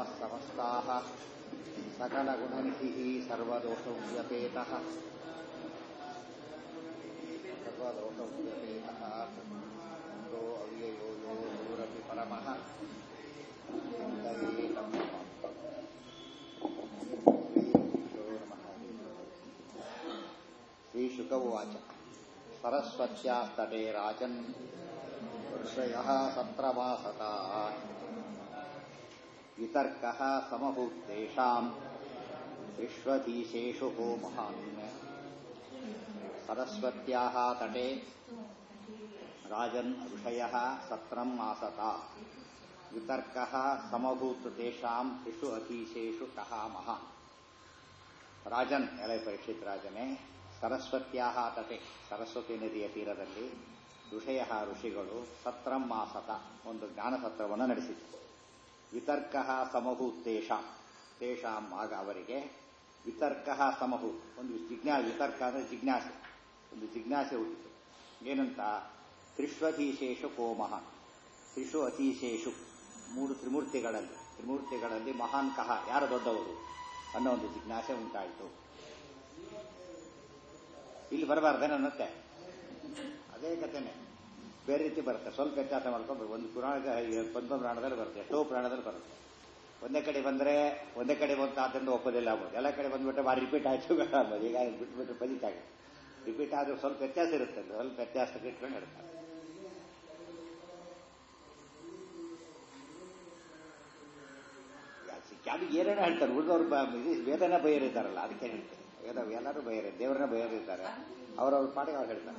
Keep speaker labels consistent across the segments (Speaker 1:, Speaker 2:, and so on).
Speaker 1: समस्ताः सकलगुणनिधिः सर्वदोषव्यपेतः सर्वदोषव्यपेतः ो अव्ययो यो गुरुरपि परमः चिन्तये तं श्रीशुक उवाच सरस्वत्यास्तटे राजन् ऋषयः सत्रवासता वितर्कः समभूतेषाम् विश्वधीशेषु हो महान् सरस्वत्याः तटे राजन् ऋषयः सत्रम् आसता वितर्कः समभूत तेषाम् त्रिषु अधीशेषु कः महान् ರಾಜನ್ ಎಲೆ ಪರೀಕ್ಷಿತ್ ರಾಜನೇ ಸರಸ್ವತ್ಯಾಹ ತಟೆ ಸರಸ್ವತಿ ನದಿಯ ತೀರದಲ್ಲಿ ಋಷಯ ಋಷಿಗಳು ಸತ್ರಂ ಮಾಸತ ಒಂದು ಜ್ಞಾನ ಸತ್ರವನ್ನು ನಡೆಸಿತು ವಿತರ್ಕ ಸಮಭೂತ್ ತೇಷಾಂ ತೇಷಾಂ ಆಗ ಅವರಿಗೆ ವಿತರ್ಕ ಸಮಭೂತ್ ಒಂದು ಜಿಜ್ಞಾ ವಿತರ್ಕ ಅಂದರೆ ಜಿಜ್ಞಾಸೆ ಒಂದು ಜಿಜ್ಞಾಸೆ ಹುಟ್ಟಿತು ಏನಂತ ತ್ರಿಷ್ವಧೀಶೇಷು ಕೋಮಹ ತ್ರಿಷು ಅತೀಶೇಷು ಮೂರು ತ್ರಿಮೂರ್ತಿಗಳಲ್ಲಿ ತ್ರಿಮೂರ್ತಿಗಳಲ್ಲಿ ಮಹಾನ್ ಕಹ ಯಾರು ದೊಡ್ಡವರು ಅನ್ನೋ ಒಂದು ಜಿಜ್ಞಾಸೆ ಉಂಟಾಯಿತು ಇಲ್ಲಿ ಬರಬಾರ್ದೇನೆ ಅನ್ನತ್ತೆ ಅದೇ ಕಥೆನೆ ಬೇರೆ ರೀತಿ ಬರುತ್ತೆ ಸ್ವಲ್ಪ ವ್ಯತ್ಯಾಸ ಮಾಡ್ಕೊಂಡು ಒಂದು ಪುರಾಣ ಪದ್ಮ ಪುರಾಣದಲ್ಲಿ ಬರುತ್ತೆ ಎಷ್ಟೋ ಪುರಾಣದಲ್ಲಿ ಬರುತ್ತೆ ಒಂದೇ ಕಡೆ ಬಂದರೆ ಒಂದೇ ಕಡೆ ಬಂತು ಆದ್ದರಿಂದ ಒಪ್ಪೋದಿಲ್ಲ ಆಗ್ಬೋದು ಎಲ್ಲ ಕಡೆ ಬಂದ್ಬಿಟ್ರೆ ಭಾರಿ ರಿಪೀಟ್ ಆಯ್ತು ಆಗ್ಬೋದು ಈಗ ಬಿಟ್ಬಿಟ್ರೆ ಪದಿತಾಗ ರಿಪೀಟ್ ಆದ್ರೆ ಸ್ವಲ್ಪ ವ್ಯತ್ಯಾಸ ಇರುತ್ತೆ ಸ್ವಲ್ಪ ವ್ಯತ್ಯಾಸಕ್ಕೆ ಇಟ್ಕೊಂಡು ಹೇಳ್ತಾರೆ ಅದು ಏನೇನೋ ಹೇಳ್ತಾರೆ ಉಳಿದವ್ರು ವೇದನ ಬೈಯರಿದ್ದಾರಲ್ಲ ಅದಕ್ಕೆ ಹೇಳ್ತಾರೆ ವೇದ ಎಲ್ಲರೂ ಬೈಯರಿ ದೇವರನ್ನ ಬೈಯರಿದ್ದಾರೆ ಅವರವ್ರ ಪಾಡಿಗೆ ಅವ್ರು ಹೇಳ್ತಾರೆ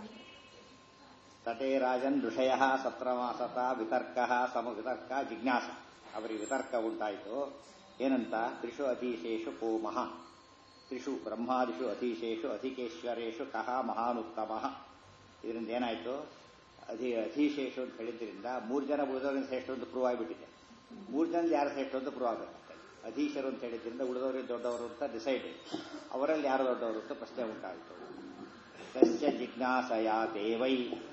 Speaker 1: ತಟೇ ರಾಜನ್ ಋಷಯ ಸತ್ರಮಾಸತ ವಿತರ್ಕ ಸಮ ವಿತರ್ಕ ಜಿಜ್ಞಾಸ ಅವರಿಗೆ ವಿತರ್ಕ ಉಂಟಾಯಿತು ಏನಂತ ತ್ರಿಷು ಅಧೀಶೇಷು ಕೋ ಮಹಾನ್ ತ್ರಿಷು ಬ್ರಹ್ಮಾದಿಷು ಅಧೀಶೇಷು ಅಧಿಕೇಶ್ವರೇಷು ಕಹ ಮಹಾನುತ್ತಮ ಇದರಿಂದ ಏನಾಯಿತು ಅಧಿ ಅಧೀಶೇಷು ಅಂತ ಹೇಳಿದ್ರಿಂದ ಮೂರು ಜನ ಉಳಿದವರಿಂದ ಶ್ರೇಷ್ಠ ಅಂತ ಪ್ರೂವ್ ಆಗಿಬಿಟ್ಟಿದೆ ಮೂರು ಜನ ಯಾರು ಶ್ರೇಷ್ಠ ಅಂತ ಪ್ರೂವ್ ಆಗಬೇಕು ಅಧೀಶರು ಅಂತ ಹೇಳಿದ್ರಿಂದ ಉಳಿದವರೇ ದೊಡ್ಡವರು ಅಂತ ಡಿಸೈಡ್ ಅವರಲ್ಲಿ ಯಾರು ದೊಡ್ಡವರು ಅಂತ ಪ್ರಶ್ನೆ ಉಂಟಾಯಿತು ತಸ್ಯ ಜಿಜ್ಞಾಸಯ ದೇವೈ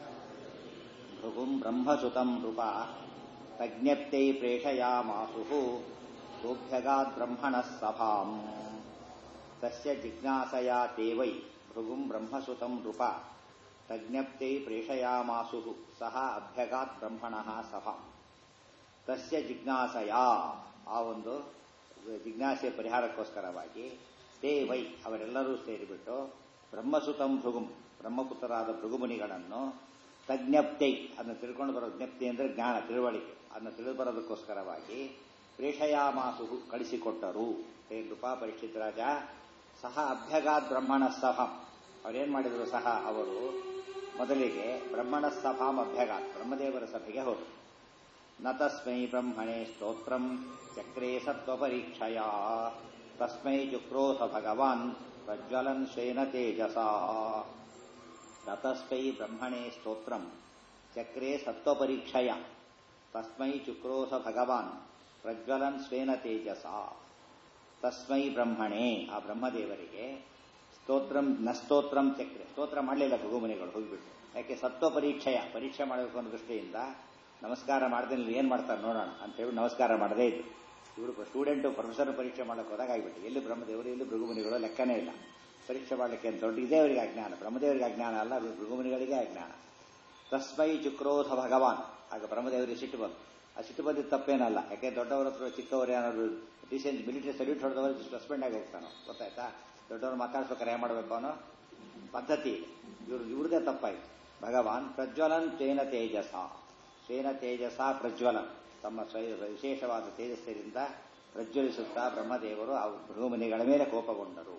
Speaker 1: ಭೃಗುಂ ಬ್ರಹ್ಮಸುತಂ ನೃಪ ತಜ್ಞಪ್ತೈ ಪ್ರೇಷಯಾಮಾಸು ಸೋಭ್ಯಗಾತ್ ಬ್ರಹ್ಮಣ ಸಭಾಂ ತಸ್ಯ ಜಿಜ್ಞಾಸಯ ದೇವೈ ಭೃಗುಂ ಬ್ರಹ್ಮಸುತಂ ನೃಪ ತಜ್ಞಪ್ತೈ ಪ್ರೇಷಯಾಮಾಸು ಸಹ ಅಭ್ಯಗಾತ್ ಬ್ರಹ್ಮಣ ಸಭಾಂ ತಸ್ಯ ಜಿಜ್ಞಾಸಯ ಆ ಒಂದು ಜಿಜ್ಞಾಸೆ ಪರಿಹಾರಕ್ಕೋಸ್ಕರವಾಗಿ ದೇವೈ ಅವರೆಲ್ಲರೂ ಸೇರಿಬಿಟ್ಟು ಬ್ರಹ್ಮಸುತಂ ಭೃಗುಂ ಬ್ರಹ್ಮಪುತ್ರರಾದ ಭೃಗುಮುನಿಗಳನ್ನು ತಜ್ಞಪ್ತೈ ಅದನ್ನು ತಿಳ್ಕೊಂಡು ಬರೋ ಜ್ಞಪ್ತಿ ಅಂದರೆ ಜ್ಞಾನ ತಿಳುವಳಿಕೆ ಅದನ್ನು ತಿಳಿದು ಬರೋದಕ್ಕೋಸ್ಕರವಾಗಿ ಪ್ರೇಷಯಾಮಾಸು ಕಳಿಸಿಕೊಟ್ಟರು ಹೇ ನೃಪಾ ಪರೀಕ್ಷಿತ್ ರಾಜ ಸಹ ಅಭ್ಯಗಾತ್ ಬ್ರಹ್ಮಣ ಸಭ ಅವರೇನು ಮಾಡಿದರು ಸಹ ಅವರು ಮೊದಲಿಗೆ ಬ್ರಹ್ಮಣ ಸಭಾಂ ಅಭ್ಯಗಾತ್ ಬ್ರಹ್ಮದೇವರ ಸಭೆಗೆ ಹೋದರು ನ ತಸ್ಮೈ ಬ್ರಹ್ಮಣೇ ಸ್ತೋತ್ರಂ ಚಕ್ರೇ ಸತ್ವಪರೀಕ್ಷಯ ತಸ್ಮೈ ಚುಕ್ರೋಥ ಭಗವಾನ್ ಪ್ರಜ್ವಲನ್ ಶ್ವೇನ ತೇಜಸ ನ ತಸ್ಮೈ ಬ್ರಹ್ಮಣೇ ಸ್ತೋತ್ರಂ ಚಕ್ರೇ ಸತ್ವಪರೀಕ್ಷಯ ತಸ್ಮೈ ಚುಕ್ರೋಥ ಭಗವಾನ್ ಪ್ರಜ್ವಲನ್ ಶ್ವೇನ ತೇಜಸ ತಸ್ಮೈ ಬ್ರಹ್ಮಣೇ ಆ ಬ್ರಹ್ಮದೇವರಿಗೆ ಸ್ತೋತ್ರಂ ನ ಸ್ತೋತ್ರಂ ಚಕ್ರೆ ಸ್ತೋತ್ರ ಮಾಡಲಿಲ್ಲ ಭಗುಮನಿಗಳು ಹೋಗಿಬಿಟ್ಟು ಯಾಕೆ ಸತ್ವ ಪರೀಕ್ಷೆಯ ಪರೀಕ್ಷೆ ಮಾಡಬೇಕು ಅನ್ನೋ ದೃಷ್ಟಿಯಿಂದ ನಮಸ್ಕಾರ ಮಾಡ್ದೇನೆ ಏನು ಮಾಡ್ತಾರೆ ನೋಡೋಣ ಅಂತ ಹೇಳಿ ನಮಸ್ಕಾರ ಮಾಡದೇ ಇದ್ರು ಇವರು ಸ್ಟೂಡೆಂಟು ಪ್ರೊಫೆಸರ್ ಪರೀಕ್ಷೆ ಮಾಡಕ್ಕೆ ಹೋದಾಗ ಆಗಿಬಿಟ್ಟು ಎಲ್ಲಿ ಬ್ರಹ್ಮದೇವರು ಎಲ್ಲಿ ಭೃಗುಮನಿಗಳು ಲೆಕ್ಕನೇ ಇಲ್ಲ ಪರೀಕ್ಷೆ ಮಾಡಲಿಕ್ಕೆ ಅಂತ ದೊಡ್ಡ ಇದೇ ಅವರಿಗೆ ಅಜ್ಞಾನ ಬ್ರಹ್ಮದೇವರಿಗೆ ಅಜ್ಞಾನ ಅಲ್ಲ ಭೃಗುಮನಿಗಳಿಗೆ ಅಜ್ಞಾನ ತಸ್ಮೈ ಚುಕ್ರೋಧ ಭಗವಾನ್ ಆಗ ಬ್ರಹ್ಮದೇವರಿಗೆ ಸಿಟ್ಟು ಬಂತು ಆ ಸಿಟ್ಟು ಬಂದಿದ್ದು ತಪ್ಪೇನಲ್ಲ ಯಾಕೆ ದೊಡ್ಡವರ ಹತ್ರ ಚಿಕ್ಕವರು ಏನಾದ್ರು ಡಿಸೆನ್ಸ್ ಮಿಲಿಟರಿ ಸರ್ವಿಸ್ ಹೊಡೆದವರು ಸಸ್ಪೆಂಡ್ ಆಗಿ ಹೋಗ್ತಾನೋ ಗೊತ್ತಾಯ್ತಾ ದೊಡ್ಡವರು ಮಾತಾಡ್ಸ್ಬೇಕಾರೆ ಏನು ಮಾಡಬೇಕು ಅನ್ನೋ ಪದ್ಧತಿ ಇವ್ರು ಇವ್ರದೇ ತಪ್ಪಾಯ್ತು ಭಗವಾನ್ ಪ್ರಜ್ವಲನ್ ತೇನ ತೇಜಸ ಸ್ವೇನ ತೇಜಸ ಪ್ರಜ್ವಲನ್ ತಮ್ಮ ವಿಶೇಷವಾದ ತೇಜಸ್ಸಿನಿಂದ ಪ್ರಜ್ವಲಿಸುತ್ತಾ ಬ್ರಹ್ಮದೇವರು ಆ ಭೂಮನಿಗಳ ಮೇಲೆ ಕೋಪಗೊಂಡರು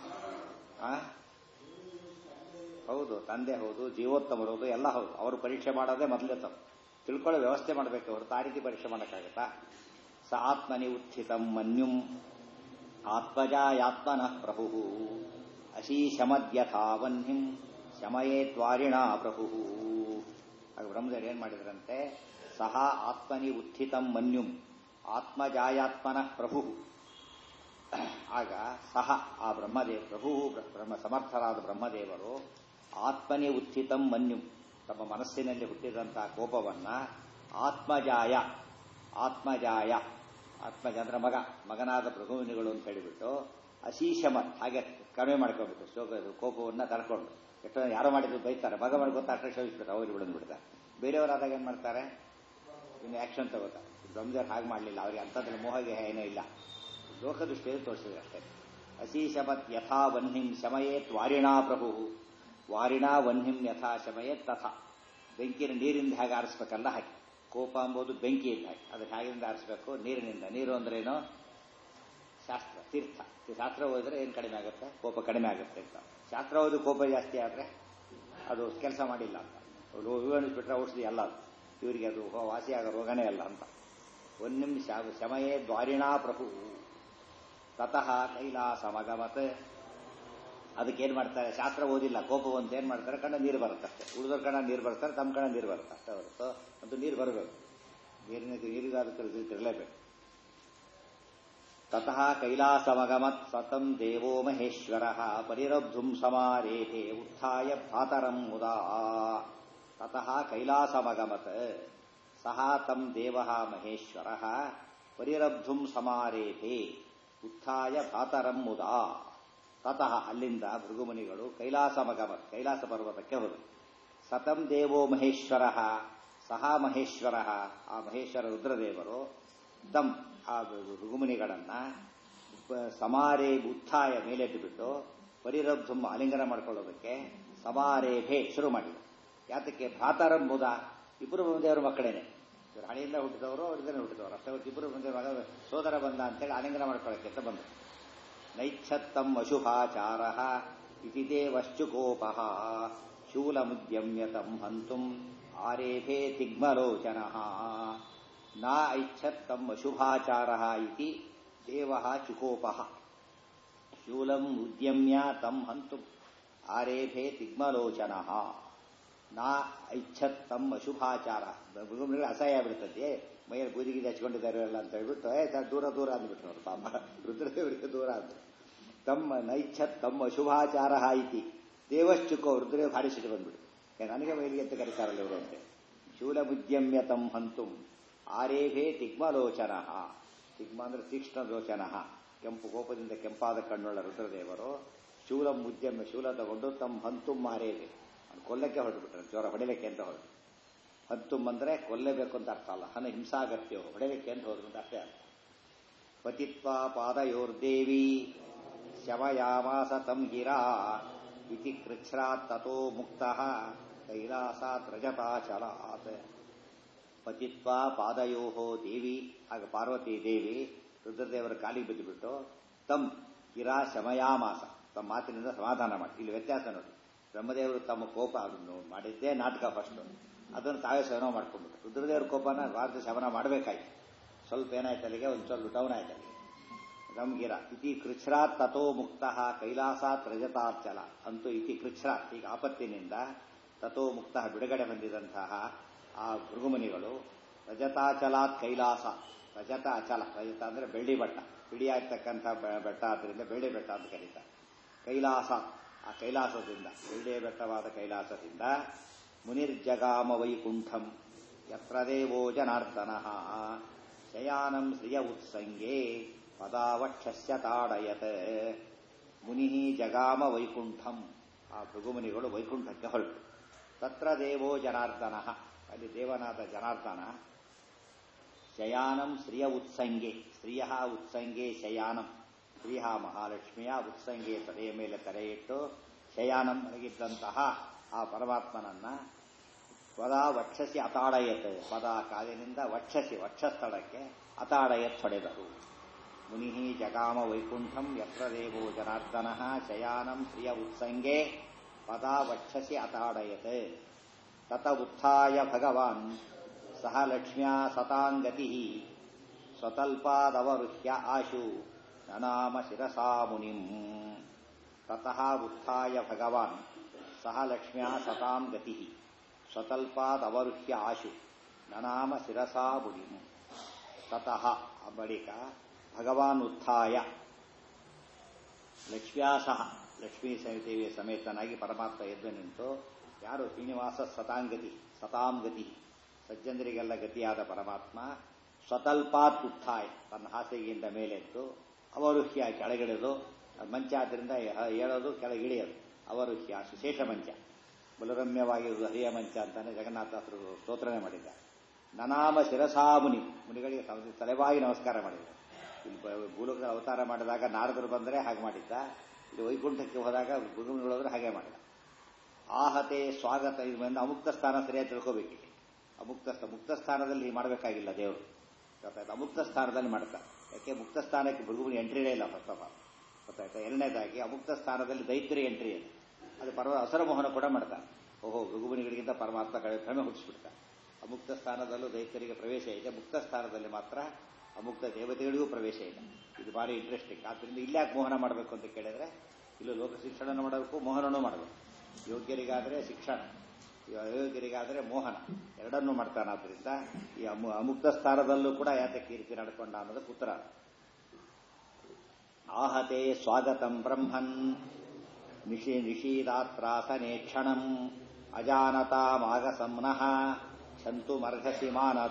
Speaker 1: ಹೌದು ತಂದೆ ಹೌದು ಜೀವೋತ್ತಮರು ಹೌದು ಎಲ್ಲ ಹೌದು ಅವರು ಪರೀಕ್ಷೆ ಮಾಡೋದೇ ಮೊದಲೇ ತಪ್ಪು ತಿಳ್ಕೊಳ್ಳೋ ವ್ಯವಸ್ಥೆ ಮಾಡಬೇಕು ಹೊರತು ಆ ರೀತಿ ಪರೀಕ್ಷೆ ಮಾಡೋಕ್ಕಾಗತ್ತಾ ಸ ಆತ್ಮನಿ ಉತ್ಥಿತಂ ಮನ್ಯುಂ ಆತ್ಮಜಾಯಾತ್ಮನಃ ಪ್ರಭು ಅಶೀಶಮದ್ಯಥಾವನ್ಹಿಂ ಶಮಯೇ ತ್ವಾರಿಣ ಪ್ರಭು ಆಗ ಬ್ರಹ್ಮದೇವರು ಏನು ಮಾಡಿದ್ರಂತೆ ಸಹ ಆತ್ಮನಿ ಉತ್ಥಿತಂ ಮನ್ಯುಂ ಆತ್ಮಜಾಯಾತ್ಮನಃ ಪ್ರಭು ಆಗ ಸಹ ಆ ಬ್ರಹ್ಮದೇವ ಪ್ರಭು ಬ್ರಹ್ಮ ಸಮರ್ಥರಾದ ಬ್ರಹ್ಮದೇವರು ಆತ್ಮನಿ ಉತ್ಥಿತಂ ಮನ್ಯುಂ ತಮ್ಮ ಮನಸ್ಸಿನಲ್ಲಿ ಹುಟ್ಟಿದಂತಹ ಕೋಪವನ್ನ ಆತ್ಮಜಾಯ ಆತ್ಮಜಾಯ ಆತ್ಮಜ ಅಂದ್ರೆ ಮಗ ಮಗನಾದ ಪ್ರಭುವಿನಿಗಳು ಅಂತ ಹೇಳಿಬಿಟ್ಟು ಅಶೀಶಮತ್ ಹಾಗೆ ಕಡಿಮೆ ಮಾಡ್ಕೊಬೇಕು ಶೋಕ ಕೋಪವನ್ನು ತಡ್ಕೊಂಡು ಎಷ್ಟೋ ಯಾರೋ ಮಾಡಿದ್ರು ಬೈತಾರೆ ಮಗ ಮಾಡಿ ಗೊತ್ತಾ ಅಷ್ಟು ಕ್ಷಮಿಸ್ಬಿಟ್ಟು ಅವ್ರಿಗೆ ಬಿಡೋದು ಬಿಡ್ತಾರೆ ಬೇರೆಯವರಾದಾಗ ಏನು ಮಾಡ್ತಾರೆ ಇನ್ನು ಆಕ್ಷನ್ ತಗೋತಾರೆ ಬ್ರಹ್ಮದೇವ್ರು ಹಾಗೆ ಮಾಡಲಿಲ್ಲ ಅವ್ರಿಗೆ ಅಂಥದ್ರಲ್ಲಿ ಮೋಹಗೆ ಏನೂ ಇಲ್ಲ ಲೋಕದೃಷ್ಟಿಯಲ್ಲಿ ತೋರಿಸಿದ್ರೆ ಅಷ್ಟೇ ಅಶೀಶಮತ್ ಯಥಾ ವನ್ಹಿಂ ಶಮಯೇತ್ ವಾರಿಣಾ ಪ್ರಭು ವಾರಿಣಾ ವನ್ಹಿಂ ಯಥಾ ಶಮಯೇತ್ ತಥಾ ಬೆಂಕಿನ ನೀರಿಂದ ಹೇಗೆ ಆರಿಸ್ಬೇಕಲ್ಲ ಹಾಗೆ ಕೋಪ ಅಂಬೋದು ಬೆಂಕಿ ಇದ್ದ ಹಾಗೆ ಅದಕ್ಕೆ ಹೇಗಿಂದ ಆರಿಸ್ಬೇಕು ನೀರಿನಿಂದ ನೀರು ಅಂದ್ರೇನು ಶಾಸ್ತ್ರ ತೀರ್ಥ ಶಾಸ್ತ್ರ ಓದಿದ್ರೆ ಏನು ಕಡಿಮೆ ಆಗುತ್ತೆ ಕೋಪ ಕಡಿಮೆ ಆಗುತ್ತೆ ಅಂತ ಶಾಸ್ತ್ರ ಓದಿ ಕೋಪ ಜಾಸ್ತಿ ಆದರೆ ಅದು ಕೆಲಸ ಮಾಡಿಲ್ಲ ಅಂತ ವಿವರಿಸ್ಬಿಟ್ರೆ ಔಷಧಿ ಅಲ್ಲ ಅದು ಇವರಿಗೆ ಅದು ವಾಸಿಯಾಗೋ ರೋಗನೇ ಅಲ್ಲ ಅಂತ ಒಂದು ನಿಮಿಷ ಶಮಯೇ ದ್ವಾರಿಣಾ ಪ್ರಭು ತತಃ ಕೈಲಾಸಮಗಮತ್ ಅದಕ್ಕೇನು ಮಾಡ್ತಾರೆ ಶಾಸ್ತ್ರ ಓದಿಲ್ಲ ಕೋಪ ಅಂತ ಏನು ಮಾಡ್ತಾರೆ ಕಣ್ಣ ನೀರು ಬರುತ್ತೆ ಅಷ್ಟೇ ಉಳಿದವ್ರ ಕಣ್ಣ ನೀರು ಬರ್ತಾರೆ ತಮ್ಮ ಕಣ್ಣ ನೀರು ಬರುತ್ತೆ ಅಷ್ಟೇ ಹೊರತು ಅಂತೂ ನೀರು ಬರಬೇಕು ನೀರಿನ ನೀರಿಗಾದಕ್ಕೆ ಇರಲೇಬೇಕು ತತಃ ಕೈಲಾಸಮಗಮತ್ ಸತಂ ದೇವೋ ಮಹೇಶ್ವರ ಪರಿರಬ್ಧುಂ ಸಮಾರೇಹೆ ಉತ್ಥಾಯ ಭ್ರಾತರಂ ಮುದಾ ತತಃ ಕೈಲಾಸಮಗಮತ್ ಸಹ ತಂ ದೇವ ಮಹೇಶ್ವರ ಪರಿರಬ್ಧುಂ ಸಮಾರೇಹೆ ಉತ್ಥಾಯ ಭ್ರಾತರಂ ಮುದಾ ತತಃ ಅಲ್ಲಿಂದ ಭೃಗುಮುನಿಗಳು ಕೈಲಾಸಮಗಮತ್ ಕೈಲಾಸ ಪರ್ವತಕ್ಕೆ ಹೋದರು ಸತಂ ದೇವೋ ಮಹೇಶ್ವರ ಸಹ ಮಹೇಶ್ವರ ಆ ಮಹೇಶ್ವರ ರುದ್ರದೇವರು ದಮ್ ಆ ಋಗುಮುನಿಗಳನ್ನ ಸಮಾರೇ ಉತ್ಥಾಯ ಮೇಲೆದ್ದು ಬಿಟ್ಟು ಪರಿರಬ್ಧುಂ ಆಲಿಂಗನ ಮಾಡ್ಕೊಳ್ಳೋದಕ್ಕೆ ಸಮಾರೇಭೆ ಶುರು ಮಾಡಿದರು ಯಾತಕ್ಕೆ ಭ್ರಾತರಂಬುದ ಇಬ್ಬರು ದೇವರ ಮಕ್ಕಳೇನೆ ಇವರು ಹಣೆಯಿಂದ ಹುಟ್ಟಿದವರು ಅವ್ರಿಗೇನೆ ಹುಟ್ಟಿದವರು ಅಷ್ಟೇ ಇಬ್ಬರು ಬಂದ ಮಗ ಸೋದರ ಬಂದ ಅಂತೇಳಿ ಆಲಿಂಗನ ಮಾಡ್ಕೊಳ್ಳೋಕ್ಕೆ ಅಂತ ಬಂದರು ನೈಚ್ಛತ್ತಂ ಅಶುಭಾಚಾರ ಇತಿ ದೇವಶ್ಚುಕೋಪ ಶೂಲಮುದ್ಯಮ್ಯತಂ ಹಂತುಂ ಆರೇಭೆ ತಿಗ್ಮಲೋಚನ ನಾ ಐಚ್ಛತ್ತಂ ಅಶುಭಾಚಾರ ಇತಿ ದೇವ ಚುಕೋಪ ಶೂಲಂ ಉದ್ಯಮ್ಯ ತಂ ಹಂತು ಆರೇಭೆ ತಿಗ್ಮಲೋಚನ ನಾ ಐಚ್ಛತ್ತಂ ಅಶುಭಾಚಾರ ಮೃಗಗಳಿಗೆ ಅಸಹ್ಯ ಬಿಡ್ತದೆ ಮೈಯಲ್ಲಿ ಬೂದಿಗೆ ಹಚ್ಕೊಂಡಿದ್ದಾರೆ ಅಲ್ಲ ಅಂತ ಹೇಳ್ಬಿಟ್ಟು ಏ ಸರ್ ದೂರ ದೂರ ಅಂದ್ಬಿಟ್ರು ಅವರು ಪಾಪ ರುದ್ರದೇವರಿಗೆ ದೂರ ಅಂದ್ರು ತಮ್ಮ ನೈಚ್ಛತ್ ತಮ್ಮ ಅಶುಭಾಚಾರ ಇತಿ ದೇವಶ್ಚುಕೋ ರುದ್ರದೇವ್ ಭಾರಿ ಸಿಟ್ಟು ಬಂದ್ಬಿಡು ನನಗೆ ಮೈಲಿಗೆ ಅಂತ ಕರೀತಾರಲ್ಲ ಇವರು ಅಂತೆ ಶೂಲಬುದ್ಯಮ್ಯ ತಂ ಹಂತುಂ ಆರೇಭೆ ತಿಗ್ಮಲೋಚನ ತಿಗ್ಮ ಅಂದ್ರೆ ತೀಕ್ಷ್ಣ ಲೋಚನ ಕೆಂಪು ಕೋಪದಿಂದ ಕೆಂಪಾದ ಕಣ್ಣುಳ್ಳ ರುದ್ರದೇವರು ಶೂಲ ಉದ್ಯಮ್ಯ ಶೂಲ ತಗೊಂಡು ತಮ್ಮ ಹಂತುಂ ಮಾರೇವೆ ಕೊಲ್ಲಕ್ಕೆ ಹೊರಟುಬಿಟ್ರೆ ಜೋರ ಹೊಡಿಲಿಕ್ಕೆ ಅಂತ ಹೊರಟು ಹಂತುಂ ಅಂದ್ರೆ ಕೊಲ್ಲಬೇಕು ಅಂತ ಅರ್ಥ ಅಲ್ಲ ಹನ ಹಿಂಸಾಗತ್ಯೋ ಹೊಡಿಲಿಕ್ಕೆ ಅಂತ ಹೋದ್ರು ಅಂತ ಅಷ್ಟೇ ಅರ್ಥ ಪತಿತ್ವ ಪಾದಯೋರ್ದೇವಿ ಶವಯಾಮಾಸ ತಂ ಗಿರಾ ಇತಿ ಕೃಚ್ಛ್ರಾತ್ ತಥೋ ಮುಕ್ತ ಕೈಲಾಸಾತ್ ರಜತಾಚಲಾತ್ ಪತಿತ್ವ ಪಾದಯೋ ದೇವಿ ಆಗ ಪಾರ್ವತಿ ದೇವಿ ರುದ್ರದೇವರ ಕಾಲಿಗೆ ಬಿದ್ದುಬಿಟ್ಟು ತಮ್ ಗಿರಾ ಶಮಯಾಮಾಸ ತಮ್ಮ ಮಾತಿನಿಂದ ಸಮಾಧಾನ ಮಾಡಿ ಇಲ್ಲಿ ವ್ಯತ್ಯಾಸ ನೋಡಿ ಬ್ರಹ್ಮದೇವರು ತಮ್ಮ ಕೋಪ ಅದನ್ನು ಮಾಡಿದ್ದೇ ನಾಟಕ ಫಸ್ಟ್ ಅದನ್ನು ತಾವೇ ಶವನ ಮಾಡ್ಕೊಂಡ್ಬಿಟ್ಟು ರುದ್ರದೇವರ ಕೋಪನ ಭಾರತ ಶಮನ ಮಾಡಬೇಕಾಯ್ತು ಸ್ವಲ್ಪ ಏನಾಯ್ತು ಅಲ್ಲಿಗೆ ಒಂದು ಸ್ವಲ್ಪ ಡೌನ್ ಆಯ್ತು ಅಲ್ಲಿಗೆ ಗಂಗಿರ ಇತಿ ಕೃಚ್ಛ್ರಾತ್ ತಥೋ ಮುಕ್ತ ಕೈಲಾಸಾತ್ ರಜತಾರ್ಚಲ ಅಂತೂ ಇತಿ ಕೃಚ್ಛ್ರಾತ್ ಈಗ ಆಪತ್ತಿನಿಂದ ತಥೋ ಮುಕ್ತ ಬಿಡುಗಡೆ ಹೊಂದಿದಂತಹ ಆ ಭೃಗುಮುನಿಗಳು ರಜತಾಚಲಾತ್ ಕೈಲಾಸ ರಜತ ಅಚಲ ರಜತ ಅಂದ್ರೆ ಬೆಳ್ಳಿ ಬಟ್ಟ ಬಿಡಿಯಾಗ್ತಕ್ಕಂಥ ಬೆಟ್ಟ ಆದ್ರಿಂದ ಬೆಳ್ಳಿ ಬೆಟ್ಟ ಅಂತ ಕರೀತಾರೆ ಕೈಲಾಸ ಆ ಕೈಲಾಸದಿಂದ ಬೆಳ್ಳಿಯ ಬೆಟ್ಟವಾದ ಕೈಲಾಸದಿಂದ ಮುನಿರ್ಜಗಾಮ ವೈಕುಂಠಂ ಯತ್ರ ದೇವೋ ಜನಾರ್ದನ ಶಯಾನಂ ಶ್ರಿಯ ಉತ್ಸಂಗೇ ಪದಾವಕ್ಷಸ್ಯ ತಾಡಯತ್ ಮುನಿ ಜಗಾಮ ವೈಕುಂಠಂ ಆ ಭೃಗುಮುನಿಗಳು ವೈಕುಂಠಕ್ಕೆ ಹೊರಟು ತತ್ರ ದೇವೋ ಜನಾರ್ದನ ಅಲ್ಲಿ ದೇವನಾದ ಜನಾರ್ದನ ಶಯಾನಂ ಶ್ರಿಯ ಉತ್ಸಂಗೆ ಶ್ರಿಯ ಉತ್ಸಂಗೆ ಶಯಾನಂ ಶ್ರೀಯ ಮಹಾಲಕ್ಷ್ಮಿಯ ಉತ್ಸಂಗೆ ತಲೆಯ ಮೇಲೆ ತಲೆ ಇಟ್ಟು ಶಯಾನಂ ಮಲಗಿದ್ದಂತಹ ಆ ಪರಮಾತ್ಮನನ್ನ ಪದ ವಕ್ಷಸಿ ಅತಾಡಯತ್ ಪದ ಕಾಲಿನಿಂದ ವಕ್ಷಸಿ ವಕ್ಷಸ್ಥಳಕ್ಕೆ ಅತಾಡಯತ್ ಹೊಡೆದರು ಮುನಿ ಜಗಾಮ ವೈಕುಂಠಂ ಯತ್ರ ದೇವೋ ಜನಾರ್ದನ ಶಯಾನಂ ಶ್ರಿಯ ಉತ್ಸಂಗೆ ಪದ ವಕ್ಷಸಿ ಅತಾಡಯತ್ ತತ ಉತ್ಥಾಯ ಭಗವಾನ್ ಸಹ ಲಕ್ಷ್ಮ್ಯಾ ಸತಾಂಗತಿ ಸ್ವತಲ್ಪಾದವರುಹ್ಯ ಆಶು ನನಾಮ ಶಿರಸಾ ಮುನಿಂ ತತಃ ಉತ್ಥಾಯ ಭಗವಾನ್ ಸಹ ಲಕ್ಷ್ಮ್ಯಾ ಸತಾಂ ಗತಿ ಸ್ವತಲ್ಪಾದವರುಹ್ಯ ಆಶು ನನಾಮ ಶಿರಸಾ ಮುನಿಂ ತತಃ ಬಳಿಕ ಭಗವಾನ್ ಉತ್ಥಾಯ ಲಕ್ಷ್ಮ್ಯಾ ಸಹ ಲಕ್ಷ್ಮೀ ದೇವಿಯ ಸಮೇತನಾಗಿ ಪರಮಾತ್ಮ ಎದ್ದು ನಿಂತು ಯಾರು ಶ್ರೀನಿವಾಸ ಸತಾಂಗತಿ ಸತಾಂ ಗತಿ ಸಜ್ಜನರಿಗೆಲ್ಲ ಗತಿಯಾದ ಪರಮಾತ್ಮ ಸ್ವತಲ್ಪಾತ್ ಉತ್ಥಾಯ ತನ್ನ ಹಾಸಿಗೆಯಿಂದ ಮೇಲೆತ್ತು ಅವರುಹ್ಯ ಕೆಳಗಿಳಿದು ಮಂಚ ಆದ್ದರಿಂದ ಹೇಳೋದು ಕೆಳಗಿಳಿಯೋದು ಅವರುಹ್ಯ ವಿಶೇಷ ಮಂಚ ಬಲರಮ್ಯವಾಗಿರುವುದು ಹರಿಯ ಮಂಚ ಅಂತಾನೆ ಜಗನ್ನಾಥರು ಸ್ತೋತ್ರನೆ ಮಾಡಿದ್ದಾರೆ ನನಾಮ ಶಿರಸಾ ಮುನಿ ಮುನಿಗಳಿಗೆ ತಲೆಬಾಗಿ ನಮಸ್ಕಾರ ಮಾಡಿದ್ದಾರೆ ಇಲ್ಲಿ ಭೂಲೋಕದ ಅವತಾರ ಮಾಡಿದಾಗ ನಾರದರು ಬಂದರೆ ಹಾಗೆ ಮಾಡಿದ್ದ ಇಲ್ಲಿ ವೈಕುಂಠಕ್ಕೆ ಹೋದಾಗ ಗುರುಗಳೋದ್ರೆ ಹಾಗೆ ಮಾಡಿದ ಆಹತೆ ಸ್ವಾಗತ ಇದು ಅಮುಕ್ತ ಸ್ಥಾನ ಸರಿಯಾಗಿ ತಿಳ್ಕೋಬೇಕಿದೆ ಅಮುಕ್ತ ಮುಕ್ತ ಸ್ಥಾನದಲ್ಲಿ ಮಾಡಬೇಕಾಗಿಲ್ಲ ದೇವರು ಗೊತ್ತಾಯ್ತು ಅಮುಕ್ತ ಸ್ಥಾನದಲ್ಲಿ ಮಾಡ್ತಾರೆ ಯಾಕೆ ಮುಕ್ತ ಸ್ಥಾನಕ್ಕೆ ಭೃಗುವಿನ ಎಂಟ್ರಿನೇ ಇಲ್ಲ ಫಸ್ಟ್ ಆಫ್ ಆಲ್ ಗೊತ್ತಾಯ್ತಾ ಎರಡನೇದಾಗಿ ಅಮುಕ್ತ ಸ್ಥಾನದಲ್ಲಿ ದೈತ್ಯರಿ ಎಂಟ್ರಿ ಇದೆ ಅದು ಪರ್ವ ಅಸರ ಮೋಹನ ಕೂಡ ಮಾಡ್ತಾರೆ ಓಹೋ ಭೃಗುವಿನಿಗಳಿಗಿಂತ ಪರಮಾತ್ಮ ಕಡೆ ಭ್ರಮೆ ಹುಟ್ಟಿಸ್ಬಿಡ್ತಾರೆ ಅಮುಕ್ತ ಸ್ಥಾನದಲ್ಲೂ ದೈತ್ಯರಿಗೆ ಪ್ರವೇಶ ಇದೆ ಮುಕ್ತ ಸ್ಥಾನದಲ್ಲಿ ಮಾತ್ರ ಅಮುಕ್ತ ದೇವತೆಗಳಿಗೂ ಪ್ರವೇಶ ಇದೆ ಇದು ಭಾರಿ ಇಂಟ್ರೆಸ್ಟಿಂಗ್ ಆದ್ದರಿಂದ ಇಲ್ಲಾಕೆ ಮೋಹನ ಮಾಡಬೇಕು ಅಂತ ಕೇಳಿದ್ರೆ ಇಲ್ಲೂ ಲೋಕ ಶಿಕ್ಷಣ ಮಾಡಬೇಕು ಮೋಹನನೂ ಮಾಡಬೇಕು ಯೋಗ್ಯರಿಗಾದರೆ ಶಿಕ್ಷಣ ಅಯೋಗ್ಯರಿಗಾದರೆ ಮೋಹನ ಎರಡನ್ನೂ ಮಾಡ್ತಾನೆ ಆದ್ರಿಂದ ಈ ಅಮುಕ್ತ ಸ್ಥಾನದಲ್ಲೂ ಕೂಡ ಯಾತ ಕೀರ್ತಿ ನಡ್ಕೊಂಡ ಅನ್ನೋದಕ್ಕೆ ಉತ್ತರ ಆಹತೆ ಸ್ವಾಗತಂ ಬ್ರಹ್ಮನ್ ನಿಷಿ ನಿಷೀದಾತ್ರಾಸನೆ ಕ್ಷಣಂ ಅಜಾನತಾಮಾಗಸಂನಃ ಶಂತು ಮರ್ಘಸಿ ಮಾನದ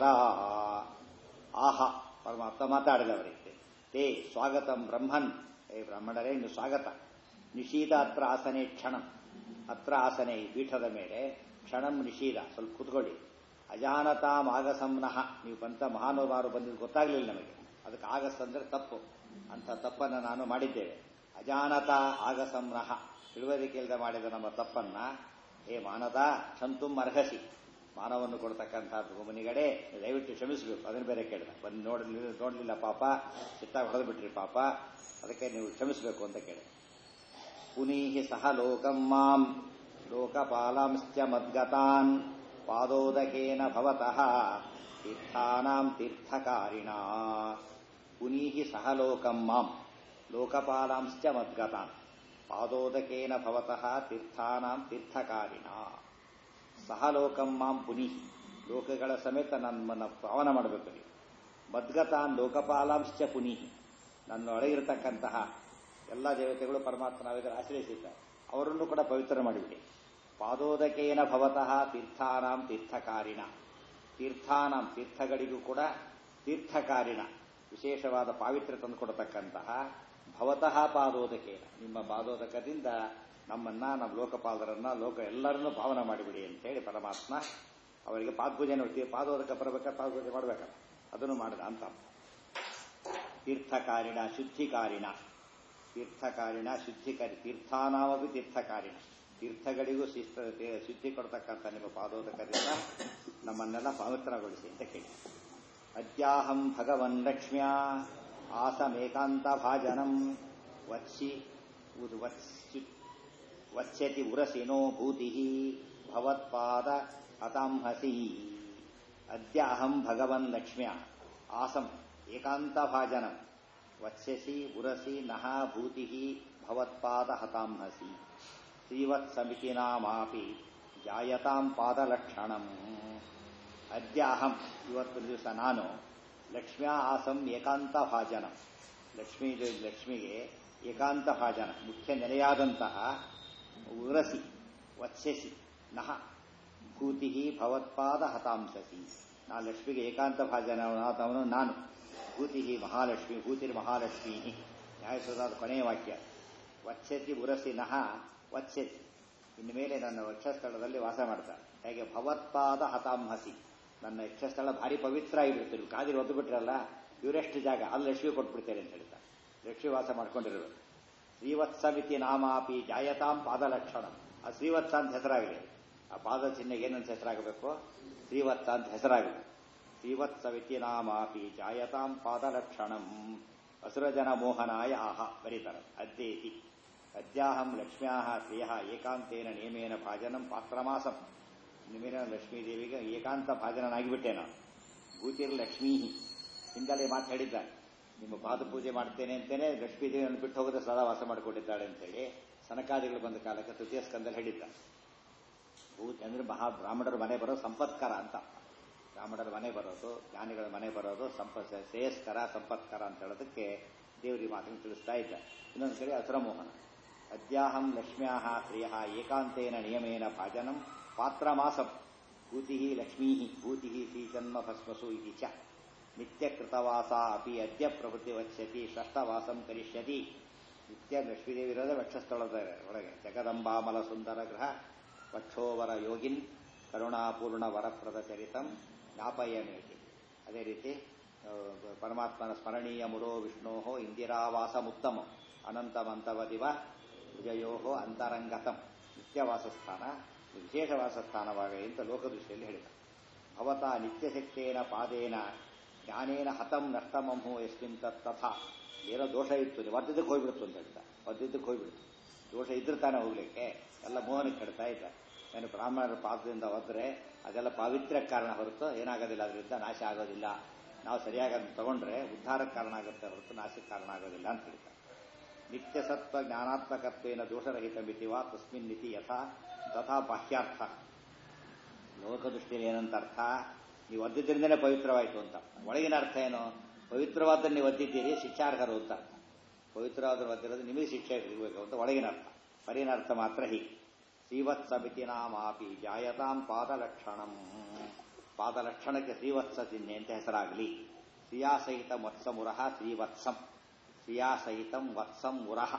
Speaker 1: ಆಹ ಪರಮಾತ್ಮ ಮಾತಾಡಿದವರಿಗೆ ತೇ ಸ್ವಾಗತಂ ಬ್ರಹ್ಮನ್ ಏ ಬ್ರಾಹ್ಮಣರೇ ಇನ್ನು ಸ್ವಾಗತ ನಿಷೀದ ಹತ್ರ ಆಸನೆ ಕ್ಷಣಂ ಹತ್ರ ಆಸನೆ ಈ ಪೀಠದ ಮೇಲೆ ಕ್ಷಣಂ ನಿಷೀದ ಸ್ವಲ್ಪ ಕುತ್ಕೊಳ್ಳಿ ಅಜಾನತಾಂ ಆಗಸಂನಃ ನೀವು ಬಂತ ಮಹಾನುಭಾವರು ಬಂದಿದ್ದು ಗೊತ್ತಾಗ್ಲಿಲ್ಲ ನಮಗೆ ಅದಕ್ಕೆ ಆಗಸ್ ಅಂದ್ರೆ ತಪ್ಪು ಅಂತ ತಪ್ಪನ್ನು ನಾನು ಮಾಡಿದ್ದೇವೆ ಅಜಾನತ ಆಗಸಂನಃ ತಿಳುವಳಿಕೆಯಿಲ್ಲದೆ ಮಾಡಿದ ನಮ್ಮ ತಪ್ಪನ್ನ ಏ ಮಾನದ ಕ್ಷಂತುಂ ಅರ್ಹಸಿ ಮಾನವನ್ನು ಕೊಡ್ತಕ್ಕಂಥದ್ದು ಮುನಿಗಡೆ ದಯವಿಟ್ಟು ಕ್ಷಮಿಸಬೇಕು ಅದನ್ನ ಬೇರೆ ಕೇಳಿದ ಬಂದು ನೋಡಲಿಲ್ಲ ನೋಡಲಿಲ್ಲ ಪಾಪ ಚಿತ್ತಾಗಿ ಹೊಡೆದು ಬಿಟ್ರಿ ಪಾಪ ಅದಕ್ಕೆ ನೀವು ಕ್ಷಮಿಸಬೇಕು ಅಂತ ಕೇಳಿ ಪುನೀಹಿ ಸಹ ಲೋಕಂ ಮಾಂ ಲೋಕಪಾಲಾಂಶ್ಚ ಮದ್ಗತಾನ್ ಪಾದೋದಕೇನ ಭವತಃ ತೀರ್ಥಾನಾಂ ತೀರ್ಥಕಾರಿಣ ಪುನೀಹಿ ಸಹ ಲೋಕಂ ಮಾಂ ಲೋಕಪಾಲಾಂಶ್ಚ ಮದ್ಗತಾನ್ ಪಾದೋದಕೇನ ಭವತಃ ತೀರ್ಥಾನಾಂ ತೀರ್ಥಕಾರಿಣ ಸಹ ಲೋಕಂ ಮಾಂ ಪುನೀಹಿ ಲೋಕಗಳ ಸಮೇತ ನನ್ನನ್ನು ಪಾವನ ಮಾಡಬೇಕು ನೀವು ಮದ್ಗತಾನ್ ಲೋಕಪಾಲಾಂಶ್ಚ ಪುನೀಹಿ ನನ್ನ ಒಳಗಿರತಕ್ಕಂತಹ ಎಲ್ಲ ದೇವತೆಗಳು ಪರಮಾತ್ಮನಾವಿದರೆ ಆಶ್ರಯಿಸಿದ್ದಾರೆ ಅವರನ್ನು ಕೂಡ ಪವಿತ್ರ ಮಾಡಿಬಿಡಿ ಪಾದೋದಕೇನ ಭವತಃ ತೀರ್ಥಾನಾಂ ತೀರ್ಥಕಾರಿಣ ತೀರ್ಥಾನಾಂ ತೀರ್ಥಗಳಿಗೂ ಕೂಡ ತೀರ್ಥಕಾರಿಣ ವಿಶೇಷವಾದ ಪಾವಿತ್ರ್ಯ ತಂದುಕೊಡತಕ್ಕಂತಹ ಭವತಃ ಪಾದೋದಕೇನ ನಿಮ್ಮ ಪಾದೋದಕದಿಂದ ನಮ್ಮನ್ನ ನಮ್ಮ ಲೋಕಪಾಲರನ್ನ ಲೋಕ ಎಲ್ಲರನ್ನೂ ಪಾವನ ಮಾಡಿಬಿಡಿ ಅಂತೇಳಿ ಪರಮಾತ್ಮ ಅವರಿಗೆ ಪಾದಪೂಜೆ ನೋಡ್ತೀವಿ ಪಾದೋದಕ ಬರಬೇಕಾದ್ರೆ ಪಾದಪೂಜೆ ಮಾಡಬೇಕಲ್ಲ ಅದನ್ನು ಮಾಡಿದ ಅಂತ ತೀರ್ಥಕಾರಿಣ ಶುದ್ಧಿಕಾರಿಣ ತೀರ್ಥಕಾರಿಣ ಶುದ್ಧಿಕಾರಿ ತೀರ್ಥಾನಾಮಪಿ ತೀರ್ಥಕಾರಿಣ ತೀರ್ಥಗಳಿಗೂ ಶಿಸ್ತ ಶುದ್ಧಿ ಕೊಡ್ತಕ್ಕಂಥ ನಿಮ್ಮ ಪಾದೋದಕರಿಂದ ನಮ್ಮನ್ನೆಲ್ಲ ಪವಿತ್ರಗೊಳಿಸಿ ಅಂತ ಕೇಳಿ ಅದ್ಯಾಹಂ ಭಗವನ್ ಲಕ್ಷ್ಮ್ಯಾ ಆಸಮೇಕಾಂತ ಭಾಜನಂ ವತ್ಸಿ ವತ್ಸಿ ವತ್ಸ್ಯತಿ ಉರಸಿನೋ ಭೂತಿ ಭವತ್ಪಾದ ಹತಾಂಹಸಿ ಅದ್ಯಾಹಂ ಭಗವನ್ ಲಕ್ಷ್ಮ್ಯಾ ಆಸಂ ಏಕಾಂತ ಭಾಜನಂ ವತ್ಸ್ಯಸಿ ಉರಸಿ ನಹ ಭೂತಿ ಭವತ್ಪಾದ ಹತಾಂಹಸಿ ಶ್ರೀವತ್ಸಮಿತಿ ನಾಮಾಪಿ ಜಾಯತಾಂ ಪಾದಲಕ್ಷಣಂ ಅದ್ಯಾಹಂ ಇವತ್ತು ದಿವಸ ನಾನು ಲಕ್ಷ್ಮ್ಯಾ ಆಸಂ ಏಕಾಂತ ಭಾಜನಂ ಲಕ್ಷ್ಮೀ ಲಕ್ಷ್ಮಿಗೆ ಏಕಾಂತ ಭಾಜನ ಮುಖ್ಯ ನೆಲೆಯಾದಂತಹ ಉರಸಿ ವತ್ಸ್ಯಸಿ ನಹ ಭೂತಿ ಭವತ್ಪಾದ ಹತಾಂಸಸಿ ನಾ ಲಕ್ಷ್ಮಿಗೆ ಏಕಾಂತ ಭಾಜನವನು ನಾನು ಭೂತಿ ಮಹಾಲಕ್ಷ್ಮಿ ಭೂತಿರ್ ಮಹಾಲಕ್ಷ್ಮೀ ನ್ಯಾಯಸುಧಾದ ಕೊನೆಯ ವಾಕ್ಯ ವತ್ಸ್ಯತಿ ಉರಸಿ ನಹ ವತ್ಸ್ಯತಿ ಇನ್ನು ಮೇಲೆ ನನ್ನ ವಕ್ಷಸ್ಥಳದಲ್ಲಿ ವಾಸ ಮಾಡ್ತಾರೆ ಹೇಗೆ ಭವತ್ಪಾದ ಹತಾಂಹಸಿ ನನ್ನ ಯಕ್ಷಸ್ಥಳ ಭಾರಿ ಪವಿತ್ರ ಆಗಿಬಿಡ್ತೀರಿ ಕಾದಿರು ಒದ್ದು ಬಿಟ್ರಲ್ಲ ಇವರೆಷ್ಟು ಜಾಗ ಅಲ್ಲಿ ಲಕ್ಷ್ಮಿ ಕೊಟ್ಬಿಡ್ತೇನೆ ಅಂತ ಹೇಳ್ತಾರೆ ಲಕ್ಷ್ಮಿ ವಾಸ ಮಾಡ್ಕೊಂಡಿರೋದು ಶ್ರೀವತ್ಸಮಿತಿ ನಾಮಾಪಿ ಜಾಯತಾಂ ಪಾದಲಕ್ಷಣ ಆ ಶ್ರೀವತ್ಸ ಅಂತ ಹೆಸರಾಗಲಿ ಆ ಪಾದ ಚಿಹ್ನೆಗೆ ಏನಂತ ಹೆಸರಾಗಬೇಕು ಶ್ರೀವತ್ಸ ಅಂತ ಹೆಸರಾಗಲಿ ಶ್ರೀವತ್ಸವಿತಿ ನಾಮಾಪಿ ಜಾಯತಾಂ ಪಾದಲಕ್ಷಣಂ ಅಸುರಜನ ಮೋಹನಾಯ ಆಹ ಬರೀತಾರೆ ಅದ್ದೇತಿ ಅದ್ಯಾಹಂ ಲಕ್ಷ್ಮ್ಯಾ ಶ್ರಿಯ ಏಕಾಂತೇನ ನೇಮೇನ ಭಾಜನಂ ಪಾತ್ರಮಾಸಂ ನಿಮೇನ ಲಕ್ಷ್ಮೀದೇವಿಗೆ ಏಕಾಂತ ಭಾಜನನಾಗಿಬಿಟ್ಟೆ ನಾನು ಭೂತಿರ್ ಲಕ್ಷ್ಮೀ ಹಿಂದಲೇ ಮಾತು ಹೇಳಿದ್ದಾರೆ ನಿಮ್ಮ ಪಾದ ಪೂಜೆ ಮಾಡ್ತೇನೆ ಅಂತೇನೆ ಲಕ್ಷ್ಮೀದೇವಿಯನ್ನು ಬಿಟ್ಟು ಹೋಗದೆ ಸದಾ ವಾಸ ಮಾಡಿಕೊಂಡಿದ್ದಾಳೆ ಅಂತೇಳಿ ಸನಕಾದಿಗಳು ಬಂದ ಕಾಲಕ್ಕೆ ತೃತೀಯ ಸ್ಕಂದಲ್ಲಿ ಹೇಳಿದ್ದಾರೆ ಭೂತಿ ಅಂದ್ರೆ ಮಹಾ ಬ್ರಾಹ್ಮಣರ ಮನೆ ಬರೋದು ಸಂಪತ್ಕರ ಅಂತ ಬ್ರಾಹ್ಮಣರ ಮನೆ ಬರೋದು ಜ್ಞಾನಿಗಳ ಮನೆ ಬರೋದು ಸಂಪ ಶ್ರೇಯಸ್ಕರ ಸಂಪತ್ಕರ ಅಂತ ಹೇಳೋದಕ್ಕೆ ದೇವರಿ ಮಾತನ್ನು ತಿಳಿಸ್ತಾ ಇದ್ದ ಇನ್ನೊಂದು ಕಡೆ ಅಸುರಮೋಹನ ಅದ್ಯಾಹಂ ಲಕ್ಷ್ಮ್ಯಾ ಪ್ರಿಯ ಏಕಾಂತೇನ ನಿಯಮೇನ ಭಾಜನಂ ಪಾತ್ರಮಾಸಂ ಭೂತಿ ಲಕ್ಷ್ಮೀ ಭೂತಿ ಶ್ರೀಜನ್ಮ ಭಸ್ಮಸು ಇತಿ ಚ ನಿತ್ಯಕೃತವಾಸ ಅಪಿ ಅದ್ಯ ಪ್ರಭೃತಿ ವತ್ಸ್ಯತಿ ಷಷ್ಠವಾಸಂ ಕರಿಷ್ಯತಿ ನಿತ್ಯ ಲಕ್ಷ್ಮೀದೇವಿ ಇರೋದೇ ವಕ್ಷಸ್ಥಳದ ಒಳಗೆ ಜಗದಂಬಾಮಲ ಸುಂದರ ಗೃಹ ವಕ್ಷೋವರ ಯೋಗಿನ್ ಕರುಣಾಪೂರ್ಣ ವರಪ್ರದ ಚರಿತಂ ಜ್ಞಾಪಯಮೇತಿ ಅದೇ ರೀತಿ ಆ, ಪರಮಾತ್ಮನ ಸ್ಮರಣೀಯ ಮುರೋ ವಿಷ್ಣೋ ಇಂದಿರಾವಾಸಮುತ್ತಮ ಅನಂತಮಂತವದಿವ ವಿಜಯೋ ಅಂತರಂಗತಂ ನಿತ್ಯವಾಸಸ್ಥಾನ ವಿಶೇಷ ವಾಸಸ್ಥಾನವಾಗಲಿ ಅಂತ ಲೋಕದೃಷ್ಟಿಯಲ್ಲಿ ಹೇಳಿದ ಭವತಾ ನಿತ್ಯಶಕ್ತೇನ ಪಾದೇನ ಜ್ಞಾನೇನ ಹತಂ ನಷ್ಟಮಂಹು ಎಸ್ಮಿನ್ ತತ್ ತಥಾ ಏನೋ ದೋಷ ಇತ್ತು ನೀವು ಒದ್ದಿದ್ದಕ್ಕೆ ಹೋಗ್ಬಿಡ್ತು ಅಂತ ಹೇಳ್ತಾ ಒದ್ದಿದ್ದಕ್ಕೆ ಹೋಗ್ಬಿಡ್ತು ದೋಷ ಇದ್ರೆ ತಾನೇ ಹೋಗ್ಲಿಕ್ಕೆ ಎಲ್ಲ ಮೋಹನಕ್ಕೆ ಕೆಡ್ತಾ ಇದ್ದ ಏನು ಬ್ರಾಹ್ಮಣರ ಪಾದದಿಂದ ಒದ್ರೆ ಅದೆಲ್ಲ ಪಾವಿತ್ರ್ಯ ಕಾರಣ ಹೊರತು ಏನಾಗೋದಿಲ್ಲ ಅದರಿಂದ ನಾಶ ಆಗೋದಿಲ್ಲ ನಾವು ಸರಿಯಾಗಿ ಅದನ್ನ ತಗೊಂಡ್ರೆ ಉದ್ಧಾರಕ್ಕೆ ಕಾರಣ ಆಗುತ್ತೆ ಹೊರತು ನಾಶಕ್ಕೆ ಕಾರಣ ಆಗೋದಿಲ್ಲ ಅಂತ ಹೇಳ್ತಾರೆ ನಿತ್ಯ ಸತ್ವ ಜ್ಞಾನಾತ್ಮಕತ್ವೇನ ದೋಷರಹಿತ ಮಿತಿವಾ ತಸ್ಮಿನ್ ಮಿತಿ ಯಥಾ ತಥಾ ಬಾಹ್ಯಾರ್ಥ ಲೋಕದೃಷ್ಟಿಯಲ್ಲಿ ಏನಂತ ಅರ್ಥ ನೀವು ಒದ್ದಿದ್ದರಿಂದನೇ ಪವಿತ್ರವಾಯಿತು ಅಂತ ಒಳಗಿನ ಅರ್ಥ ಏನು ಪವಿತ್ರವಾದ ನೀವು ಒದ್ದಿದ್ದೀರಿ ಶಿಕ್ಷಾರ್ಹರು ಅಂತ ಅರ್ಥ ಪವಿತ್ರವಾದ ಒದ್ದಿರೋದು ನಿಮಗೆ ಶಿಕ್ಷೆ ಇರಬೇಕು ಅಂತ ಒಳಗಿನ ಅರ್ಥ ಹೊರಗಿನ ಅರ್ಥ ಮಾತ್ರ ಹೀಗೆ ಶ್ರೀವತ್ಸ ಮಿತಿ ನಾಮಾಪಿ ಜಾಯತಾಂ ಪಾದಲಕ್ಷಣಂ ಪಾದಲಕ್ಷಣಕ್ಕೆ ಶ್ರೀವತ್ಸ ಚಿಹ್ನೆ ಅಂತ ಹೆಸರಾಗಲಿ ಶ್ರಿಯಾಸಹಿತ ಮತ್ಸಮುರಃ ಶ್ರೀವತ್ಸಂ ಶ್ರಿಯಾಸಹಿತಂ ವತ್ಸಂ ಉರಹ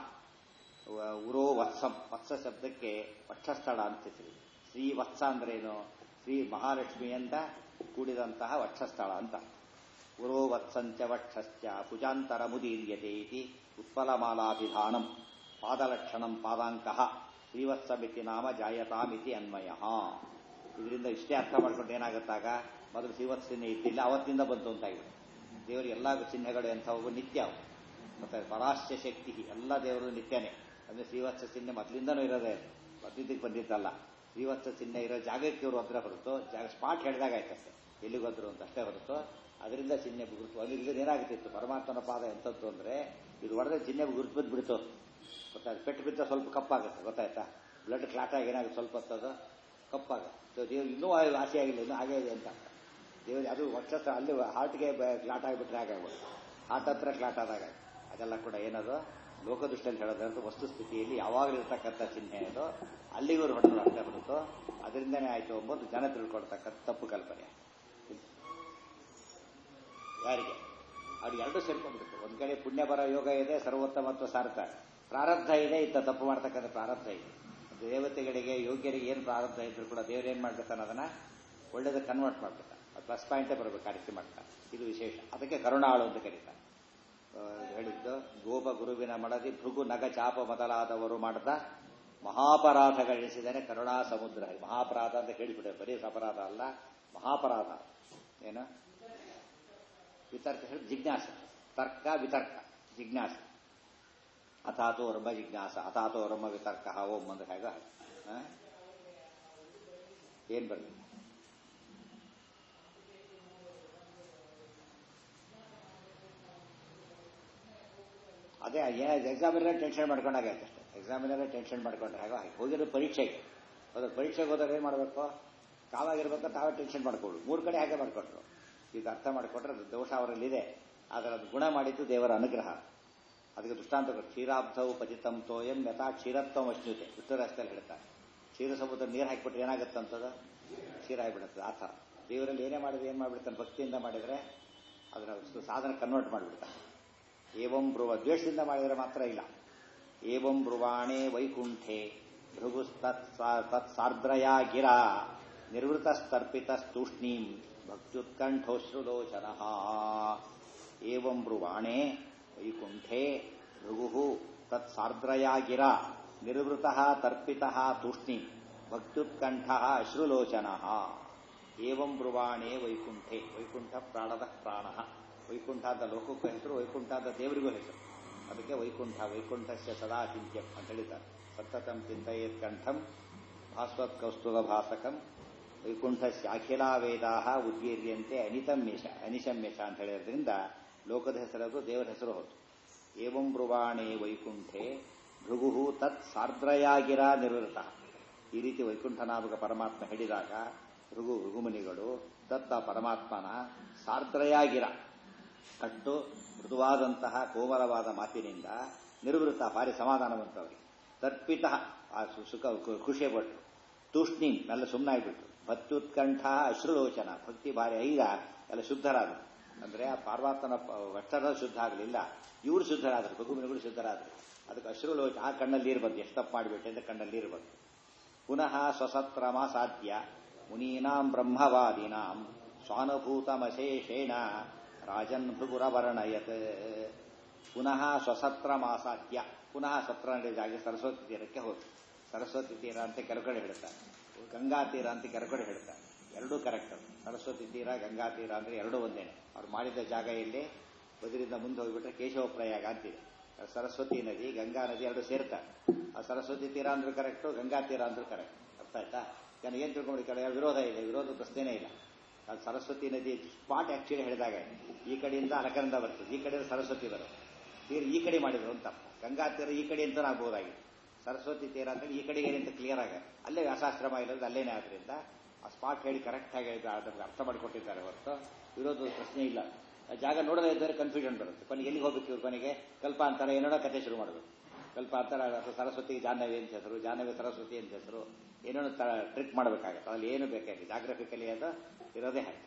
Speaker 1: ವ- ಉರೋ ವತ್ಸಂ ವತ್ಸ ಶಬ್ದಕ್ಕೆ ವಕ್ಷಸ್ಥಳ ಅಂತ ಹೆಸರು ಶ್ರೀ ವತ್ಸ ಅಂದ್ರೇನು ಶ್ರೀ ಮಹಾಲಕ್ಷ್ಮಿಯಿಂದ ಕೂಡಿದಂತಹ ವಕ್ಷಸ್ಥಳ ಅಂತ ಉರೋ ವತ್ಸಂಚ ವಕ್ಷಶ್ಚ ಭುಜಾಂತರ ಮುದೀರ್ಯತೆ ಇತಿ ಉತ್ಪಲಮಾಲಾಭಿಧಾನಂ ಪಾದಲಕ್ಷಣಂ ಪಾದಾಂಕಃ ಶ್ರೀವತ್ಸಮಿತಿ ನಾಮ ಜಾಯತಾಮಿತಿ ಅನ್ವಯ ಇದರಿಂದ ಇಷ್ಟೇ ಅರ್ಥ ಮಾಡ್ಕೊಂಡು ಏನಾಗುತ್ತಾಗ ಮೊದಲು ಶ್ರೀವತ್ಸ ಚಿಹ್ನೆ ಇದ್ದಿಲ್ಲ ಅವತ್ತಿಂದ ಬಂತು ಅಂತಾಗಿದೆ ದೇವರ ಎಲ್ಲ ಚಿಹ್ನೆಗಳು ಎಂಥವು ನಿತ್ಯ ಅವು ಮತ್ತೆ ಪರಾಶ್ಯ ಶಕ್ತಿ ಎಲ್ಲ ದೇವರು ನಿತ್ಯನೇ ಅಂದ್ರೆ ಶ್ರೀವತ್ಸ ಚಿಹ್ನೆ ಮೊದಲಿಂದನೂ ಇರೋದೇ ಮದ್ದಿದ್ದಕ್ಕೆ ಬಂದಿದ್ದಲ್ಲ ಶ್ರೀವತ್ಸ ಚಿಹ್ನೆ ಇರೋ ಜಾಗಕ್ಕೆ ಇವರು ಹತ್ರ ಹೊರತು ಜಾಗ ಸ್ಪಾಟ್ ಹೇಳಿದಾಗ ಆಯ್ತಷ್ಟೇ ಎಲ್ಲಿಗೆ ಹೋದ್ರು ಅಂತ ಅಷ್ಟೇ ಹೊರತು ಅದರಿಂದ ಚಿಹ್ನೆ ಗುರುತು ಅಲ್ಲಿಂದ ಏನಾಗುತ್ತಿತ್ತು ಪರಮಾತ್ಮನ ಪಾದ ಎಂಥದ್ದು ಅಂದ್ರೆ ಇದು ಹೊಡೆದ್ರೆ ಚಿಹ್ನೆ ಗುರುತು ಬಿದ್ದು ಬಿಡ್ತು ಗೊತ್ತಾಯ್ತು ಪೆಟ್ಟು ಬಿದ್ದ ಸ್ವಲ್ಪ ಕಪ್ಪಾಗುತ್ತೆ ಗೊತ್ತಾಯ್ತಾ ಬ್ಲಡ್ ಕ್ಲಾಟ್ ಆಗಿ ಏನಾಗುತ್ತೆ ಸ್ವಲ್ಪ ಹೊತ್ತದು ಕಪ್ಪಾಗುತ್ತೆ ಸೊ ದೇವ್ರು ಇನ್ನೂ ಆಸೆ ಆಗಿಲ್ಲ ಇನ್ನೂ ಹಾಗೇ ಇದೆ ಅಂತ ದೇವ್ರು ಅದು ವಕ್ಷಸ್ಥ ಅಲ್ಲಿ ಹಾರ್ಟ್ಗೆ ಕ್ಲಾಟ್ ಆಗಿಬಿಟ್ರೆ ಹಾಗಾಗ್ಬೋದು ಹಾರ್ಟ್ ಹತ್ರ ಕ್ಲಾಟ್ ಆದಾಗ ಅದೆಲ್ಲ ಕೂಡ ಏನದು ಲೋಕದೃಷ್ಟಿಯಲ್ಲಿ ಹೇಳೋದಂತ ವಸ್ತುಸ್ಥಿತಿಯಲ್ಲಿ ಯಾವಾಗಲೂ ಇರ್ತಕ್ಕಂಥ ಚಿಹ್ನೆ ಅದು ಅಲ್ಲಿಗೂ ಹೊಡೆದ್ರು ಅಷ್ಟೇ ಹೊರತು ಅದರಿಂದನೇ ಆಯ್ತು ಎಂಬುದು ಜನ ತಿಳ್ಕೊಳ್ತಕ್ಕಂಥ ತಪ್ಪು ಕಲ್ಪನೆ ಯಾರಿಗೆ ಅವ್ರಿಗೆ ಎರಡು ಸೇರ್ಕೊಂಡ್ಬಿಡುತ್ತೆ ಒಂದ್ ಕಡೆ ಪುಣ್ಯ ಬರೋ ಯೋಗ ಇದೆ ಸರ್ವೋತ್ತಮತ್ವ ಸಾರ್ಥ ಪ್ರಾರಬ್ಧ ಇದೆ ಇತ್ತ ತಪ್ಪು ಮಾಡ್ತಕ್ಕಂಥ ಪ್ರಾರಬ್ಧ ಇದೆ ದೇವತೆಗಳಿಗೆ ಯೋಗ್ಯರಿಗೆ ಏನು ಪ್ರಾರಬ್ಧ ಇದ್ರು ಕೂಡ ದೇವ್ರು ಏನ್ ಮಾಡ್ಬೇಕಾನೆ ಅದನ್ನ ಒಳ್ಳೇದಕ್ಕೆ ಕನ್ವರ್ಟ್ ಮಾಡ್ಬೇಕಾನೆ ಅದು ಪ್ಲಸ್ ಪಾಯಿಂಟೇ ಬರಬೇಕು ಆ ರೀತಿ ಮಾಡ್ತಾರೆ ಇದು ವಿಶೇಷ ಅದಕ್ಕೆ ಕರುಣಾಳು ಅಂತ ಕರೀತಾರೆ ಆ, ಹೇಳಿದ್ದು ಗೋಪ ಗುರುವಿನ ಮಡದಿ ಭೃಗು ನಗ ಚಾಪ ಮೊದಲಾದವರು ಮಾಡಿದ ಮಹಾಪರಾಧಗಳೆನಿಸಿದರೆ ಕರುಣಾ ಸಮುದ್ರ ಮಹಾಪರಾಧ ಅಂತ ಹೇಳಿಬಿಟ್ಟೆ ಬರೀ ಅಪರಾಧ ಅಲ್ಲ ಮಹಾಪರಾಧ ಏನು ವಿತರ್ಕ ಹೇಳಿ ಜಿಜ್ಞಾಸ ತರ್ಕ ವಿತರ್ಕ ಜಿಜ್ಞಾಸ ಅಥಾತೋ ರಮ ಜಿಜ್ಞಾಸ ಅಥಾತೋ ರಮ ವಿತರ್ಕ ಓಂ ಅಂದ್ರೆ ಹೇಗ ಆ? ಏನ್ ಬರಲಿ ಅದೇ ಏನಾಯ್ತು ಎಕ್ಸಾಮಿನರ್ ಟೆನ್ಷನ್ ಮಾಡ್ಕೊಂಡಾಗೈತೆ ಅಷ್ಟೇ ಎಕ್ಸಾಮಿನರ್ ಟೆನ್ಷನ್ ಮಾಡ್ಕೊಂಡ್ರೆ ಹಾಗೆ ಹಾಗೆ ಹೋಗಿರೋ ಪರೀಕ್ಷೆಗೆ ಹೋದ್ರೆ ಪರೀಕ್ಷೆಗೆ ಹೋದ್ರೆ ಏನ್ ಮಾಡ್ಬೇಕು ತಾವಾಗಿರ್ಬೇಕು ತಾವೇ ಟೆನ್ಷನ್ ಮಾಡ್ಕೊಳ್ಳು ಮೂರು ಕಡೆ ಹಾಗೆ ಮಾಡ್ಕೊಟ್ರು ಇದು ಅರ್ಥ ಮಾಡಿಕೊಟ್ರೆ ಅದು ದೋಷ ಅವರಲ್ಲಿದೆ ಆದರೆ ಅದು ಗುಣ ಮಾಡಿದ್ದು ದೇವರ ಅನುಗ್ರಹ ಅದಕ್ಕೆ ದೃಷ್ಟಾಂತ ಕೊಟ್ಟು ಕ್ಷೀರಾಬ್ಧವು ಪತಿತಂ ತೋಯಂ ಯಥಾ ಕ್ಷೀರತ್ವಂ ಅಶ್ನುತೆ ಉತ್ತರಾಷ್ಟಲ್ಲಿ ಹೇಳ್ತಾರೆ ಕ್ಷೀರ ಸಮುದ್ರ ನೀರು ಹಾಕಿಬಿಟ್ರೆ ಏನಾಗುತ್ತಂತದ ಕ್ಷೀರ ಆಗಿಬಿಡುತ್ತೆ ಆ ಥರ ದೇವರಲ್ಲಿ ಏನೇ ಮಾಡಿದ್ರೆ ಏನು ಮಾಡ್ಬಿಡ್ತಾನೆ ಭಕ್ತಿಯಿಂದ ಮಾಡಿದರೆ ಅದರ ಸಾಧನ ಕನ್ವರ್ಟ್ ಮಾಡಿಬಿಡ್ತಾನೆ ಏವಂ ಬ್ರುವ ದ್ವೇಷದಿಂದ ಮಾಡಿದರೆ ಮಾತ್ರ ಇಲ್ಲ ಏವಂ ಬ್ರುವಾಣೆ ವೈಕುಂಠೆ ಭೃಗುಸ್ತತ್ ತತ್ ಸಾರ್ದ್ರಯಾ ಗಿರ ನಿರ್ವೃತಸ್ತರ್ಪಿತ ತೂಷ್ಣೀಂ ಭಕ್ತ್ಯುತ್ಕಂಠೋಶ್ರುಲೋಚನ ಏವಂ ಬ್ರುವಾಣೆ ವೈಕುಂಠೆ ಭೃಗು ತತ್ ಸಾರ್ದ್ರಯಾ ಗಿರ ನಿರ್ವೃತ ತರ್ಪಿತ ತೂಷ್ಣೀಂ ಭಕ್ತ್ಯುತ್ಕಂಠ ಅಶ್ರುಲೋಚನ ಏವಂ ಬ್ರುವಾಣೆ ವೈಕುಂಠೆ ವೈಕುಂಠ ಪ್ರಾಣದ ಪ್ರಾಣ ವೈಕುಂಠ ಅಂತ ಲೋಕಕ್ಕೂ ಹೆಸರು ವೈಕುಂಠ ಅಂತ ದೇವರಿಗೂ ಹೆಸರು ಅದಕ್ಕೆ ವೈಕುಂಠ ವೈಕುಂಠಸ್ಯ ಸದಾ ಚಿಂತ್ಯಂ ಅಂತ ಹೇಳಿದ್ದಾರೆ ಸತ್ತತಂ ಚಿಂತೆಯೇತ್ ಕಂಠಂ ಭಾಸ್ವತ್ ಕೌಸ್ತುಭ ಭಾಸಕಂ ವೈಕುಂಠಸ್ಯ ಅಖಿಲಾ ವೇದಾ ಉದ್ಗೀರ್ಯಂತೆ ಅನಿತಂ ಮೇಷ ಅನಿಶಂ ಮೇಷ ಅಂತ ಹೇಳಿದ್ರಿಂದ ಲೋಕದ ಹೆಸರದು ದೇವರ ಹೆಸರು ಹೌದು ಏವಂ ಬ್ರುವಾಣೆ ವೈಕುಂಠೆ ಭೃಗು ತತ್ ಸಾರ್ದ್ರಯಾಗಿರ ನಿವೃತ್ತ ಈ ರೀತಿ ವೈಕುಂಠನಾಮಕ ಪರಮಾತ್ಮ ಹೇಳಿದಾಗ ಭೃಗು ಭೃಗುಮುನಿಗಳು ದತ್ತ ಪರಮಾತ್ಮನ ಸಾರ್ದ್ರಯಾಗಿರ ಅಷ್ಟು ಮೃದುವಾದಂತಹ ಕೋಮಲವಾದ ಮಾತಿನಿಂದ ನಿರ್ವೃತ್ತ ಭಾರಿ ಸಮಾಧಾನವಂತವರಿಗೆ ತರ್ಪಿತ ಆ ಸು- ಸುಖ ಖು- ಖುಷಿಪಟ್ಟರು ತೂಷ್ಣಿ ಎಲ್ಲ ಸುಮ್ಮನಾಗ್ಬಿಟ್ರು ಭಕ್ತ್ಯುತ್ಕಂಠ ಅಶ್ರುಲೋಚನ ಭಕ್ತಿ ಭಾರಿ ಐದ ಎಲ್ಲ ಶುದ್ಧರಾದರು ಅಂದ್ರೆ ಆ ಪಾರ್ವತನ ವಸ್ತ್ರದ ಶುದ್ಧ ಆಗಲಿಲ್ಲ ಇವರು ಶುದ್ಧರಾದ್ರು ಭಗುಮಿನಿಗಳು ಶುದ್ಧರಾದ್ರು ಅದಕ್ಕೆ ಅಶ್ರುಲು ಆ ಕಣ್ಣಲ್ಲಿ ನೀರು ಬಂತು ಎಷ್ಟು ತಪ್ಪು ಮಾಡಿಬಿಟ್ಟೆ ಅಂತ ಕಣ್ಣಲ್ಲಿ ನೀರು ಬಂತು ಪುನಃ ಸ್ವಸತ್ರಮ ಸಾಧ್ಯ ಮುನೀನಾಂ ಬ್ರಹ್ಮವಾದಿನಾಂ ಸ್ವಾನುಭೂತಮಶೇಷೇಣ ರಾಜನ್ ಭೃಗುರವರ್ಣಯತ್ ಪುನಃ ಸ್ವಸತ್ರ ಮಾಸಾಧ್ಯ ಪುನಃ ಸತ್ರ ನಡೆದಾಗಿ ಸರಸ್ವತಿ ತೀರಕ್ಕೆ ಹೋಗಿ ಸರಸ್ವತಿ ತೀರ ಅಂತ ಕೆಲವು ಕಡೆ ಹೇಳ್ತಾರೆ ಗಂಗಾ ತೀರ ಅಂತ ಕೆಲವು ಕಡೆ ಹೇಳ್ತಾರೆ ಎರಡೂ ಕರೆಕ್ಟ್ ಸರಸ್ವತಿ ತೀರ ಗಂಗಾ ತೀರ ಅಂದ್ರೆ ಎರಡೂ ಒಂದೇನೆ ಅವ್ರು ಮಾಡಿದ ಜಾಗ ಎಲ್ಲಿ ಬದರಿಂದ ಮುಂದೆ ಹೋಗ್ಬಿಟ್ರೆ ಕೇಶವ ಪ್ರಯಾಗ ಅಂತಿದೆ ಸರಸ್ವತಿ ನದಿ ಗಂಗಾ ನದಿ ಎರಡು ಸೇರ್ತಾರೆ ಆ ಸರಸ್ವತಿ ತೀರ ಅಂದ್ರೂ ಕರೆಕ್ಟು ಗಂಗಾ ತೀರ ಅಂದ್ರೂ ಕರೆಕ್ಟ್ ಅರ್ಥ ಆಯ್ತಾ ನಾನು ಏನು ತಿಳ್ಕೊಂಡು ಕಡೆ ವಿರೋಧ ಇದೆ ವಿರೋಧ ಪ್ರಶ್ನೆನೇ ಇಲ್ಲ ಅದು ಸರಸ್ವತಿ ನದಿ ಸ್ಪಾಟ್ ಆಕ್ಚುಲಿ ಹೇಳಿದಾಗ ಈ ಕಡೆಯಿಂದ ಅಲಕನಂದ ಬರ್ತದೆ ಈ ಕಡೆಯಿಂದ ಸರಸ್ವತಿ ಬರುತ್ತೆ ತೀರ ಈ ಕಡೆ ಮಾಡಿದ್ರು ಅಂತ ಗಂಗಾ ತೀರ ಈ ಕಡೆ ಅಂತ ಆಗ್ಬೋದಾಗಿತ್ತು ಸರಸ್ವತಿ ತೀರ ಅಂತ ಈ ಕಡೆಗೆ ಅಂತ ಕ್ಲಿಯರ್ ಆಗ ಅಲ್ಲೇ ವ್ಯಾಸಾಶ್ರಮ ಇರೋದು ಅಲ್ಲೇನೇ ಆದ್ರಿಂದ ಆ ಸ್ಪಾಟ್ ಹೇಳಿ ಕರೆಕ್ಟ್ ಆಗಿ ಅದಕ್ಕೆ ಅರ್ಥ ಮಾಡಿಕೊಟ್ಟಿದ್ದಾರೆ ಹೊರತು ವಿರೋಧದ ಪ್ರಶ್ನೆ ಇಲ್ಲ ಆ ಜಾಗ ನೋಡದೇ ಇದ್ದರೆ ಕನ್ಫ್ಯೂಷನ್ ಬರುತ್ತೆ ಕೊನೆಗೆ ಎಲ್ಲಿಗೆ ಹೋಗ್ಬೇಕು ಇವ್ರ ಕೊನೆಗೆ ಕಲ್ಪಾಂತರ ಏನೋ ಕತೆ ಶುರು ಮಾಡಬೇಕು ಕಲ್ಪಾಂತರ ಅಥವಾ ಸರಸ್ವತಿ ಜಾಹ್ನವಿ ಅಂತ ಹೆಸರು ಜಾಹ್ನವಿ ಸರಸ್ವತಿ ಅಂತ ಹೆಸರು ಏನೋ ಟ್ರಿಕ್ ಮಾಡಬೇಕಾಗತ್ತೆ ಅದ್ರಲ್ಲಿ ಏನು ಬೇಕಾಗಿ ಜಾಗ್ರಫಿಕಲಿ ಅದು ಇರೋದೇ ಹಾಗೆ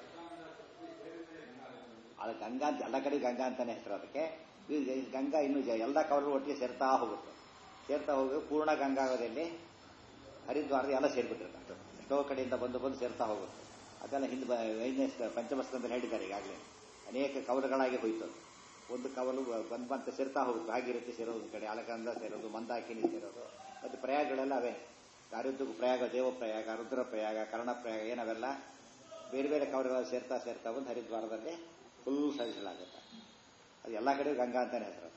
Speaker 1: ಅದು ಗಂಗಾ ಅಂತ ಎಲ್ಲ ಕಡೆ ಗಂಗಾ ಅಂತಾನೆ ಹೆಸರು ಅದಕ್ಕೆ ಈ ಗಂಗಾ ಇನ್ನು ಜ- ಎಲ್ಲ ಕವರು ಒಟ್ಟಿಗೆ ಸೇರ್ತಾ ಹೋಗುತ್ತೆ ಸೇರ್ತಾ ಹೋಗಿ ಪೂರ್ಣ ಗಂಗಾವದಲ್ಲಿ ಹರಿದ್ವಾರದ ಎಲ್ಲ ಸೇರ್ಬಿಟ್ಟಿರುತ್ತೆ ಎಷ್ಟೋ ಕಡೆಯಿಂದ ಬಂದು ಬಂದು ಸೇರ್ತಾ ಹೋಗುತ್ತೆ ಅದೆಲ್ಲ ಹಿಂದೆ ಬ- ಐದನೇ ಸ್ಕ- ಪಂಚಮ ಸ್ಕಂದಲ್ಲಿ ಹೇಳಿದ್ದಾರೆ ಈಗಾಗಲೇ ಅನೇಕ ಕವಲುಗಳಾಗಿ ಹೋಯ್ತು ಅದು. ಒಂದು ಕವಲು ಬಂದ್ ಬಂತ ಸೇರ್ತಾ ಹೋಗುತ್ತೆ ಭಾಗೀರಥಿ ಸೇರೋದು ಒಂದು ಕಡೆ ಅಲಕಂದ ಸೇರೋದು ಮಂದಾಕಿನಿ ಸೇರೋದು ಮತ್ತು ಪ್ರಯಾಗಗಳೆಲ್ಲ ಅವೇ ದಾರಿದ್ರ್ಯ ಪ್ರಯಾಗ ದೇವ ಪ್ರಯಾಗ ರುದ್ರ ಪ್ರಯಾಗ ಕರ್ಣ ಪ್ರಯಾಗ ಏನವೆಲ್ಲ ಬೇರೆ ಬೇರೆ ಕವಲುಗಳು ಸೇರ್ತಾ ಸೇರ್ತಾ ಬಂದು ಹರಿದ್ವಾರದಲ್ಲಿ ಫುಲ್ ಸರಿಸಲಾಗುತ್ತೆ ಅದು ಎಲ್ಲ ಕಡೆ ಗಂಗಾ ಅಂತಾನೆ ಹೆಸರು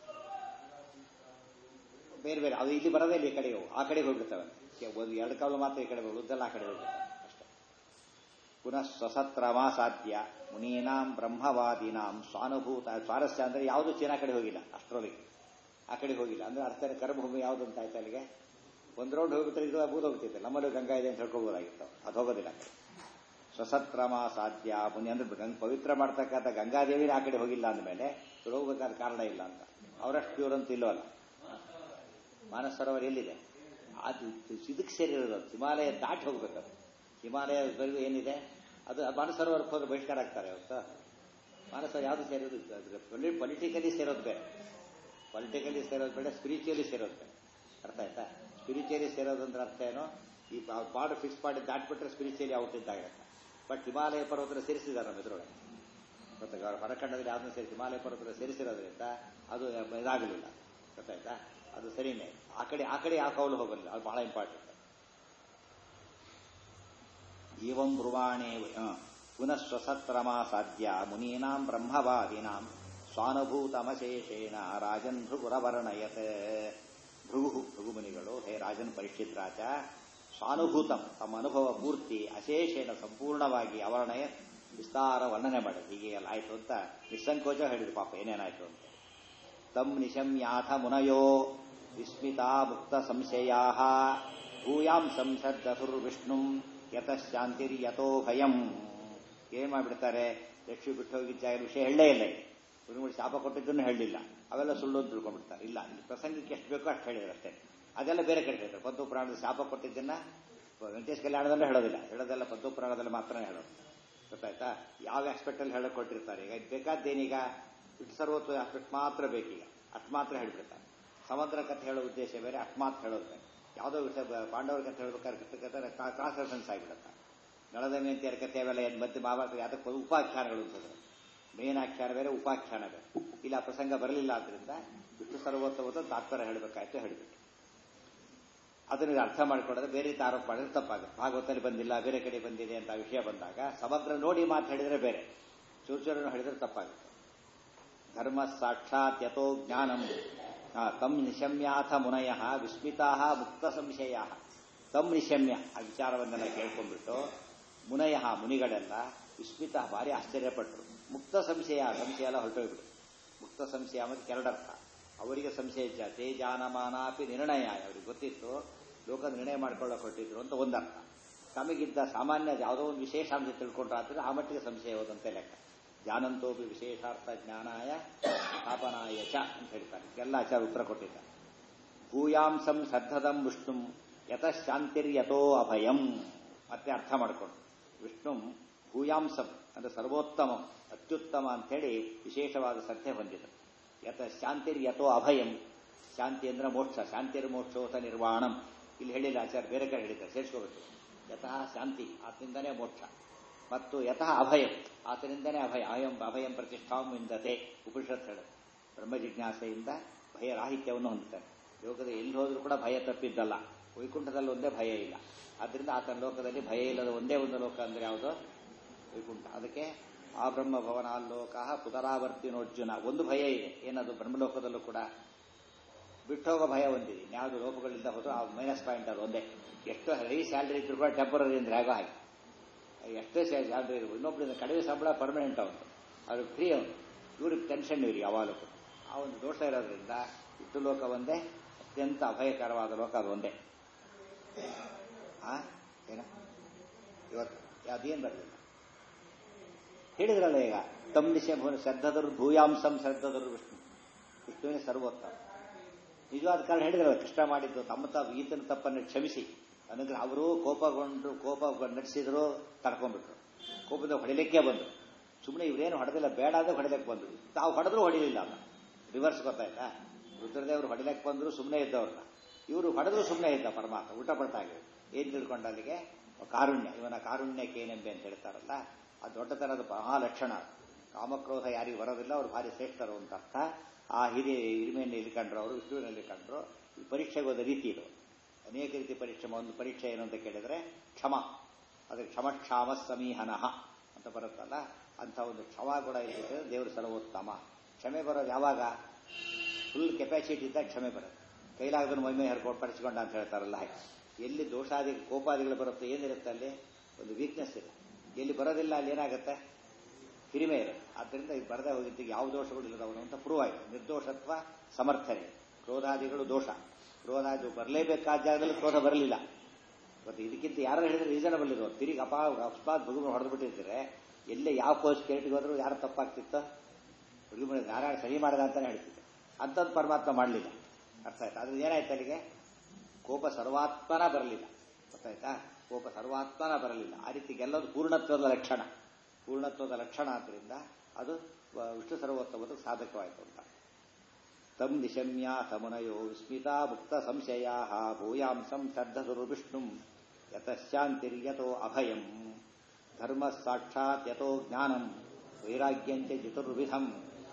Speaker 1: ಬೇರೆ ಬೇರೆ ಅದು ಇಲ್ಲಿ ಬರೋದೇ ಇಲ್ಲ ಈ ಕಡೆಗೆ ಆ ಕಡೆಗೆ ಹೋಗ್ಬಿಡ್ತವೆ ಒಂದು ಎರಡು ಕಾಲು ಮಾತ್ರ ಈ ಕಡೆ ಉದ್ದೆಲ್ಲ ಆ ಕಡೆ ಹೋಗ್ಬಿಡ್ತವೆ ಅಷ್ಟೇ ಪುನಃ ಸ್ವಸತ್ರಮ ಸಾಧ್ಯ ಮುನೀನಾಂ ಬ್ರಹ್ಮವಾದಿನಾಂ ಸ್ವಾನುಭೂತ ಸ್ವಾರಸ್ಯ ಅಂದ್ರೆ ಯಾವುದು ಚೀನಾ ಕಡೆ ಹೋಗಿಲ್ಲ ಅಷ್ಟರೊಳಗೆ ಆ ಕಡೆ ಹೋಗಿಲ್ಲ ಅಂದ್ರೆ ಅರ್ಥ ಕರ್ಮಭೂಮಿ ಯಾವುದು ಅಂತ ಆಯ್ತು ಅಲ್ಲಿಗೆ ಒಂದು ರೌಂಡ್ ಹೋಗ್ಬಿಟ್ರೆ ಇದು ಬೂದ್ ಹೋಗ್ತಿತ್ತು ನಮ್ಮಲ್ಲೂ ಗಂಗಾ ಇದೆ ಅಂತ ಹೇಳ್ಕೋಬಹುದಾಗಿತ್ತು ಅದು ಹೋಗೋದಿಲ್ಲ ಆ ಕಡೆ ಸ್ವಸತ್ರಮ ಸಾಧ್ಯ ಮುನಿ ಅಂದ್ರೆ ಗಂಗ್ ಪವಿತ್ರ ಮಾಡ್ತಕ್ಕಂಥ ಗಂಗಾದೇವಿನ ಆ ಕಡೆ ಹೋಗಿಲ್ಲ ಅಂದಮೇಲೆ ಇವ್ರು ಹೋಗ್ಬೇಕಾದ ಕಾರಣ ಇಲ್ಲ ಅಂತ ಅವರಷ್ಟು ಪ್ಯೂರ್ ಅಂತ ಇಲ್ಲವಲ್ಲ ಮಾನಸ ಸರೋವರ ಎಲ್ಲಿದೆ ಅದು ಇದಕ್ಕೆ ಸೇರಿರೋದು ಅದು. ಹಿಮಾಲಯ ದಾಟಿ ಹೋಗ್ಬೇಕದು ಹಿಮಾಲಯದವರೆಗೂ ಏನಿದೆ ಅದು ಮಾನಸ ಸರೋವರಕ್ಕೆ ಹೋದ್ರೆ ಬಹಿಷ್ಕಾರ ಆಗ್ತಾರೆ ಅವತ್ತು ಮಾನಸ ಯಾವುದು ಸೇರೋದು ಪೊಲಿಟಿಕಲಿ ಸೇರೋದು ಬೇರೆ ಪೊಲಿಟಿಕಲಿ ಸೇರೋದು ಬೇಡ ಸ್ಪಿರಿಚುವಲಿ ಸೇರೋದು ಬೇರೆ ಅರ್ಥ ಆಯ್ತಾ ಸ್ಪಿರಿಚುವಲಿ ಸೇರೋದು ಅಂದ್ರೆ ಅರ್ಥ ಏನೋ ಈ ಬಾರ್ಡರ್ ಫಿಕ್ಸ್ ಮಾಡಿ ದಾಟ್ಬಿಟ್ರೆ ಸ್ಪಿರಿಚುವಲಿ ಔಟ್ ಇದ್ದಾಗುತ್ತೆ ಬಟ್ ಹಿಮಾಲಯ ಪರ್ವತನ ಸೇರಿಸಿದ್ದಾರೆ ನಮ್ಮ ಎದುರೊಳಗೆ ಗೊತ್ತಾಗ ಅವ್ರ ಹೊರಖಂಡದಲ್ಲಿ ಯಾವ್ದನ್ನ ಸೇರಿಸಿ ಹಿಮಾಲಯ ಪರ್ವತ ಸೇರಿಸಿರೋದ್ರಿಂದ ಅದು ಇದಾಗಲಿಲ್ಲ ಗೊತ್ತಾಯ್ತಾ ಅದು ಸರಿನೇ ಆ ಕಡೆ ಆ ಕಡೆ ಯಾವ ಕೌಲು ಹೋಗಲಿಲ್ಲ ಅದು ಬಹಳ ಇಂಪಾರ್ಟೆಂಟ್ ಏವಂ ಬ್ರುವಾಣೇ ಪುನಃ ಸ್ವಸತ್ರಮ ಸಾಧ್ಯ ಮುನೀನಾಂ ಬ್ರಹ್ಮವಾದಿನಾಂ ಸ್ವಾನುಭೂತಮಶೇಷೇಣ ರಾಜನ್ ಭೃಗುರವರ್ಣಯತ್ ಭೃಗು ಭೃಗುಮುನಿಗಳು ಹೇ ರಾಜನ್ ಪರೀಕ್ಷಿತ್ ರಾಜ ಸ್ವಾನುಭೂತಂ ತಮ್ಮ ಅನುಭವ ಪೂರ್ತಿ ಅಶೇಷೇಣ ಸಂಪೂರ್ಣವಾಗಿ ಅವರ್ಣಯ ವಿಸ್ತಾರ ವರ್ಣನೆ ಮಾಡಿದ್ರು ಹೀಗೆ ಎಲ್ಲ ಆಯ್ತು ಅಂತ ನಿಸ್ಸಂಕೋಚ ಹೇಳಿದ್ರು ಪಾಪ ಏನೇನಾಯ್ತು ಅಂತ ತಂ ನಿಶಮ್ಯಾಥ ಮುನಯೋ ವಿಸ್ಮಿತಾ ಮುಕ್ತ ಸಂಶಯಾ ಭೂಯಾಂ ಸಂಸದ್ದಸುರ್ವಿಷ್ಣು ಯತಃಶಾಂತಿರ್ಯತೋ ಭಯಂ ಏನ್ ಮಾಡ್ಬಿಡ್ತಾರೆ ಲಕ್ಷ್ಮಿ ಬಿಟ್ಟು ಹೋಗಿದ್ದ ವಿಷಯ ಹೇಳಲೇ ಇಲ್ಲ ಗುರುಗಳು ಶಾಪ ಕೊಟ್ಟಿದ್ದನ್ನು ಹೇಳಲಿಲ್ಲ ಅವೆಲ್ಲ ಸುಳ್ಳು ಅಂತ ತಿಳ್ಕೊಂಡ್ಬಿಡ್ತಾರೆ ಇಲ್ಲ ಇಲ್ಲಿ ಪ್ರಸಂಗಕ್ಕೆ ಎಷ್ಟು ಬೇಕೋ ಅಷ್ಟು ಹೇಳಿದ್ರು ಅಷ್ಟೇ ಅದೆಲ್ಲ ಬೇರೆ ಕಡೆ ಹೇಳ್ತಾರೆ ಪದ್ದು ಪುರಾಣದ ಶಾಪ ಕೊಟ್ಟಿದ್ದನ್ನ ವೆಂಕಟೇಶ್ ಕಲ್ಯಾಣದಲ್ಲೂ ಹೇಳೋದಿಲ್ಲ ಹೇಳೋದೆಲ್ಲ ಪದ್ದು ಪುರಾಣದಲ್ಲಿ ಮಾತ್ರ ಹೇಳೋದು ಗೊತ್ತಾಯ್ತಾ ಯಾವ ಆಸ್ಪೆಕ್ಟ್ ಅಲ್ಲಿ ಹೇಳಕ್ ಕೊಟ್ಟಿರ್ತಾರೆ ಈಗ ಬೇಕಾದ್ದೇನೀಗ ಇಟ್ಟು ಸರ್ವತ್ವ ಆಸ್ಪೆಕ್ಟ್ ಮಾತ್ರ ಬೇಕೀಗ ಅಷ್ಟು ಮಾತ್ರ ಹೇಳ್ಬಿಡ್ತಾರೆ ಸಮಗ್ರ ಕಥೆ ಹೇಳೋ ಉದ್ದೇಶ ಬೇರೆ ಅಷ್ಟು ಮಾತ್ರ ಹೇಳೋದು ಬೇರೆ ಯಾವುದೋ ವಿಷಯ ಪಾಂಡವರ ಕಥೆ ಹೇಳ್ಬೇಕಾದ್ರೆ ಕ್ರಾಸ್ ರೆಫರೆನ್ಸ್ ಆಗಿಬಿಡುತ್ತೆ ನಳದ ಮೇಂತಿಯರ ಕಥೆ ಅವೆಲ್ಲ ಏನು ಮತ್ತೆ ಮಹಾಭಾರತ ಅದಕ್ಕೆ ಉಪಾಖ್ಯಾನಗಳು ಅಂತಂದ್ರೆ ಮೇನ್ ಆಖ್ಯಾನ ಬೇರೆ ಉಪಾಖ್ಯಾನ ಬೇರೆ ಇಲ್ಲ ಆ ಪ್ರಸಂಗ ಬರಲಿಲ್ಲ ಆದ್ರಿಂದ ವಿಷ್ಣು ಸರ್ವೋತ್ತಮದ ತಾತ್ಪರ್ಯ ಹೇಳಬೇಕಾಯ್ತು ಹೇಳಿಬಿಟ್ಟು ಅದನ್ನ ಅರ್ಥ ಮಾಡಿಕೊಂಡ್ರೆ ಬೇರೆ ರೀತಿ ಆರೋಪ ಮಾಡಿದ್ರೆ ತಪ್ಪಾಗುತ್ತೆ ಭಾಗವತಲ್ಲಿ ಬಂದಿಲ್ಲ ಬೇರೆ ಕಡೆ ಬಂದಿದೆ ಅಂತ ವಿಷಯ ಬಂದಾಗ ಸಮಗ್ರ ನೋಡಿ ಮಾತು ಹೇಳಿದ್ರೆ ಬೇರೆ ಚೂರು ಚೂರನ್ನು ಹೇಳಿದ್ರೆ ತಪ್ಪಾಗುತ್ತೆ ಧರ್ಮ ಸಾಕ್ಷಾತ್ ಯಥೋ ಜ್ಞಾನಂ ಆ, ತಮ್ ನಿಶಮ್ಯಾಥ ಮುನಯ ವಿಸ್ಮಿತಾ ಮುಕ್ತ ಸಂಶಯ ತಮ್ ನಿಶಮ್ಯ ಆ ವಿಚಾರವನ್ನೆಲ್ಲ ಕೇಳ್ಕೊಂಡ್ಬಿಟ್ಟು ಮುನಯ ಮುನಿಗಳೆಲ್ಲ ವಿಸ್ಮಿತ ಭಾರಿ ಆಶ್ಚರ್ಯಪಟ್ಟರು ಮುಕ್ತ ಸಂಶಯ ಸಂಶಯ ಎಲ್ಲ ಹೊರಟೋಗ್ಬಿಡು ಮುಕ್ತ ಸಂಶಯ ಮತ್ತು ಕೆರಡರ್ಥ ಅವರಿಗೆ ಸಂಶಯ ಇದ್ದ ತೇಜಾನಮಾನಾಪಿ ನಿರ್ಣಯ ಅವ್ರಿಗೆ ಗೊತ್ತಿತ್ತು ಲೋಕ ನಿರ್ಣಯ ಮಾಡ್ಕೊಳ್ಳೋಕೆ ಹೊರಟಿದ್ರು ಅಂತ ಒಂದರ್ಥ ತಮಗಿದ್ದ ಸಾಮಾನ್ಯ ಯಾವುದೋ ಒಂದು ವಿಶೇಷಾಂಶ ತಿಳ್ಕೊಂಡ್ರಾದ್ರೆ ಆ ಮಟ್ಟಿಗೆ ಸಂಶಯ ಹೋದಂತೆ ಲೆಕ್ಕ ಜ್ಞಾನಂತೋಪಿ ವಿಶೇಷಾರ್ಥ ಜ್ಞಾನಾಯ ಸ್ಥಾಪನಾಯ ಚ ಅಂತ ಹೇಳ್ತಾರೆ ಎಲ್ಲ ಆಚಾರ ಉತ್ತರ ಕೊಟ್ಟಿದ್ದಾರೆ ಭೂಯಾಂಸಂ ಶ್ರದ್ಧದಂ ವಿಷ್ಣುಂ ಯತಃಶಾಂತಿರ್ಯತೋ ಅಭಯಂ ಮತ್ತೆ ಅರ್ಥ ಮಾಡಿಕೊಂಡು ವಿಷ್ಣು ಭೂಯಾಂಸಂ ಅಂದ್ರೆ ಸರ್ವೋತ್ತಮಂ ಅತ್ಯುತ್ತಮ ಅಂಥೇಳಿ ವಿಶೇಷವಾದ ಶ್ರದ್ಧೆ ಹೊಂದಿದರು ಯತ ಶಾಂತಿರ್ ಯಥೋ ಅಭಯಂ ಶಾಂತಿ ಅಂದ್ರೆ ಮೋಕ್ಷ ಶಾಂತಿರ್ ಮೋಕ್ಷೋತ ನಿರ್ವಾಣಂ ಇಲ್ಲಿ ಹೇಳಿಲ್ಲ ಆಚಾರ್ಯ ಬೇರೆ ಕಡೆ ಹೇಳಿದ್ದಾರೆ ಸೇರಿಸ್ಕೋಬೇಕು ಯತಃ ಶಾಂತಿ ಆತನಿಂದನೇ ಮೋಕ್ಷ ಮತ್ತು ಯತಃ ಅಭಯಂ ಆತನಿಂದನೇ ಅಭಯ ಅಯಂ ಅಭಯಂ ಪ್ರತಿಷ್ಠಾಂ ವಿಂದತೆ ಉಪನಿಷತ್ ಹೇಳ ಬ್ರಹ್ಮ ಜಿಜ್ಞಾಸೆಯಿಂದ ಭಯರಾಹಿತ್ಯವನ್ನು ಹೊಂದುತ್ತಾರೆ ಲೋಕದ ಎಲ್ಲಿ ಹೋದ್ರೂ ಕೂಡ ಭಯ ತಪ್ಪಿದ್ದಲ್ಲ ವೈಕುಂಠದಲ್ಲಿ ಒಂದೇ ಭಯ ಇಲ್ಲ ಆದ್ದರಿಂದ ಆತನ ಲೋಕದಲ್ಲಿ ಭಯ ಇಲ್ಲದ ಒಂದೇ ಒಂದು ಲೋಕ ಅಂದ್ರೆ ಯಾವುದು ವೈಕುಂಠ ಅದಕ್ಕೆ ಆ ಬ್ರಹ್ಮ ಭವನಾಲೋಕ ಪುನರಾವರ್ತಿನೋರ್ಜುನ ಒಂದು ಭಯ ಇದೆ ಏನದು ಬ್ರಹ್ಮಲೋಕದಲ್ಲೂ ಕೂಡ ಬಿಟ್ಟೋಗೋ ಭಯ ಒಂದಿದೆ ಇನ್ಯಾವುದು ಲೋಪಗಳಿಂದ ಹೋದ್ರು ಆ ಮೈನಸ್ ಪಾಯಿಂಟ್ ಅದು ಒಂದೇ ಎಷ್ಟು ಹೈ ಸ್ಯಾಲ್ರಿ ಇದ್ರು ಕೂಡ ಟೆಂಪರರಿ ಅಂದ್ರೆ ಆಗೋ ಹಾಗೆ ಎಷ್ಟೇ ಸ್ಯಾಲ್ರಿ ಇರ್ಬೋದು ಇನ್ನೊಬ್ಬರಿಂದ ಕಡಿಮೆ ಸಂಬಳ ಪರ್ಮನೆಂಟ್ ಅವನು ಅದು ಫ್ರೀ ಅವನು ಇವ್ರಿಗೆ ಟೆನ್ಷನ್ ಇವ್ರಿಗೆ ಯಾವಾಗಲೂ ಕೂಡ ಆ ಒಂದು ದೋಷ ಇರೋದ್ರಿಂದ ಇಟ್ಟು ಲೋಕ ಒಂದೇ ಅತ್ಯಂತ ಅಭಯಕರವಾದ ಲೋಕ ಅದು ಒಂದೇ ಆ ಏನ ಇವತ್ತು ಅದೇನು ಬರಲಿಲ್ಲ ಹೇಳಿದ್ರಲ್ಲ ಈಗ ತಮ್ಮ ದಿಶ ಶ್ರದ್ಧದರು ಭೂಯಾಂಸಂ ಶ್ರದ್ಧದರು ವಿಷ್ಣು ವಿಷ್ಣುವಿನ ಸರ್ವೋತ್ತಮ ನಿಜವಾದ ಕಾರಣ ಹೇಳಿದ್ರಲ್ಲ ಕೃಷ್ಣ ಮಾಡಿದ್ದು ತಮ್ಮ ತಾವು ಈತನ ತಪ್ಪನ್ನು ಕ್ಷಮಿಸಿ ಅನುಗ್ರಹ ಅವರು ಕೋಪಗೊಂಡ್ರು ಕೋಪ ನಡೆಸಿದ್ರು ತಡ್ಕೊಂಡ್ಬಿಟ್ರು ಕೋಪದ ಹೊಡಿಲಿಕ್ಕೆ ಬಂದರು ಸುಮ್ಮನೆ ಇವರೇನು ಹೊಡೆದಿಲ್ಲ ಬೇಡ ಅಂದ್ರೆ ಹೊಡಿಲಿಕ್ಕೆ ಬಂದರು ತಾವು ಹೊಡೆದ್ರು ಹೊಡಿಲಿಲ್ಲ ಅಲ್ಲ ರಿವರ್ಸ್ ಗೊತ್ತಾಯ್ತಾ ರುದ್ರದೇವರು ಹೊಡಿಲಿಕ್ಕೆ ಬಂದ್ರು ಸುಮ್ಮನೆ ಇದ್ದವ್ರನ್ನ ಇವರು ಹೊಡೆದ್ರು ಸುಮ್ಮನೆ ಇದ್ದ ಪರಮಾತ್ಮ ಊಟ ಪಡ್ತಾಗಿ ಏನ್ ತಿಳ್ಕೊಂಡ ಅಲ್ಲಿಗೆ ಕಾರುಣ್ಯ ಇವನ ಕಾರುಣ್ಯಕ್ಕೇನೆಂಬೆ ಅಂತ ಹೇಳ್ತಾರಲ್ಲ ಆ ದೊಡ್ಡತನದ ಮಹಾಲಕ್ಷಣ ಕಾಮಕ್ರೋಧ ಯಾರಿಗೆ ಬರೋದಿಲ್ಲ ಅವ್ರು ಭಾರಿ ಶ್ರೇಷ್ಠರು ಅಂತ ಅರ್ಥ ಆ ಹಿರಿಯ ಹಿರಿಮೆಯನ್ನು ಇಲ್ಲಿ ಕಂಡ್ರು ಅವರು ವಿಷ್ಣುವಿನಲ್ಲಿ ಕಂಡ್ರು ಈ ಪರೀಕ್ಷೆಗೆ ಹೋದ ರೀತಿ ಇದು ಅನೇಕ ರೀತಿ ಪರೀಕ್ಷೆ ಒಂದು ಪರೀಕ್ಷೆ ಏನು ಅಂತ ಕೇಳಿದ್ರೆ ಕ್ಷಮ ಅದಕ್ಕೆ ಕ್ಷಮಕ್ಷಾಮ ಸಮೀಹನಃ ಅಂತ ಬರುತ್ತಲ್ಲ ಅಂತ ಒಂದು ಕ್ಷಮ ಕೂಡ ಇರ್ತದೆ ದೇವರು ಸರ್ವೋತ್ತಮ ಕ್ಷಮೆ ಬರೋದು ಯಾವಾಗ ಫುಲ್ ಕೆಪಾಸಿಟಿ ಇದ್ದಾಗ ಕ್ಷಮೆ ಬರುತ್ತೆ ಕೈಲಾಗದನ್ನು ಮೈಮೈ ಹರ್ಕೊಂಡು ಪಡಿಸ್ಕೊಂಡ ಅಂತ ಹೇಳ್ತಾರಲ್ಲ ಹಾಗೆ ಎಲ್ಲಿ ದೋಷಾದಿ ಕೋಪಾದಿಗಳು ಬರುತ್ತೆ ಏನಿರುತ್ತೆ ಅಲ್ಲಿ ಒಂದು ವೀಕ್ನೆಸ್ ಇದೆ ಎಲ್ಲಿ ಬರೋದಿಲ್ಲ ಅಲ್ಲಿ ಏನಾಗುತ್ತೆ ಹಿರಿಮೆ ಇರುತ್ತೆ ಆದ್ದರಿಂದ ಇದು ಬರದೇ ಹೋಗಿದ್ದಕ್ಕೆ ಯಾವ ದೋಷಗಳು ಇಲ್ಲದವನು ಅಂತ ಪ್ರೂವ್ ಆಯಿತು ನಿರ್ದೋಷತ್ವ ಸಮರ್ಥನೆ ಕ್ರೋಧಾದಿಗಳು ದೋಷ ಕ್ರೋಧಾದಿ ಬರಲೇಬೇಕಾದ ಜಾಗದಲ್ಲಿ ಕ್ರೋಧ ಬರಲಿಲ್ಲ ಮತ್ತು ಇದಕ್ಕಿಂತ ಯಾರು ಹೇಳಿದ್ರೆ ರೀಸನಬಲ್ ಇರೋ ತಿರುಗಿ ಅಪ ಅಕಸ್ಮಾತ್ ಭಗವನ್ ಹೊಡೆದು ಬಿಟ್ಟಿದ್ರೆ ಎಲ್ಲೇ ಯಾವ ಪೋಸ್ಟ್ ಕೇಟಿಗೆ ಹೋದ್ರು ಯಾರು ತಪ್ಪಾಗ್ತಿತ್ತು ಹುಡುಗಿ ನಾರಾಯಣ ಸರಿ ಮಾಡಿದ ಅಂತಾನೆ ಹೇಳ್ತಿದ್ದೆ ಅಂಥದ್ದು ಪರಮಾತ್ಮ ಮಾಡಲಿಲ್ಲ ಅರ್ಥ ಆಯ್ತಾ ಅದ್ರ ಏನಾಯ್ತು ಅಲ್ಲಿಗೆ ಕೋಪ ಸರ್ವಾತ್ಮನ ಬರಲಿಲ್ಲ ಗೊತ್ತಾಯ್ತಾ ಕೋಪ ಸರ್ವಾತ್ಮನ ಬರಲಿಲ್ಲ ಆ ರೀತಿ ಗೆಲ್ಲೋದು ಪೂರ್ಣತ್ವದ ಲಕ್ಷಣ ಪೂರ್ಣತ್ವದ ಲಕ್ಷಣ ಆದ್ದರಿಂದ ಅದು ವಿಷ್ಣು ಸರ್ವೋತ್ತಮದ ಸಾಧಕವಾಯಿತು ಅಂತ ತಂ ನಿಶಮ್ಯ ಸಮುನಯೋ ವಿಸ್ಮಿತಾ ಮುಕ್ತ ಸಂಶಯಾ ಭೂಯಾಂಸಂ ಶ್ರದ್ಧಸುರು ವಿಷ್ಣು ಯತಶಾಂತಿರ್ಯತೋ ಅಭಯಂ ಧರ್ಮ ಸಾಕ್ಷಾತ್ ಯಥೋ ಜ್ಞಾನಂ ವೈರಾಗ್ಯಂಚ ಚತುರ್ವಿಧಂ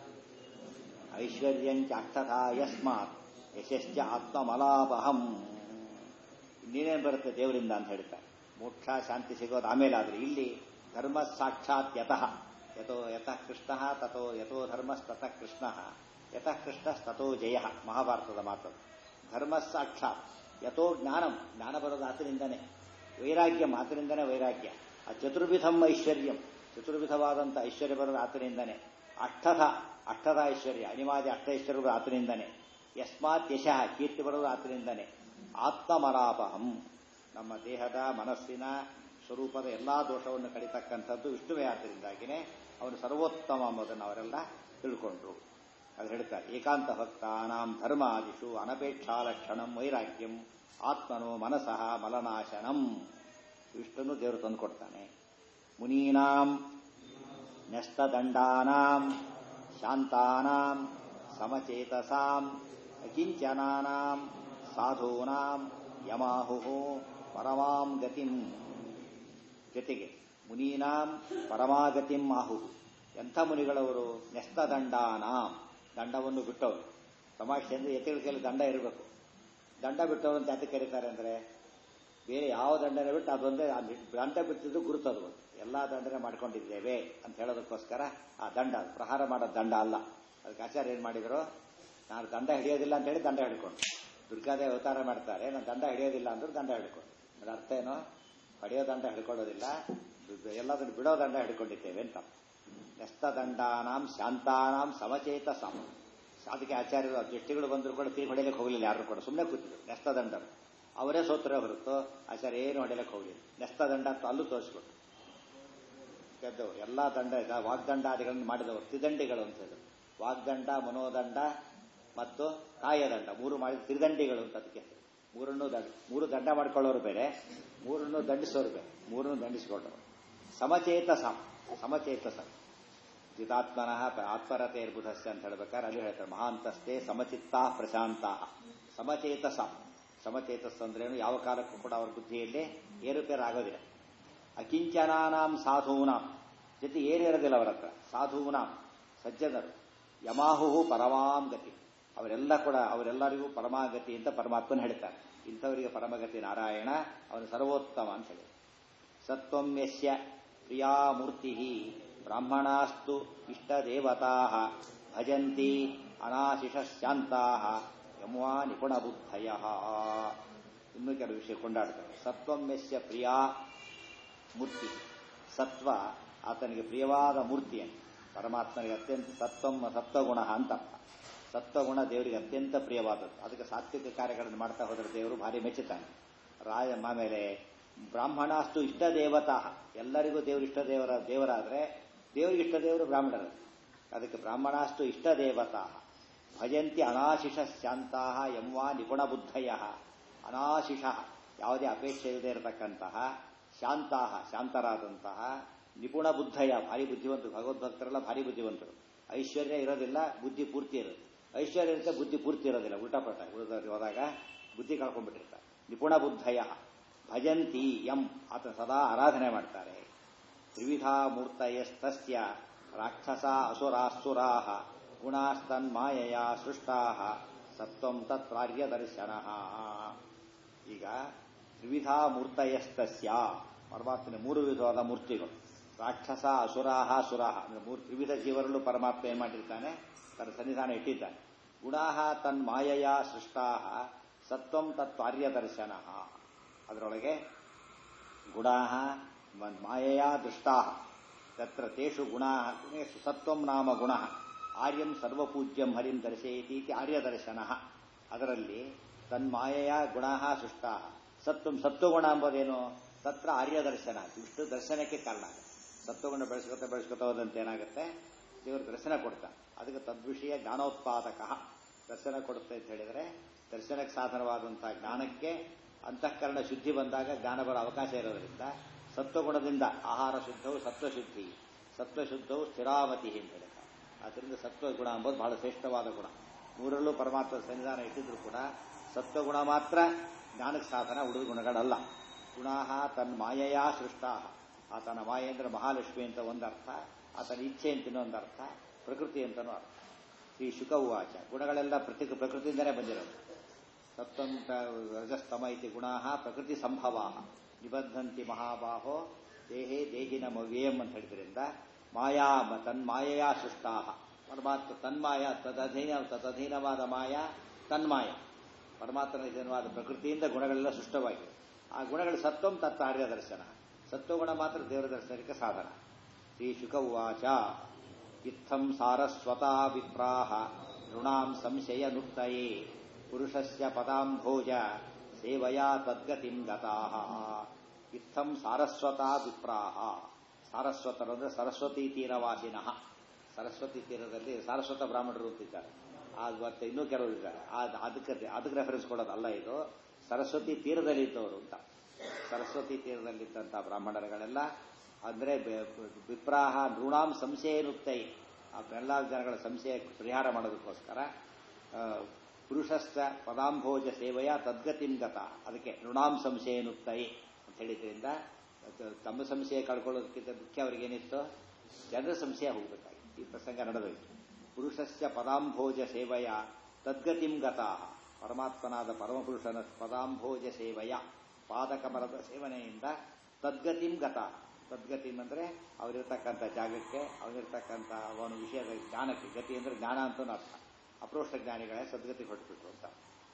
Speaker 1: ಐಶ್ವರ್ಯಂಚ ಅರ್ಥತಾ ಯಸ್ಮಾತ್ ಯಶಶ್ಚ ಆತ್ಮಮಲಾಪಹಂ ಇನ್ನೇನೇನು ಬರುತ್ತೆ ದೇವರಿಂದ ಅಂತ ಹೇಳ್ತಾರೆ ಮೋಕ್ಷ ಶಾಂತಿ ಸಿಗೋದು ಆಮೇಲೆ ಆದ್ರೆ ಇಲ್ಲಿ ಧರ್ಮ ಸಾಕ್ಷಾತ್ ಯತಃ ಯಥೋ ಯತಃ ಕೃಷ್ಣ ತಥೋ ಯಥೋ ಧರ್ಮಸ್ತತಃ ಕೃಷ್ಣ ಯತಃ ಕೃಷ್ಣಸ್ತಥೋ ಜಯ ಮಹಾಭಾರತದ ಮಾತು ಧರ್ಮ ಸಾಕ್ಷಾತ್ ಯಥೋ ಜ್ಞಾನಂ ಜ್ಞಾನ ಬರೋದು ಆತನಿಂದನೇ ವೈರಾಗ್ಯ ಆತನಿಂದನೇ ವೈರಾಗ್ಯ ಆ ಚತುರ್ವಿಧಂ ಐಶ್ವರ್ಯಂ ಚತುರ್ವಿಧವಾದಂಥ ಐಶ್ವರ್ಯ ಬರೋದು ಆತನಿಂದನೇ ಅಷ್ಟಧ ಅಷ್ಟಧ ಐಶ್ವರ್ಯ ಅನಿವಾರ್ಯ ಅಷ್ಟೈಶ್ವರ್ಯಗಳು ಆತನಿಂದನೇ ಯಸ್ಮಾತ್ ಯಶಃ ಕೀರ್ತಿ ಬರೋದು ಆತನಿಂದನೇ ಆತ್ಮಮರಾಪಹಂ ನಮ್ಮ ದೇಹದ ಮನಸ್ಸಿನ ಸ್ವರೂಪದ ಎಲ್ಲಾ ದೋಷವನ್ನು ಕಡಿತಕ್ಕಂಥದ್ದು ವಿಷ್ಣುವೇ ಆದ್ದರಿಂದಾಗಿನೇ ಅವನು ಸರ್ವೋತ್ತಮ ಎಂಬುದನ್ನು ಅವರೆಲ್ಲ ತಿಳ್ಕೊಂಡ್ರು ಅದು ಹೇಳ್ತಾರೆ ಏಕಾಂತ ಭಕ್ತಾನಾಂ ಧರ್ಮಾದಿಷು ಅನಪೇಕ್ಷಾ ಲಕ್ಷಣಂ ವೈರಾಗ್ಯಂ ಆತ್ಮನೋ ಮನಸಃ ಮಲನಾಶನಂ ಇಷ್ಟನ್ನು ದೇವರು ತಂದುಕೊಡ್ತಾನೆ ಮುನೀನಾಂ ನ್ಯಸ್ತದಂಡಾನಾಂ ಶಾಂತಾನಾಂ ಸಮಚೇತಸಾಂ ಅಕಿಂಚನಾನಾಂ ಸಾಧೂನಾಂ ಯಮಾಹು ಪರಮಾಂ ಗತಿಂ ಜೊತೆಗೆ ಮುನೀನಾಂ ಪರಮಾಗತಿಂ ಆಹು ಎಂಥ ಮುನಿಗಳವರು ನೆಸ್ತದಂಡಾನಾಂ ದಂಡವನ್ನು ಬಿಟ್ಟವರು ತಮಾಷೆ ಅಂದರೆ ಎತ್ತಿಗಳ ಕೈಲಿ ದಂಡ ಇರಬೇಕು ದಂಡ ಬಿಟ್ಟವರು ಅಂತ ಯಾಕೆ ಕರೀತಾರೆ ಅಂದರೆ ಬೇರೆ ಯಾವ ದಂಡನೆ ಬಿಟ್ಟು ಅದೊಂದೇ ದಂಡ ಬಿಟ್ಟಿದ್ದು ಗುರುತದು ಎಲ್ಲ ದಂಡನೆ ಮಾಡ್ಕೊಂಡಿದ್ದೇವೆ ಅಂತ ಹೇಳೋದಕ್ಕೋಸ್ಕರ ಆ ದಂಡ ಪ್ರಹಾರ ಮಾಡೋ ದಂಡ ಅಲ್ಲ ಅದಕ್ಕೆ ಆಚಾರ್ಯ ಏನು ಮಾಡಿದ್ರು ನಾನು ದಂಡ ಹಿಡಿಯೋದಿಲ್ಲ ಅಂತ ಹೇಳಿ ದಂಡ ಹಿಡ್ಕೊಂಡು ದುರ್ಗಾದೇವಿ ಅವತಾರ ಮಾಡ್ತಾರೆ ನಾನು ದಂಡ ಹಿಡಿಯೋದಿಲ್ಲ ಅಂದ್ರೆ ದಂಡ ಹಿಡ್ಕೊಂಡು ಅದ್ರ ಅರ್ಥ ಏನೋ ಹೊಡೆಯೋ ದಂಡ ಹಿಡ್ಕೊಳ್ಳೋದಿಲ್ಲ ಎಲ್ಲದನ್ನು ಬಿಡೋ ದಂಡ ಹಿಡ್ಕೊಂಡಿದ್ದೇವೆ ಅಂತ ದಂಡಾನಾಂ ಶಾಂತಾನಾಂ ಸಮಚೇತ ಸಮ ಅದಕ್ಕೆ ಆಚಾರ್ಯರು ದೃಷ್ಟಿಗಳು ಬಂದರೂ ಕೂಡ ತಿರುಗಿ ಹೊಡೆಯಲಿಕ್ಕೆ ಹೋಗಲಿಲ್ಲ ಯಾರು ಕೂಡ ಸುಮ್ಮನೆ ಕೂತಿದ್ರು ನೆಸ್ತದಂಡರು ಅವರೇ ಸೋತ್ರ ಹೊರತು ಆಚಾರ್ಯ ಏನು ಹೊಡೆಯಲಿಕ್ಕೆ ಹೋಗಲಿಲ್ಲ ನೆಸ್ತದಂಡ ಅಂತ ಅಲ್ಲೂ ತೋರಿಸ್ಕೊಟ್ರು ಗೆದ್ದವರು ಎಲ್ಲಾ ದಂಡ ವಾಗ್ದಂಡಾದಿಗಳನ್ನು ಮಾಡಿದವರು ತ್ರಿದಂಡಿಗಳು ಅಂತ ಹೇಳಿದ್ರು ವಾಗ್ದಂಡ ಮನೋದಂಡ ಮತ್ತು ಕಾಯದಂಡ ಮೂರು ಮಾಡಿದ ತ್ರಿದಂಡಿಗಳು ಅಂತ ಅದಕ್ಕೆ ಮೂರನ್ನು ದಂಡ ಮೂರು ದಂಡ ಮಾಡ್ಕೊಳ್ಳೋರು ಬೇರೆ ಮೂರನ್ನು ದಂಡಿಸೋರು ಬೇರೆ ಮೂರನ್ನು ದಂಡಿಸಿಕೊಂಡವರು ಸಮಚೇತ ಸಮ ಸಮಚೇತ ಸಮ ಚಿತಾತ್ಮನಃ ಆತ್ಮರತೆ ಇರ್ಬುಧಸ್ಯ ಅಂತ ಹೇಳ್ಬೇಕಾದ್ರೆ ಅಲ್ಲಿ ಹೇಳ್ತಾರೆ ಮಹಾಂತಸ್ತೆ ಸಮಚಿತ್ತ ಪ್ರಶಾಂತ ಸಮಚೇತಸ ಸಮಚೇತಸ್ ಅಂದ್ರೇನು ಯಾವ ಕಾಲಕ್ಕೂ ಕೂಡ ಅವ್ರ ಬುದ್ಧಿಯಲ್ಲಿ ಏರುಪೇರು ಆಗೋದಿಲ್ಲ ಅಕಿಂಚನಾನಾಂ ಸಾಧೂನಾಂ ಜೊತೆ ಏನಿರೋದಿಲ್ಲ ಅವರ ಹತ್ರ ಸಾಧೂನಾಂ ಸಜ್ಜನರು ಯಮಾಹು ಪರಮಾಂ ಗತಿ ಅವರೆಲ್ಲ ಕೂಡ ಅವರೆಲ್ಲರಿಗೂ ಪರಮಾಗತಿ ಅಂತ ಪರಮಾತ್ಮನ ಹೇಳ್ತಾರೆ ಇಂಥವರಿಗೆ ಪರಮಗತಿ ನಾರಾಯಣ ಅವನು ಸರ್ವೋತ್ತಮ ಅಂತ ಹೇಳಿ ಸತ್ವಂ ಯಸ್ಯ ಪ್ರಿಯಾಮೂರ್ತಿ ಬ್ರಾಹ್ಮಣಾಸ್ತು ಇಷ್ಟದೇವತಾ ಭಜಂತಿ ಅನಾಶಿಷಶಾಂತಾ ಯಮುವಾ ನಿಪುಣಬುದ್ಧಯ ಇನ್ನೂ ಕೆಲವು ವಿಷಯ ಕೊಂಡಾಡ್ತಾರೆ ಸತ್ವಂ ಯಸ್ಯ ಪ್ರಿಯಾ ಮೂರ್ತಿ ಸತ್ವ ಆತನಿಗೆ ಪ್ರಿಯವಾದ ಮೂರ್ತಿಯನ್ನು ಪರಮಾತ್ಮನಿಗೆ ಅತ್ಯಂತ ಸತ್ವಂ ಸತ್ವಗುಣ ಅಂತ ಅರ್ಥ ಸತ್ವಗುಣ ದೇವರಿಗೆ ಅತ್ಯಂತ ಪ್ರಿಯವಾದದ್ದು ಅದಕ್ಕೆ ಸಾತ್ವಿಕ ಕಾರ್ಯಗಳನ್ನು ಮಾಡ್ತಾ ಹೋದರೆ ದೇವರು ಭಾರಿ ಮೆಚ್ಚುತ್ತಾನೆ ರಾಯ ಆಮೇಲೆ ಬ್ರಾಹ್ಮಣಾಸ್ತು ಇಷ್ಟ ದೇವತಾ ಎಲ್ಲರಿಗೂ ದೇವರು ಇಷ್ಟ ದೇವರ ದೇವರಾದರೆ ದೇವರಿಗೆ ಇಷ್ಟ ದೇವರು ಬ್ರಾಹ್ಮಣರು ಅದಕ್ಕೆ ಬ್ರಾಹ್ಮಣಾಸ್ತು ಇಷ್ಟ ದೇವತಾ ಭಜಂತಿ ಅನಾಶಿಷ ಶಾಂತಾ ಎಂವಾ ನಿಪುಣ ಬುದ್ಧಯ ಅನಾಶಿಷ ಯಾವುದೇ ಅಪೇಕ್ಷೆ ಇಲ್ಲದೆ ಇರತಕ್ಕಂತಹ ಶಾಂತಾ ಶಾಂತರಾದಂತಹ ನಿಪುಣ ಬುದ್ಧಯ ಭಾರಿ ಬುದ್ಧಿವಂತರು ಭಗವದ್ಭಕ್ತರೆಲ್ಲ ಭಾರಿ ಬುದ್ಧಿವಂತರು ಐಶ್ವರ್ಯ ಇರೋದಿಲ್ಲ ಬುದ್ಧಿ ಪೂರ್ತಿ ಇರೋದು ಐಶ್ವರ್ಯ ಇರುತ್ತೆ ಬುದ್ಧಿ ಪೂರ್ತಿ ಇರೋದಿಲ್ಲ ಉಲ್ಟಾಪಟ್ಟ ಉಳಿದವ್ರಿಗೆ ಹೋದಾಗ ಬುದ್ಧಿ ಕಳ್ಕೊಂಡ್ಬಿಟ್ಟಿರ್ತಾರೆ ನಿಪುಣ ಬುದ್ಧಯ ಭಜಂತಿ ಎಂ ಆತ ಸದಾ ಆರಾಧನೆ ಮಾಡ್ತಾರೆ ತ್ರಿವಿಧಾ ಮೂರ್ತಯಸ್ತಸ್ಯ ರಾಕ್ಷಸ ಅಸುರಾಸುರಾ ಗುಣಾಸ್ತನ್ಮಾಯಯ ಸೃಷ್ಟಾ ಸತ್ವಂ ತತ್ರಾರ್ಯ ದರ್ಶನ ಈಗ ತ್ರಿವಿಧಾ ಮೂರ್ತಯಸ್ತಸ್ಯ ಪರಮಾತ್ಮನ ಮೂರು ವಿಧವಾದ ಮೂರ್ತಿಗಳು ರಾಕ್ಷಸ ಅಸುರಾಹ ಸುರಾಹ ಅಂದ್ರೆ ಮೂರು ತ್ರಿವಿಧ ಜೀವರಲ್ಲೂ ಪರಮಾತ್ಮ ಏನ್ ಮಾಡಿರ್ತಾನೆ ತನ್ನ ಸನ್ನಿಧಾನ ಇಟ್ಟಿದ್ದಾನೆ ಗುಣಾಹ ತನ್ಮಾಯಯ ಸೃಷ್ಟಾ ಸತ್ವಂ ತತ್ವಾರ್ಯ ದರ್ಶನ ಅದರೊಳಗೆ ಗುಣಾಹ ಮಾಯಯ ದೃಷ್ಟಾ ತತ್ರ ತೇಷು ಗುಣಾ ಗುಣೇಶು ಸತ್ವಂ ನಾಮ ಗುಣ ಆರ್ಯಂ ಸರ್ವಪೂಜ್ಯಂ ಹರಿಂ ದರ್ಶಯತಿ ಇತಿ ಆರ್ಯದರ್ಶನ ಅದರಲ್ಲಿ ತನ್ಮಾಯಯ ಗುಣಾ ಸೃಷ್ಟಾ ಸತ್ವಂ ಸತ್ವಗುಣ ಎಂಬುದೇನು ತತ್ರ ಆರ್ಯದರ್ಶನ ಇಷ್ಟು ದರ್ಶನಕ್ಕೆ ಕಾರಣ ಆಗುತ್ತೆ ಸತ್ವಗುಣ ಬೆಳೆಸ್ಕೊತ ಬೆಳೆಸ್ಕೊತ ಹೋದಂತೆ ಏನಾಗುತ್ತೆ ದೇವರು ದರ್ಶನ ಕೊಡ್ತಾನೆ ಅದಕ್ಕೆ ತದ್ವಿಷಯ ಜ್ಞಾನೋತ್ಪಾದಕ ದರ್ಶನ ಕೊಡುತ್ತೆ ಅಂತ ಹೇಳಿದರೆ ದರ್ಶನಕ್ಕೆ ಸಾಧನವಾದಂತಹ ಜ್ಞಾನಕ್ಕೆ ಅಂತಃಕರಣ ಶುದ್ಧಿ ಬಂದಾಗ ಜ್ಞಾನ ಬರೋ ಅವಕಾಶ ಇರೋದ್ರಿಂದ ಸತ್ವಗುಣದಿಂದ ಆಹಾರ ಶುದ್ಧವು ಸತ್ವಶುದ್ಧಿ ಸತ್ವಶುದ್ಧವು ಸ್ಥಿರಾವತಿ ಅಂತ ಹೇಳ್ತಾರೆ ಆದ್ದರಿಂದ ಸತ್ವಗುಣ ಎಂಬುದು ಬಹಳ ಶ್ರೇಷ್ಠವಾದ ಗುಣ ಮೂರಲ್ಲೂ ಪರಮಾತ್ಮ ಸನ್ನಿಧಾನ ಇಟ್ಟಿದ್ರು ಕೂಡ ಸತ್ವಗುಣ ಮಾತ್ರ ಜ್ಞಾನಕ್ಕೆ ಸಾಧನ ಉಳಿದ ಗುಣಗಳಲ್ಲ ಗುಣಾಹ ತನ್ ಮಾಯೆಯ ಸೃಷ್ಟಾ ಆತನ ಮಾಯೆ ಅಂದ್ರೆ ಮಹಾಲಕ್ಷ್ಮಿ ಅಂತ ಒಂದರ್ಥ ಆತನ ಇಚ್ಛೆ ಅಂತ ಇನ್ನೊಂದು ಅರ್ಥ ಪ್ರಕೃತಿ ಅಂತನೂ ಅರ್ಥ ಶ್ರೀ ಶುಕ ಉವಾಚ ಗುಣಗಳೆಲ್ಲ ಪ್ರತಿ ಪ್ರಕೃತಿಯಿಂದಲೇ ಬಂದಿರೋದು ಸತ್ವಂತ ರಜಸ್ತಮ ಇತಿ ಗುಣಾ ಪ್ರಕೃತಿ ಸಂಭವ ನಿಬದ್ಧಂತಿ ಮಹಾಬಾಹೋ ದೇಹೇ ದೇಹಿನ ಮವ್ಯೇಯಂ ಅಂತ ಹೇಳಿದ್ರಿಂದ ಮಾಯಾ ತನ್ಮಾಯೆಯ ಸೃಷ್ಟಾ ಪರಮಾತ್ಮ ತನ್ಮಾಯ ತದಧೀನ ತದಧೀನವಾದ ಮಾಯ ತನ್ಮಾಯ ಪರಮಾತ್ಮನ ಅಧೀನವಾದ ಪ್ರಕೃತಿಯಿಂದ ಗುಣಗಳೆಲ್ಲ ಸೃಷ್ಟವಾಗಿವೆ ಆ ಗುಣಗಳ ಸತ್ವಂ ತತ್ತ ಆರ್ಯ ದರ್ಶನ ಸತ್ವಗುಣ ಮಾತ್ರ ದೇವರ ದರ್ಶನಕ್ಕೆ ಸಾಧನ ಶ್ರೀ ಶುಕ ಉವಾಚ ಇತ್ತಂ ಸಾರಸ್ವತಾ ವಿಪ್ರಾಹ ಋಣಾಂ ಸಂಶಯ ನುಕ್ತಯೇ ಪುರುಷಸ್ಯ ಪದಾಂಭೋಜ ಸೇವಯಾ ತದ್ಗತಿಂ ಗತಾಹ ಇತ್ತಂ ಸಾರಸ್ವತಾ ವಿಪ್ರಾಹ ಸಾರಸ್ವತರು ಅಂದ್ರೆ ಸರಸ್ವತಿ ತೀರವಾಸಿನಃ ಸರಸ್ವತಿ ತೀರದಲ್ಲಿ ಸಾರಸ್ವತ ಬ್ರಾಹ್ಮಣರು ಅಂತಿದ್ದಾರೆ ಅದು ಮತ್ತೆ ಇನ್ನೂ ಕೆಲವರು ಇದ್ದಾರೆ ಅದಕ್ಕೆ ಅದಕ್ಕೆ ರೆಫರೆನ್ಸ್ ಕೊಡೋದಲ್ಲ ಇದು ಸರಸ್ವತಿ ತೀರದಲ್ಲಿ ಇದ್ದವರು ಅಂತ ಸರಸ್ವತಿ ತೀರದಲ್ಲಿದ್ದಂಥ ಬ್ರಾಹ್ಮಣರುಗಳೆಲ್ಲ ಅಂದ್ರೆ ವಿಪ್ರಾಹ ನೃಣಾಂ ಸಂಶಯನುಕ್ತೈ ಆ ಎಲ್ಲ ಜನಗಳ ಸಂಶಯ ಪರಿಹಾರ ಮಾಡೋದಕ್ಕೋಸ್ಕರ ಪುರುಷಸ್ಥ ಪದಾಂಭೋಜ ಸೇವೆಯ ತದ್ಗತಿಂ ಗತ ಅದಕ್ಕೆ ನೃಣಾಂ ಸಂಶಯನುಕ್ತೈ ಅಂತ ಹೇಳಿದ್ರಿಂದ ತಮ್ಮ ಸಂಶಯ ಕಳ್ಕೊಳ್ಳೋದಕ್ಕಿಂತ ಮುಖ್ಯ ಅವರಿಗೇನಿತ್ತು ಜನರ ಸಂಶಯ ಹೋಗಬೇಕಾಗಿ ಈ ಪ್ರಸಂಗ ನಡೆದೋಯ್ತು ಪುರುಷಸ್ಯ ಪದಾಂಭೋಜ ಸೇವೆಯ ತದ್ಗತಿಂ ಗತ ಪರಮಾತ್ಮನಾದ ಪರಮಪುರುಷನ ಪದಾಂಭೋಜ ಸೇವೆಯ ಪಾದಕಮರದ ಸೇವನೆಯಿಂದ ತದ್ಗತಿಂ ಗತ ತದ್ಗತಿಂ ಅಂದ್ರೆ ಅವರಿರ್ತಕ್ಕಂಥ ಜಾಗಕ್ಕೆ ಅವರಿರ್ತಕ್ಕಂಥ ಅವನ ವಿಷಯದ ಜ್ಞಾನಕ್ಕೆ ಗತಿ ಅಂದ್ರೆ ಜ್ಞಾನ ಅಂತ ಅರ್ಥ ಅಪ್ರೋಷ್ಟ ಜ್ಞಾನಿಗಳೇ ಸದ್ಗತಿ ಹೊರಟ್ಬಿಟ್ರು ಅಂತ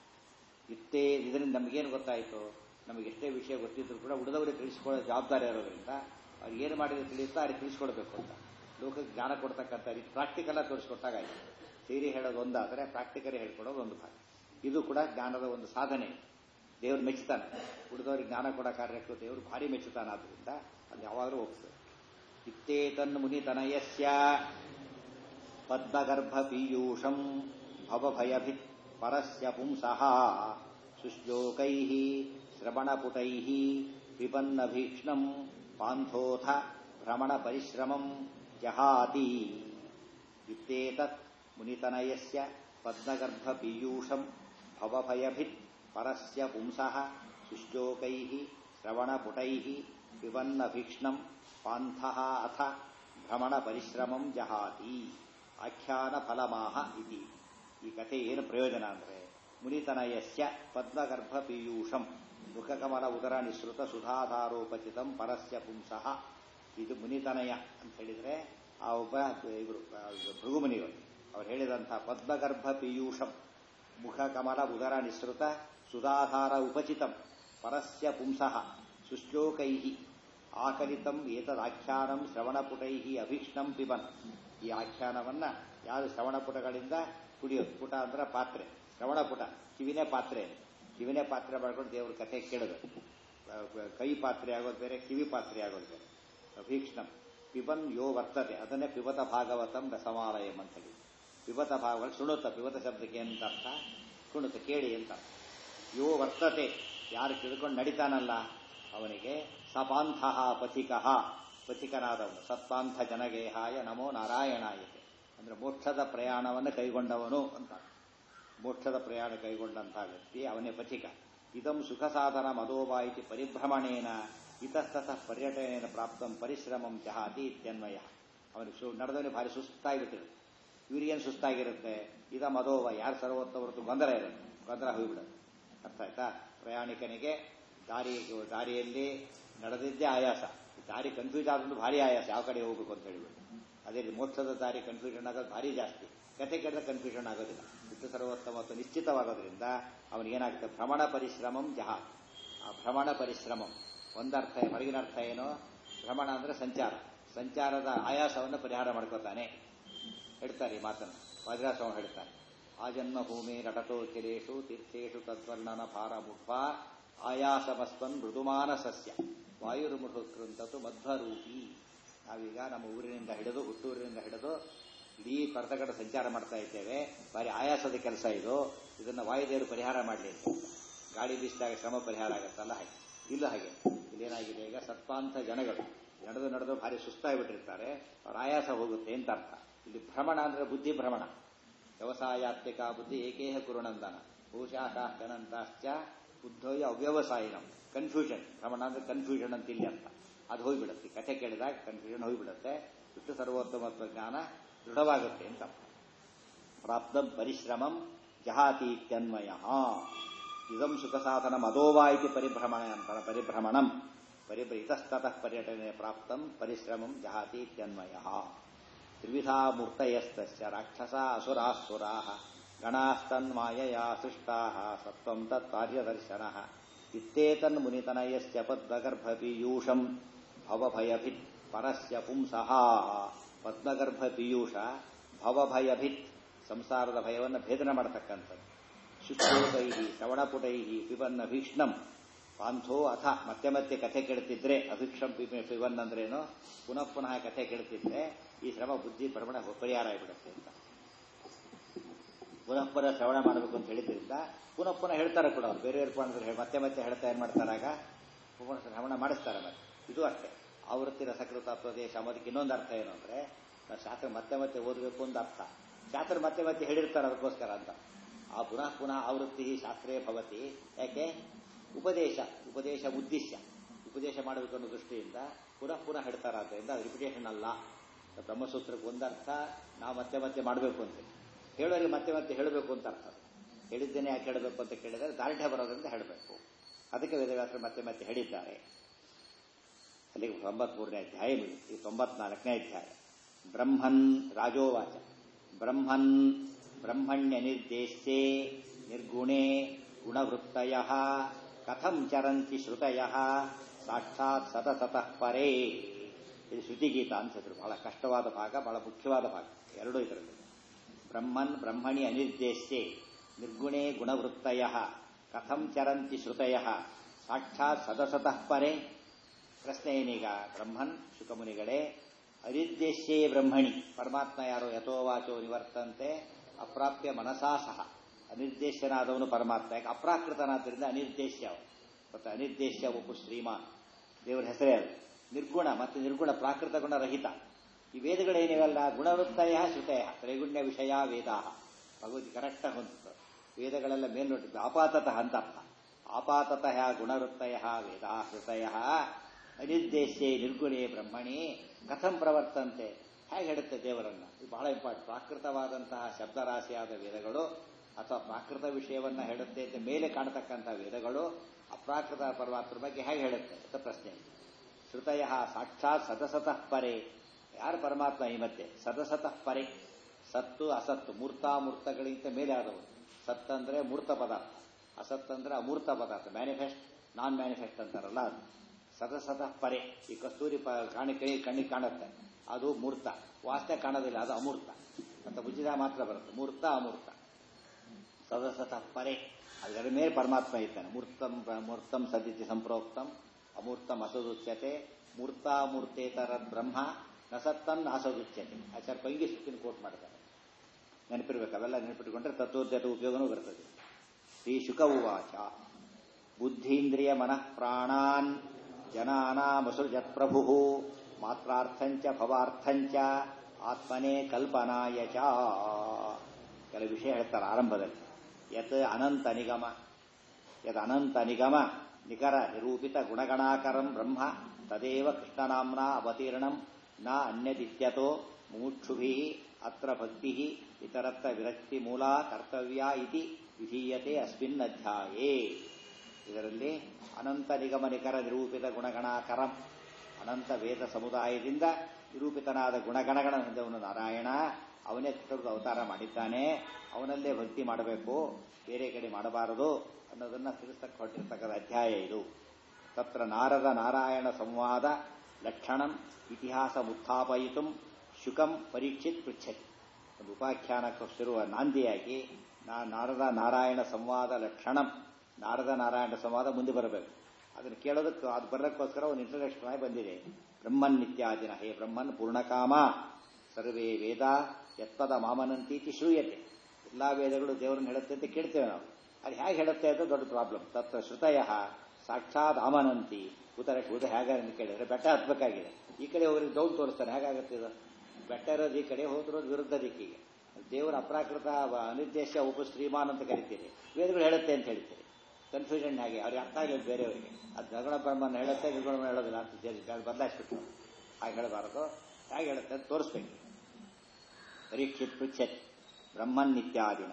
Speaker 1: ಇತ್ತೇ ಇದರಿಂದ ನಮಗೇನು ಗೊತ್ತಾಯಿತು ನಮಗೆ ಎಷ್ಟೇ ವಿಷಯ ಗೊತ್ತಿದ್ರು ಕೂಡ ಉಳಿದವರಿಗೆ ತಿಳಿಸ್ಕೊಳ್ಳೋ ಜವಾಬ್ದಾರಿ ಇರೋದ್ರಿಂದ ಅವ್ರಿಗೆ ಏನು ಮಾಡಿದ್ರೆ ತಿಳಿಯುತ್ತಾ ಅವ್ರಿಗೆ ತಿಳಿಸ್ಕೊಡ್ಬೇಕು ಅಂತ ಲೋಕಕ್ಕೆ ಜ್ಞಾನ ಕೊಡ್ತಕ್ಕಂಥ ರೀತಿ ಪ್ರಾಕ್ಟಿಕಲ್ ಆಗಿ ತೋರಿಸ್ಕೊಟ್ಟಾಗಾಯ್ತು ಥಿಯರಿ ಹೇಳೋದು ಒಂದಾದರೆ ಪ್ರಾಕ್ಟಿಕಲಿ ಹೇಳ್ಕೊಡೋದು ಒಂದು ಭಾಗ ಇದು ಕೂಡ ಜ್ಞಾನದ ಒಂದು ಸಾಧನೆ ದೇವ್ರು ಮೆಚ್ಚುತ್ತಾನೆ ಉಳಿದವ್ರಿಗೆ ಜ್ಞಾನ ಕೊಡೋ ಕಾರ್ಯಕ್ಕೂ ದೇವರು ಭಾರಿ ಮೆಚ್ಚುತ್ತಾನೆ ಆದ್ರಿಂದ ಅದು ಯಾವಾಗಲೂ ಹೋಗ್ತದೆ ಇತ್ತೇತನ್ ಮುನಿತನಯಸ್ಯ ಪದ್ಮಗರ್ಭ ಪೀಯೂಷಂ ಭವಭಯಭಿ ಪರಸ್ಯ ಪುಂಸಃ ಸುಶ್ಲೋಕೈ ಶ್ರವಣಪುಟೈ ಪಿಬನ್ನಭೀಕ್ಷ್ಣಂ ಪಾಂಥೋಥ ಭ್ರಮಣ ಪರಿಶ್ರಮಂ ಜಹಾತಿ ಇತ್ತೇತತ್ ಮುನಿತನಯಸ್ಯ ಪದ್ಮಗರ್ಭ ಪೀಯೂಷಂ ಭವಭಯಭಿತ್ ಪರಸ್ಯ ಪುಂಸಃ ಶುಶ್ಲೋಕೈಃ ಶ್ರವಣಪುಟೈಃ ಪಿಬನ್ನಭೀಕ್ಷ್ಣಂ ಪಾಂಥಃ ಅಥ ಭ್ರಮಣ ಪರಿಶ್ರಮಂ ಜಹಾತಿ ಆಖ್ಯಾನ ಫಲಮಾಹ ಇತಿ ಈ ಕಥೆ ಏನು ಪ್ರಯೋಜನ ಅಂದರೆ ಮುನಿತನಯಸ್ಯ ಪದ್ಮಗರ್ಭ ಪೀಯೂಷಂ ಮುಖಕಮಲ ಉದರ ನಿಸೃತ ಸುಧಾಧಾರೋಪಚಿತಂ ಪರಸ್ಯ ಪುಂಸಃ ಇದು ಮುನಿತನಯ ಅಂತ ಹೇಳಿದ್ರೆ ಆ ಒಬ್ಬ ಇವರು ಭೃಗುಮುನಿಗಳು ಅವ್ರು ಹೇಳಿದಂಥ ಪದ್ಮಗರ್ಭ ಪೀಯೂಷಂ ಮುಖಕಮಲ ಉದರ ನಿಸೃತ ಸುಧಾಧಾರ ಉಪಚಿತಂ ಪರಸ್ಯ ಪುಂಸಃ ಶುಶ್ಲೋಕೈ ಆಕಲಿತಂ ಏತದಾಖ್ಯಾನಂ ಶ್ರವಣಪುಟೈ ಅಭೀಕ್ಷ್ಣಂ ಪಿಬನ್ ಈ ಆಖ್ಯಾನವನ್ನ ಯಾರು ಶ್ರವಣಪುಟಗಳಿಂದ ಕುಡಿಯೋದು ಪುಟ ಅಂದ್ರೆ ಪಾತ್ರೆ ಶ್ರವಣಪುಟ ಕಿವಿನೇ ಪಾತ್ರೆ ಕಿವಿನೇ ಪಾತ್ರೆ ಮಾಡ್ಕೊಂಡು ದೇವ್ರ ಕಥೆ ಕೇಳೋದು ಕೈ ಪಾತ್ರೆ ಆಗೋದು ಬೇರೆ ಕಿವಿ ಪಾತ್ರೆ ಆಗೋದು ಬೇರೆ ಅಭೀಕ್ಷ್ಣಂ ಪಿಬನ್ ಯೋ ವರ್ತತೆ ಅದನ್ನೇ ಪಿಬತ ಭಾಗವತಂ ರಸಮಾಲಯಂ ಅಂತ ಹೇಳಿ ಪಿಬತ ಭಾಗವತ ಶೃಣುತ್ತ ಪಿಬತ ಶಬ್ದಕ್ಕೆ ಅಂತ ಅರ್ಥ ಶೃಣುತ್ತ ಕೇಳಿ ಅಂತ ಯೋ ವರ್ತತೆ ಯಾರು ತಿಳ್ಕೊಂಡು ನಡಿತಾನಲ್ಲ ಅವನಿಗೆ ಸಪಾಂಥ ಪಥಿಕಃ ಪಥಿಕನಾದವನು ಸತ್ಪಾಂಥ ಜನಗೇಹಾಯ ನಮೋ ನಾರಾಯಣಾಯತೆ ಅಂದ್ರೆ ಮೋಕ್ಷದ ಪ್ರಯಾಣವನ್ನು ಕೈಗೊಂಡವನು ಅಂತ ಮೋಕ್ಷದ ಪ್ರಯಾಣ ಕೈಗೊಂಡಂತಹ ವ್ಯಕ್ತಿ ಅವನೇ ಪಥಿಕ ಇದಂ ಸುಖ ಸಾಧನ ಮದೋಬಾಯಿತಿ ಪರಿಭ್ರಮಣೇನ ಇತಸ್ತತಃ ಪರ್ಯಟನೇನ ಪ್ರಾಪ್ತಂ ಪರಿಶ್ರಮಂ ಜಹಾತಿ ಇತ್ಯನ್ವಯ ಅವನಿಗೆ ಸು ನಡೆದವನಿಗೆ ಭಾರಿ ಸುಸ್ತಾಗಿಬಿಟ್ಟಿರುತ್ತೆ ಇವ್ರಿಗೇನು ಸುಸ್ತಾಗಿರುತ್ತೆ ಇದ ಮದೋವ ಯಾರು ಸರ್ವೋತ್ತ ಹೊರತು ಗೊಂದಲ ಇರುತ್ತೆ ಗೊಂದಲ ಹೋಗಿಬಿಡುತ್ತೆ ಅರ್ಥ ಆಯ್ತಾ ಪ್ರಯಾಣಿಕನಿಗೆ ದಾರಿ ದಾರಿಯಲ್ಲಿ ನಡೆದಿದ್ದೇ ಆಯಾಸ ದಾರಿ ಕನ್ಫ್ಯೂಸ್ ಆದ್ರೂ ಭಾರಿ ಆಯಾಸ ಯಾವ ಕಡೆ ಹೋಗ್ಬೇಕು ಅಂತ ಹೇಳಿಬಿಟ್ಟು ಅದೇ ಮೋಕ್ಷದ ದಾರಿ ಕನ್ಫ್ಯೂಷನ್ ಆಗೋದು ಭಾರಿ ಜಾಸ್ತಿ ಕತೆ ಕೇಳಿದ ಕನ್ಫ್ಯೂಷನ್ ಆಗೋದಿಲ್ಲ ವಿಷ್ಣು ಸರ್ವೋತ್ತಮ ಮತ್ತು ನಿಶ್ಚಿತವಾಗೋದ್ರಿಂದ ಅವನಿಗೇನಾಗುತ್ತೆ ಭ್ರಮಣ ಪರಿಶ್ರಮಂ ಜಹ ಆ ಭ್ರಮಣ ಪರಿಶ್ರಮಂ ಒಂದರ್ಥ ಹೊರಗಿನ ಅರ್ಥ ಏನು ಭ್ರಮಣ ಅಂದ್ರೆ ಸಂಚಾರ ಸಂಚಾರದ ಆಯಾಸವನ್ನು ಪರಿಹಾರ ಮಾಡ್ಕೋತಾನೆ ಹೇಳ್ತಾರೆ ಈ ಮಾತನ್ನು ವಜ್ರಾಸವ ಹೇಳ್ತಾರೆ ಆ ಜನ್ಮ ಭೂಮಿ ರಟತೋ ಕಿಲೇಶು ತೀರ್ಥೇಶು ತದ್ವರ್ಣನ ಭಾರ ಮುಖ್ವಾ ಆಯಾಸಮಸ್ವನ್ ಮೃದುಮಾನ ಸಸ್ಯ ವಾಯುರ್ಮುಖಕೃಂತತು ಮಧ್ವರೂಪಿ ನಾವೀಗ ನಮ್ಮ ಊರಿನಿಂದ ಹಿಡಿದು ಹುಟ್ಟೂರಿನಿಂದ ಹಿಡಿದು ಇಡೀ ಪರತಗಡ ಸಂಚಾರ ಮಾಡ್ತಾ ಇದ್ದೇವೆ ಭಾರಿ ಆಯಾಸದ ಕೆಲಸ ಇದು ಇದನ್ನ ವಾಯುದೇವರು ಪರಿಹಾರ ಮಾಡಲಿ ಗಾಳಿ ಬೀಸಿದಾಗ ಶ್ರಮ ಪರಿಹಾರ ಆಗುತ್ತಲ್ಲ ಹಾಗೆ ಇಲ್ಲ ಹಾಗೆ ಇಲ್ಲೇನಾಗಿದೆ ಈಗ ಸತ್ಪಾಂತ ಜನಗಳು ನಡೆದು ನಡೆದು ಭಾರಿ ಸುಸ್ತಾಗಿಬಿಟ್ಟಿರ್ತಾರೆ ಅವ್ರ ಆಯಾಸ ಹೋಗುತ್ತೆ ಅಂತ ಅರ್ಥ ಇಲ್ಲಿ ಭ್ರಮಣ ಅಂದ್ರೆ ಬುದ್ಧಿ ಭ್ರಮಣ ವ್ಯವಸಾಯಾತ್ಮಿಕ ಬುದ್ಧಿ ಏಕೇಹ ಕುರುಣಂದನ ಭೂಷಾಕಾಶ್ಚನಂತಾಶ್ಚ ಬುದ್ಧೋಯ ಅವ್ಯವಸಾಯಿನಂ ಕನ್ಫ್ಯೂಷನ್ ಭ್ರಮಣ ಅಂದ್ರೆ ಕನ್ಫ್ಯೂಷನ್ ಅಂತ ಇಲ್ಲಿ ಅಂತ ಅದು ಹೋಗಿಬಿಡುತ್ತೆ ಕಥೆ ಕೇಳಿದಾಗ ಕನ್ಫ್ಯೂಷನ್ ಹೋಗಿಬಿಡುತ್ತೆ ವಿಷ್ಣು ಸರ್ವೋತ್ತಮತ್ವ ಜ್ಞಾನ ದೃಢವಾಗುತ್ತೆ ಅಂತ ಪ್ರಾಪ್ತಂ ಪರಿಶ್ರಮಂ ಜಹಾತಿ ಇತ್ಯನ್ವಯ ಇದಂ ಸುಖ ಸಾಧನ ಮದೋವಾ ಇತಿ ಪರಿಭ್ರಮಣ ಪರಿಭ್ರಮಣಂ ಪರಿಭ್ರ ಇತಸ್ತತಃ ಪರ್ಯಟನೆ ಪ್ರಾಪ್ತಂ ಪರಿಶ್ರಮಂ ಜಹಾತಿ ಇತ್ಯನ್ವಯ ತ್ರಿವಿಧಾ ಮೂರ್ತಯಸ್ತಸ್ಯ ರಾಕ್ಷಸ ಅಸುರಾಸುರಾ ಗಣಾಸ್ತನ್ಮಾಯಯಾ ಸೃಷ್ಟಾ ಸತ್ವಂ ತತ್ಕಾರ್ಯದರ್ಶನಃ ಇತ್ತೇತನ್ ಮುನಿತನಯಸ್ಯ ಪದ್ಮಗರ್ಭಪೀಯೂಷಂ ಭವಭಯಭಿತ್ ಪರಸ್ಯ ಪುಂಸಃ ಪದ್ಮಗರ್ಭ ಪೀಯೂಷ ಭವಭಯಭಿತ್ ಸಂಸಾರದ ಭಯವನ್ನು ಭೇದನ ಮಾಡತಕ್ಕಂಥದ್ದು ಶುಶ್ರೋತೈ ಶ್ರವಣಪುಟೈ ಪಿಬನ್ ಅಭೀಕ್ಷ್ಣಂ ಪಾಂಥೋ ಅಥ ಮತ್ತೆ ಮತ್ತೆ ಕಥೆ ಕೇಳ್ತಿದ್ರೆ ಅಭಿಕ್ಷಂ ಪಿಬನ್ ಅಂದ್ರೇನು ಪುನಃ ಪುನಃ ಕಥೆ ಕೇಳ್ತಿದ್ರೆ ಈ ಶ್ರಮ ಬುದ್ಧಿ ಭ್ರಮಣ ಪರಿಹಾರ ಆಗಿಬಿಡುತ್ತೆ ಅಂತ ಪುನಃ ಪುನಃ ಶ್ರವಣ ಮಾಡಬೇಕು ಅಂತ ಹೇಳಿದ್ರಿಂದ ಪುನಃ ಪುನಃ ಹೇಳ್ತಾರೆ ಕೂಡ ಅವ್ರು ಬೇರೆ ಅಂದ್ರೆ ಮತ್ತೆ ಮತ್ತೆ ಹೇಳ್ತಾ ಏನ್ ಮಾಡ್ತಾರಾಗ ಪುನಃ ಶ್ರವಣ ಮಾಡಿಸ್ತಾರೆ ಮತ್ತೆ ಇದು ಅಷ್ಟೇ ಆವೃತ್ತಿ ರಸಕೃತ ಪ್ರದೇಶ ಅದಕ್ಕೆ ಇನ್ನೊಂದು ಅರ್ಥ ಏನು ಅಂದ್ರೆ ನಾವು ಶಾಸ್ತ್ರ ಮತ್ತೆ ಮತ್ತೆ ಓದಬೇಕು ಒಂದು ಅರ್ಥ ಶಾಸ್ತ್ರ ಮತ್ತೆ ಮತ್ತೆ ಹೇಳಿರ್ತಾರೆ ಅದಕ್ಕೋಸ್ಕರ ಅಂತ ಆ ಪುನಃ ಪುನಃ ಆವೃತ್ತಿ ಶಾಸ್ತ್ರೇ ಭವತಿ ಯಾಕೆ ಉಪದೇಶ ಉಪದೇಶ ಉದ್ದೇಶ ಉಪದೇಶ ಮಾಡಬೇಕು ಅನ್ನೋ ದೃಷ್ಟಿಯಿಂದ ಪುನಃ ಪುನಃ ಹೇಳ್ತಾರೆ ಆದ್ದರಿಂದ ಅದು ರಿಪಿಟೇಷನ್ ಅಲ್ಲ ಬ್ರಹ್ಮಸೂತ್ರಕ್ಕೆ ಒಂದರ್ಥ ನಾವು ಮತ್ತೆ ಮತ್ತೆ ಮಾಡಬೇಕು ಅಂತ ಹೇಳೋರಿಗೆ ಮತ್ತೆ ಮತ್ತೆ ಹೇಳಬೇಕು ಅಂತ ಅರ್ಥ ಹೇಳಿದ್ದೇನೆ ಯಾಕೆ ಹೇಳಬೇಕು ಅಂತ ಕೇಳಿದರೆ ದಾರ್ಢ್ಯ ಬರೋದ್ರಿಂದ ಹೇಳಬೇಕು ಅದಕ್ಕೆ ವೇದವ್ಯಾಸರು ಮತ್ತೆ ಮತ್ತೆ ಹೇಳಿದ್ದಾರೆ ಅಲ್ಲಿಗೆ ತೊಂಬತ್ಮೂರನೇ ಅಧ್ಯಾಯ ಈ ತೊಂಬತ್ನಾಲ್ಕನೇ ಅಧ್ಯಾಯ ಬ್ರಹ್ಮನ್ ರಾಜೋವಾಚ ಬ್ರಹ್ಮನ್ ಬ್ರಹ್ಮಣ್ಯ ನಿರ್ದೇಶೇ ನಿರ್ಗುಣೇ ಗುಣವೃತ್ತಯ ಕಥಂ ಚರಂತಿ ಶ್ರುತಯ ಸಾಕ್ಷಾತ್ ಸತಸತಃ ಪರೇ ಇದು ಶ್ರುತಿಗೀತ ಅನ್ಸಿದ್ರು ಬಹಳ ಕಷ್ಟವಾದ ಭಾಗ ಬಹಳ ಮುಖ್ಯವಾದ ಭಾಗ ಎರಡೂ ಇದರಲ್ಲಿ ಬ್ರಹ್ಮನ್ ಬ್ರಹ್ಮಣಿ ಅನಿರ್ದೇಶೆ ನಿರ್ಗುಣೇ ಗುಣವೃತ್ತಯ ಕಥಂ ಚರಂತಿ ಶ್ರುತಯ ಸಾಕ್ಷಾತ್ ಸದಸತಃ ಪರೇ ಪ್ರಶ್ನೆ ಏನೀಗ ಬ್ರಹ್ಮನ್ ಶುಕಮುನಿಗಳೇ ಅನಿರ್ದೇಶ್ಯೇ ಬ್ರಹ್ಮಣಿ ಪರಮಾತ್ಮ ಯಾರೋ ಯಥೋವಾಚೋ ನಿವರ್ತಂತೆ ಅಪ್ರಾಪ್ಯ ಮನಸಾ ಸಹ ಅನಿರ್ದೇಶ್ಯನಾದವನು ಪರಮಾತ್ಮ ಯಾಕೆ ಅಪ್ರಾಕೃತನಾದ್ದರಿಂದ ಅನಿರ್ದೇಶ್ಯ ಮತ್ತು ಅನಿರ್ದೇಶ್ಯ ಒಬ್ಬ ಶ್ರೀಮಾನ್ ದೇವರ ಹೆಸರೇ ಅದು ನಿರ್ಗುಣ ಮತ್ತು ನಿರ್ಗುಣ ಪ್ರಾಕೃತ ಗುಣ ರಹಿತ ಈ ವೇದಗಳೇನಿವೆಲ್ಲ ಗುಣವೃತ್ತಯ ಶ್ರುತಯ ತ್ರೈಗುಣ್ಯ ವಿಷಯ ವೇದ ಭಗವತಿ ಕರೆಕ್ಟಾಗಿ ಹೊಂದಿತ್ತು ವೇದಗಳೆಲ್ಲ ಮೇಲ್ನೋಟಿದ್ದು ಆಪಾತತಃ ಅಂತ ಅರ್ಥ ಆಪಾತತಃ ಗುಣವೃತ್ತಯ ವೇದ ಶ್ರುತಯ ಅನಿರ್ದೇಶ್ಯೆ ನಿರ್ಗುಣೇ ಬ್ರಹ್ಮಣಿ ಕಥಂ ಪ್ರವರ್ತಂತೆ ಹೇಗೆ ಹೇಳುತ್ತೆ ದೇವರನ್ನ ಇದು ಬಹಳ ಇಂಪಾರ್ಟೆಂಟ್ ಪ್ರಾಕೃತವಾದಂತಹ ಶಬ್ದರಾಶಿಯಾದ ವೇದಗಳು ಅಥವಾ ಪ್ರಾಕೃತ ವಿಷಯವನ್ನ ಹೇಳುತ್ತೆ ಅಂತ ಮೇಲೆ ಕಾಣತಕ್ಕಂತಹ ವೇದಗಳು ಅಪ್ರಾಕೃತ ಪರಮಾತ್ಮರ ಬಗ್ಗೆ ಹೇಗೆ ಹೇಳುತ್ತೆ ಅಂತ ಪ್ರಶ್ನೆ ಶ್ರುತಯ ಸಾಕ್ಷಾತ್ ಸದಸತಃ ಪರೆ ಯಾರು ಪರಮಾತ್ಮ ಈ ಮಧ್ಯೆ ಸದಸತಃ ಪರೆ ಸತ್ತು ಅಸತ್ತು ಮೂರ್ತಾಮೂರ್ತಗಳಿಗಿಂತ ಮೇಲೆ ಆದವು ಸತ್ ಅಂದ್ರೆ ಮೂರ್ತ ಪದಾರ್ಥ ಅಸತ್ ಅಂದ್ರೆ ಅಮೂರ್ತ ಪದಾರ್ಥ ಮ್ಯಾನಿಫೆಸ್ಟ್ ನಾನ್ ಮ್ಯಾನಿಫೆಸ್ಟ್ ಅಂತಾರಲ್ಲ ಅದು ಸದಸತಃ ಪರೆ ಈ ಕಸ್ತೂರಿ ಪ ಕಾಣಿ ಕೈ ಕಣ್ಣಿಗೆ ಕಾಣುತ್ತೆ ಅದು ಮೂರ್ತ ವಾಸನೆ ಕಾಣೋದಿಲ್ಲ ಅದು ಅಮೂರ್ತ ಅಂತ ಮುಚ್ಚಿದ ಮಾತ್ರ ಬರುತ್ತೆ ಮೂರ್ತ ಅಮೂರ್ತ ಸದಸತಃ ಪರೆ ಅದರ ಮೇಲೆ ಪರಮಾತ್ಮ ಇದ್ದಾನೆ ಮೂರ್ತಂ ಮೂರ್ತಂ ಸದಿತಿ ಸಂಪ್ರೋಕ್ತಂ ಅಮೂರ್ತಂ ಅಸದುಚ್ಯತೆ ಮೂರ್ತಾಮೂರ್ತೇತರ ಬ್ರಹ್ಮ ನಸತ್ತನ್ ಅಸದುಚ್ಯತೆ ಆಚಾರ್ಯ ಪೈಂಗಿ ಸುತ್ತಿನ ಕೋಟ್ ಮಾಡ್ತಾರೆ ನೆನಪಿರ್ಬೇಕು ಅವೆಲ್ಲ ನೆನಪಿಟ್ಕೊಂಡ್ರೆ ತತ್ವೋದ್ಯತ ಉಪಯೋಗನೂ ಬರ್ತದೆ ಶ್ರೀ ಶುಕ ಉವಾಚ ಬುದ್ಧೀಂದ್ರಿಯ ಮನಃ ಪ್ರಾಣಾನ್ ಜನಾನಾಮಸೃಜತ್ ಪ್ರಭು ಮಾತ್ರಾರ್ಥಂಚ ಭವಾರ್ಥಂಚ ಆತ್ಮನೇ ಕಲ್ಪನಾಯ ಚ ಕೆಲವು ವಿಷಯ ಹೇಳ್ತಾರೆ ಆರಂಭದಲ್ಲಿ ಯತ್ ಅನಂತ ನಿಗಮ ಯದ್ ಅನಂತ ನಿಗಮ ನಿಕರ ನಿರೂಪಿತ ಗುಣಗಣಾಕರಂ ಬ್ರಹ್ಮ ತದೇವ ಕೃಷ್ಣನಾಮ್ನ ಅವತೀರ್ಣಂ ನ ಅನ್ಯದಿತ್ಯತೋ ಮುಮುಕ್ಷುಭಿ ಅತ್ರ ಭಕ್ತಿ ಇತರತ್ರ ವಿರಕ್ತಿ ಮೂಲ ಕರ್ತವ್ಯ ಇತಿ ವಿಧೀಯತೆ ಅಸ್ಮಿನ್ ಅಧ್ಯಾಯೇ ಇದರಲ್ಲಿ ಅನಂತ ನಿಗಮ ನಿಕರ ನಿರೂಪಿತ ಗುಣಗಣಾಕರಂ ಅನಂತ ವೇದ ಸಮುದಾಯದಿಂದ ನಿರೂಪಿತನಾದ ಗುಣಗಣಗಳ ಹೊಂದವನು ನಾರಾಯಣ ಅವನೇ ಕೃಷ್ಣರು ಅವತಾರ ಮಾಡಿದ್ದಾನೆ ಅವನಲ್ಲೇ ಭಕ್ತಿ ಮಾಡಬೇಕು ಬೇರೆ ಕಡೆ ಮಾಡಬಾರದು ಅನ್ನೋದನ್ನ ತಿಳಿಸಕ್ಕೆ ಹೊರಟಿರ್ತಕ್ಕಂಥ ಅಧ್ಯಾಯ ಇದು ತತ್ರ ನಾರದ ನಾರಾಯಣ ಸಂವಾದ ಲಕ್ಷಣಂ ಇತಿಹಾಸ ಮುತ್ಥಾಪಯಿತು ಶುಕಂ ಪರೀಕ್ಷಿತ್ ಪೃಚ್ಛತಿ ಒಂದು ಉಪಾಖ್ಯಾನಕ್ಕಿರುವ ನಾಂದಿಯಾಗಿ ನಾ ನಾರದ ನಾರಾಯಣ ಸಂವಾದ ಲಕ್ಷಣಂ ನಾರದ ನಾರಾಯಣ ಸಂವಾದ ಮುಂದೆ ಬರಬೇಕು ಅದನ್ನು ಕೇಳೋದಕ್ಕೆ ಅದು ಬರೋಕ್ಕೋಸ್ಕರ ಒಂದು ಇಂಟ್ರಡಕ್ಷನ್ ಆಗಿ ಬಂದಿದೆ ಬ್ರಹ್ಮನ್ ನಿತ್ಯಾದಿನ ಹೇ ಬ್ರಹ್ಮನ್ ಪೂರ್ಣಕಾಮ ಸರ್ವೇ ವೇದ ಎತ್ತದ ಮಾಮನಂತೀತಿ ಶ್ರೂಯತೆ ಎಲ್ಲಾ ವೇದಗಳು ದೇವರನ್ನು ಹೇಳುತ್ತೆ ಅಂತ ಕೇಳ್ತೇವೆ ನಾವು ಅದು ಹೇಗೆ ಹೇಳುತ್ತೆ ಅಂತ ದೊಡ್ಡ ಪ್ರಾಬ್ಲಮ್ ತತ್ರ ಶ್ರುತಯ ಸಾಕ್ಷಾತ್ ಆಮನಂತಿ ಉತ್ತರ ಉದ ಹೇಗೆ ಅಂತ ಕೇಳಿದ್ರೆ ಬೆಟ್ಟ ಹತ್ಬೇಕಾಗಿದೆ ಈ ಕಡೆ ಹೋಗಿ ಡೌನ್ ತೋರಿಸ್ತಾನೆ ಹೇಗಾಗುತ್ತೆ ಇದು ಬೆಟ್ಟ ಇರೋದು ಈ ಕಡೆ ಹೋದ್ರೋದು ವಿರುದ್ಧ ದಿಕ್ಕಿಗೆ ದೇವರ ಅಪ್ರಾಕೃತ ಅನಿರ್ದೇಶ ಉಪ ಶ್ರೀಮಾನ್ ಅಂತ ಕರಿತೀರಿ ವೇದಗಳು ಹೇಳುತ್ತೆ ಅಂತ ಹೇಳ್ತೀರಿ ಕನ್ಫ್ಯೂಷನ್ ಹೇಗೆ ಅವ್ರಿಗೆ ಅರ್ಥ ಆಗಿಲ್ಲ ಬೇರೆಯವರಿಗೆ ಅದು ಗಗನ ಬ್ರಹ್ಮನ ಹೇಳುತ್ತೆ ನಿರ್ಗುಣ ಹೇಳೋದಿಲ್ಲ ಅಂತ ಬದಲಾಯಿಸ್ಬಿಟ್ಟು ಹಾಗೆ ಹೇಳಬಾರದು ಹೇಗೆ ಹೇಳುತ್ತೆ ಅಂತ ತೋರಿಸ್ಬೇಕು ಪರೀಕ್ಷಿತ್ ಪೃಚ್ಛತ್ ಬ್ರಹ್ಮನ್ ನಿತ್ಯಾದಿನ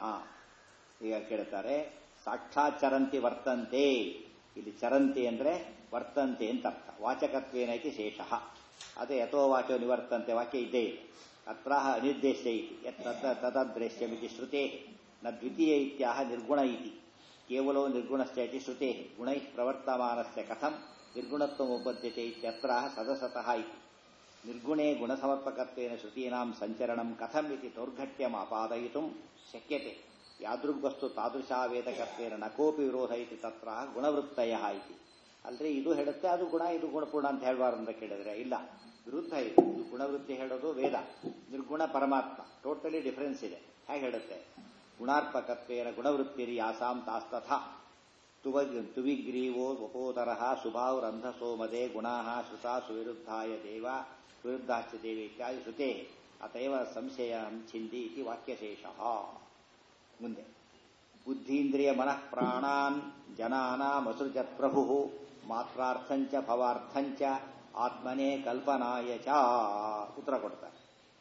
Speaker 1: ಈಗ ಕೇಳ್ತಾರೆ ಸಾಕ್ಷಾತ್ ಚರಂತಿ ವರ್ತಂತೆ ಇಲ್ಲಿ ಚರಂತಿ ಅಂದ್ರೆ ವರ್ತಂತೆ ಅಂತ ಅರ್ಥ ವಾಚಕತ್ವೇನೈತಿ ಶೇಷ ಅದೇ ಯಥೋ ವಾಚೋ ನಿವರ್ತಂತೆ ವಾಕ್ಯ ಇದ್ದೇ ಇದೆ ಅತ್ರ ಅನಿರ್ದೇಶ್ಯ ಇತಿ ಯತ್ ತದದೃಶ್ಯಮಿತಿ ಶ್ರುತೆ ನ ದ್ವಿತೀಯ ಇತ್ಯಾಹ ನಿರ್ಗುಣ ಇತಿ ಕೇವಲೋ ನಿರ್ಗುಣಶ್ಚೇತಿ ಶ್ರುತೆ ಗುಣೈ ಪ್ರವರ್ತಮಾನಸ್ಯ ಕಥಂ ನಿರ್ಗುಣತ್ವಮುಪದ್ಯತೆ ಇತ್ಯತ್ರ ಸದಸತಃ ಇತಿ ನಿರ್ಗುಣೇ ಗುಣಸಮರ್ಪಕತ್ವೇನ ಶ್ರುತೀನಾಂ ಸಂಚರಣಂ ಕಥಂ ಇತಿ ದೌರ್ಘಟ್ಯಮಾಪಾದಯಿತುಂ ಶಕ್ಯತೆ ಯಾದೃಗ್ವಸ್ತು ತಾದೃಶಾ ವೇದಕತ್ವೇನ ನ ಕೋಪಿ ವಿರೋಧ ಇತಿ ತತ್ರ ಗುಣವೃತ್ತಯ ಇತಿ ಅಲ್ರಿ ಇದು ಹೇಳುತ್ತೆ ಅದು ಗುಣ ಇದು ಗುಣಪೂರ್ಣ ಅಂತ ಹೇಳಬಾರ್ದು ಅಂತ ಕೇಳಿದ್ರೆ ಇಲ್ಲ ವಿರುದ್ಧ ಇದೆ ಇದು ಗುಣವೃತ್ತಿ ಹೇಳೋದು ವೇದ ನಿರ್ಗುಣ ಪರಮಾತ್ಮ ಟೋಟಲಿ ಡಿಫರೆನ್ಸ್ ಇದೆ ಹೇಗೆ ಹೇಳುತ್ತೆ ಗುಣಾರ್ಪಕತ್ವೇನ ಗುಣವೃತ್ತಿರಿ ಯಾಸಾಂ ತಾಸ್ತಥ ತುವ ತುವಿಗ್ರೀವೋ ವಪೋದರ ಶುಭಾವರಂಧಸೋ ಮದೆ ಗುಣಾ ಶ್ರುತಾ ಸುವಿರುದ್ಧಾಯ ದೇವ ವಿರುದ್ಧಾಶ್ಚ ದೇವಿ ಇತ್ಯಾದಿ ಶ್ರುತೆ ಅತೈವ ಸಂಶಯ ಛಿಂದಿ ಇತಿ ವಾಕ್ಯಶೇಷ ಮುಂದೆ ಬುದ್ಧೀಂದ್ರಿಯ ಮನಃ ಪ್ರಾಣಾನ್ ಜನಾನಾಮಸೃಜತ್ ಪ್ರಭು ಮಾತ್ರಾರ್ಥಂಚ ಭವಾರ್ಥಂಚ ಆತ್ಮನೇ ಕಲ್ಪನಾಯ ಚ ಉತ್ತರ ಕೊಡ್ತಾರೆ